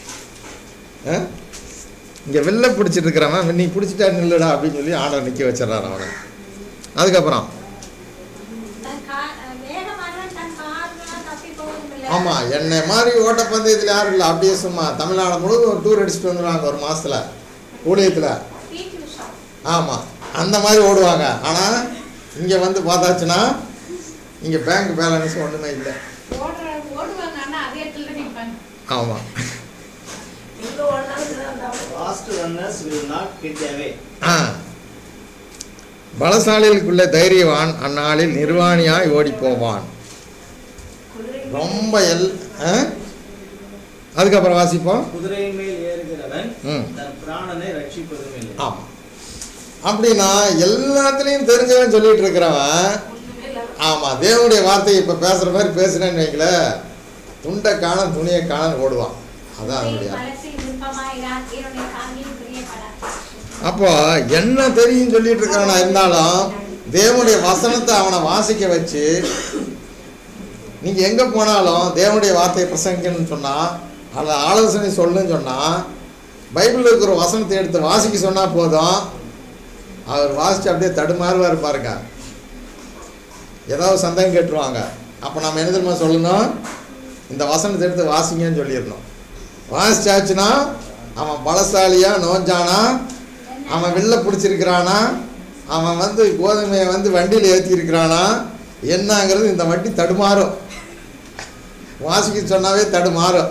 A: இங்கே வில்ல பிடிச்சிட்டு இருக்கிறவன் நீ பிடிச்சிட்டா நில்லுடா அப்படின்னு சொல்லி ஆண்டவர் நிற்க வச்சிடறாரு அவனை அதுக்கப்புறம்
F: தன் கா- வேகமானவன் தன் கால்களால் தப்பிப் போவதுமில்லை.
A: ஆமாம் என்னை மாதிரி ஓட்டப்பந்தயத்தில் யாரும் இல்லை அப்படியே சும்மா தமிழ்நாடு முழுவதும் ஒரு டூர் அடிச்சுட்டு வந்துடுவாங்க ஒரு மாதத்தில் ஊழியத்தில்
F: PT உஷா.
A: ஆமாம் அந்த மாதிரி ஓடுவாங்க ஆனால் இங்கே வந்து பார்த்தாச்சுன்னா இங்கே பேங்க் பேலன்ஸ் ஒன்றுமே இல்லை
E: ஓடுற ஓடுவாங்க ஆனா அதே இடத்துல தான் நிப்பாங்க
A: ஆமாம்
D: எங்க ஓடினாலும் இதுதான் அந்த அவன்.
C: Fast runners will not get away.
A: ஆ பலசாலிகளுக்குள்ள தைரியவான் அந்நாளில் நிர்வாணியாய் ஓடி போவான்
D: குதிரை
A: ரொம்ப எல் ஆ? அதுக்கப்புறம் வாசிப்போம்
C: குதிரையின் மேல் ஏறுகிறவன்
A: ம்
C: தன் பிராணனை ரட்சிப்பதும் இல்லை
A: ஆமாம் அப்படின்னா எல்லாத்துலேயும் தெரிஞ்சவன் சொல்லிட்டு இருக்கிறவன்
D: ஒண்ணுமே இல்லாம
A: ஆமாம் தேவனுடைய வார்த்தையை இப்போ பேசுகிற மாதிரி பேசுனேன்னு வைங்களேன் துண்டை காண துணியை காணன்னு ஓடுவான் அதான் அதனுடைய அர்த்தம்.
F: மனசில் விருப்பமாயிரார் என்னுடைய காலில் பிரியப்படார்
A: அப்போ என்ன தெரியும் சொல்லிட்டு இருக்கிறவனா இருந்தாலும் தேவனுடைய வசனத்தை அவனை வாசிக்க வச்சு நீங்கள் எங்கே போனாலும் தேவனுடைய வார்த்தையை பிரசங்கிக்கணும்னு சொன்னால் அதில் ஆலோசனை சொல்லுன்னு சொன்னால் பைபிளில் இருக்கிற வசனத்தை எடுத்து வாசிக்க சொன்னால் போதும் அவர் வாசித்து அப்படியே தடுமாறுவார் பாருங்க ஏதாவது சந்தேகம் கேட்டுருவாங்க அப்போ நம்ம என்ன தெரியுமா சொல்லணும் இந்த வசனத்தை எடுத்து வாசிங்கன்னு சொல்லிடணும் வாசிச்சாச்சுன்னா அவன் பலசாலியா நோஞ்சானா அவன் வெளில பிடிச்சிருக்கிறானா அவன் வந்து கோதுமையை வந்து வண்டியில் ஏற்றிருக்கிறானா என்னங்கிறது இந்த வண்டி தடுமாறும் வாசிக்க சொன்னாவே தடுமாறும்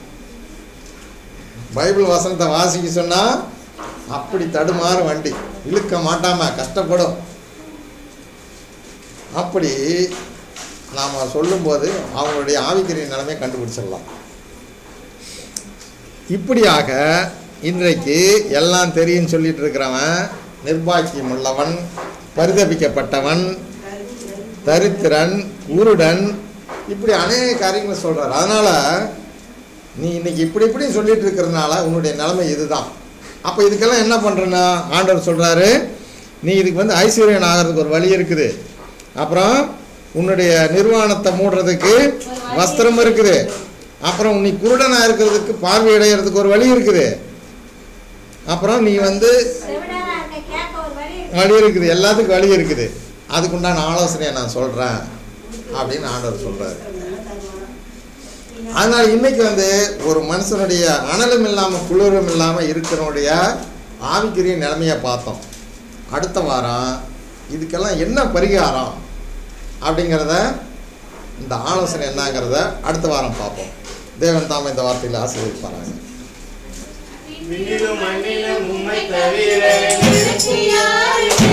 A: பைபிள் வசனத்தை வாசிக்க சொன்னா அப்படி தடுமாறும் வண்டி இழுக்க மாட்டாம கஷ்டப்படும் அப்படி நாம் சொல்லும்போது அவங்களுடைய ஆவிக்குரிய நிலைமையை கண்டுபிடிச்சிடலாம் இப்படியாக இன்றைக்கு எல்லாம் தெரியும்னு சொல்லிட்டு இருக்கிறவன் நிர்பாக்கியம் உள்ளவன் பரிதபிக்கப்பட்டவன் தரித்திரன் குருடன் இப்படி அநேக காரியங்களை சொல்றார் அதனால நீ இன்னைக்கு இப்படி இப்படி சொல்லிட்டு இருக்கிறதுனால உன்னுடைய நிலைமை இதுதான் அப்போ இதுக்கெல்லாம் என்ன பண்ணுறேன்னா ஆண்டவர் சொல்றாரு நீ இதுக்கு வந்து ஐஸ்வர்யன் ஆகிறதுக்கு ஒரு வழி இருக்குது அப்புறம் உன்னுடைய நிர்வாணத்தை மூடுறதுக்கு வஸ்திரம் இருக்குது அப்புறம் நீ குருடனா இருக்கிறதுக்கு பார்வையடைகிறதுக்கு ஒரு வழி இருக்குது அப்புறம் நீ வந்து
F: செவிடாரா இருக்க கேட்க ஒரு வழி இருக்கு.
A: வழி இருக்குது எல்லாத்துக்கும் வழி இருக்குது அதுக்குண்டான ஆலோசனையை நான் சொல்கிறேன் அப்படின்னு ஆண்டவர் சொல்கிறாரு அதனால இன்னைக்கு வந்து ஒரு மனுஷனுடைய அனலும் இல்லாமல் குளிரும் இல்லாமல் இருக்கிறவனுடைய ஆவிக்குரிய நிலைமையை பார்த்தோம் அடுத்த வாரம் இதுக்கெல்லாம் என்ன பரிகாரம் அப்படிங்கிறத இந்த ஆலோசனை என்னங்கிறத அடுத்த வாரம் பார்ப்போம் தேவன் தாம் இந்த வார்த்தையில் ஆசீர்வதிப்பாராங்க
C: விண்ணிலும் மண்ணிலும் உம்மை தவிர
G: எனக்கு யாருமே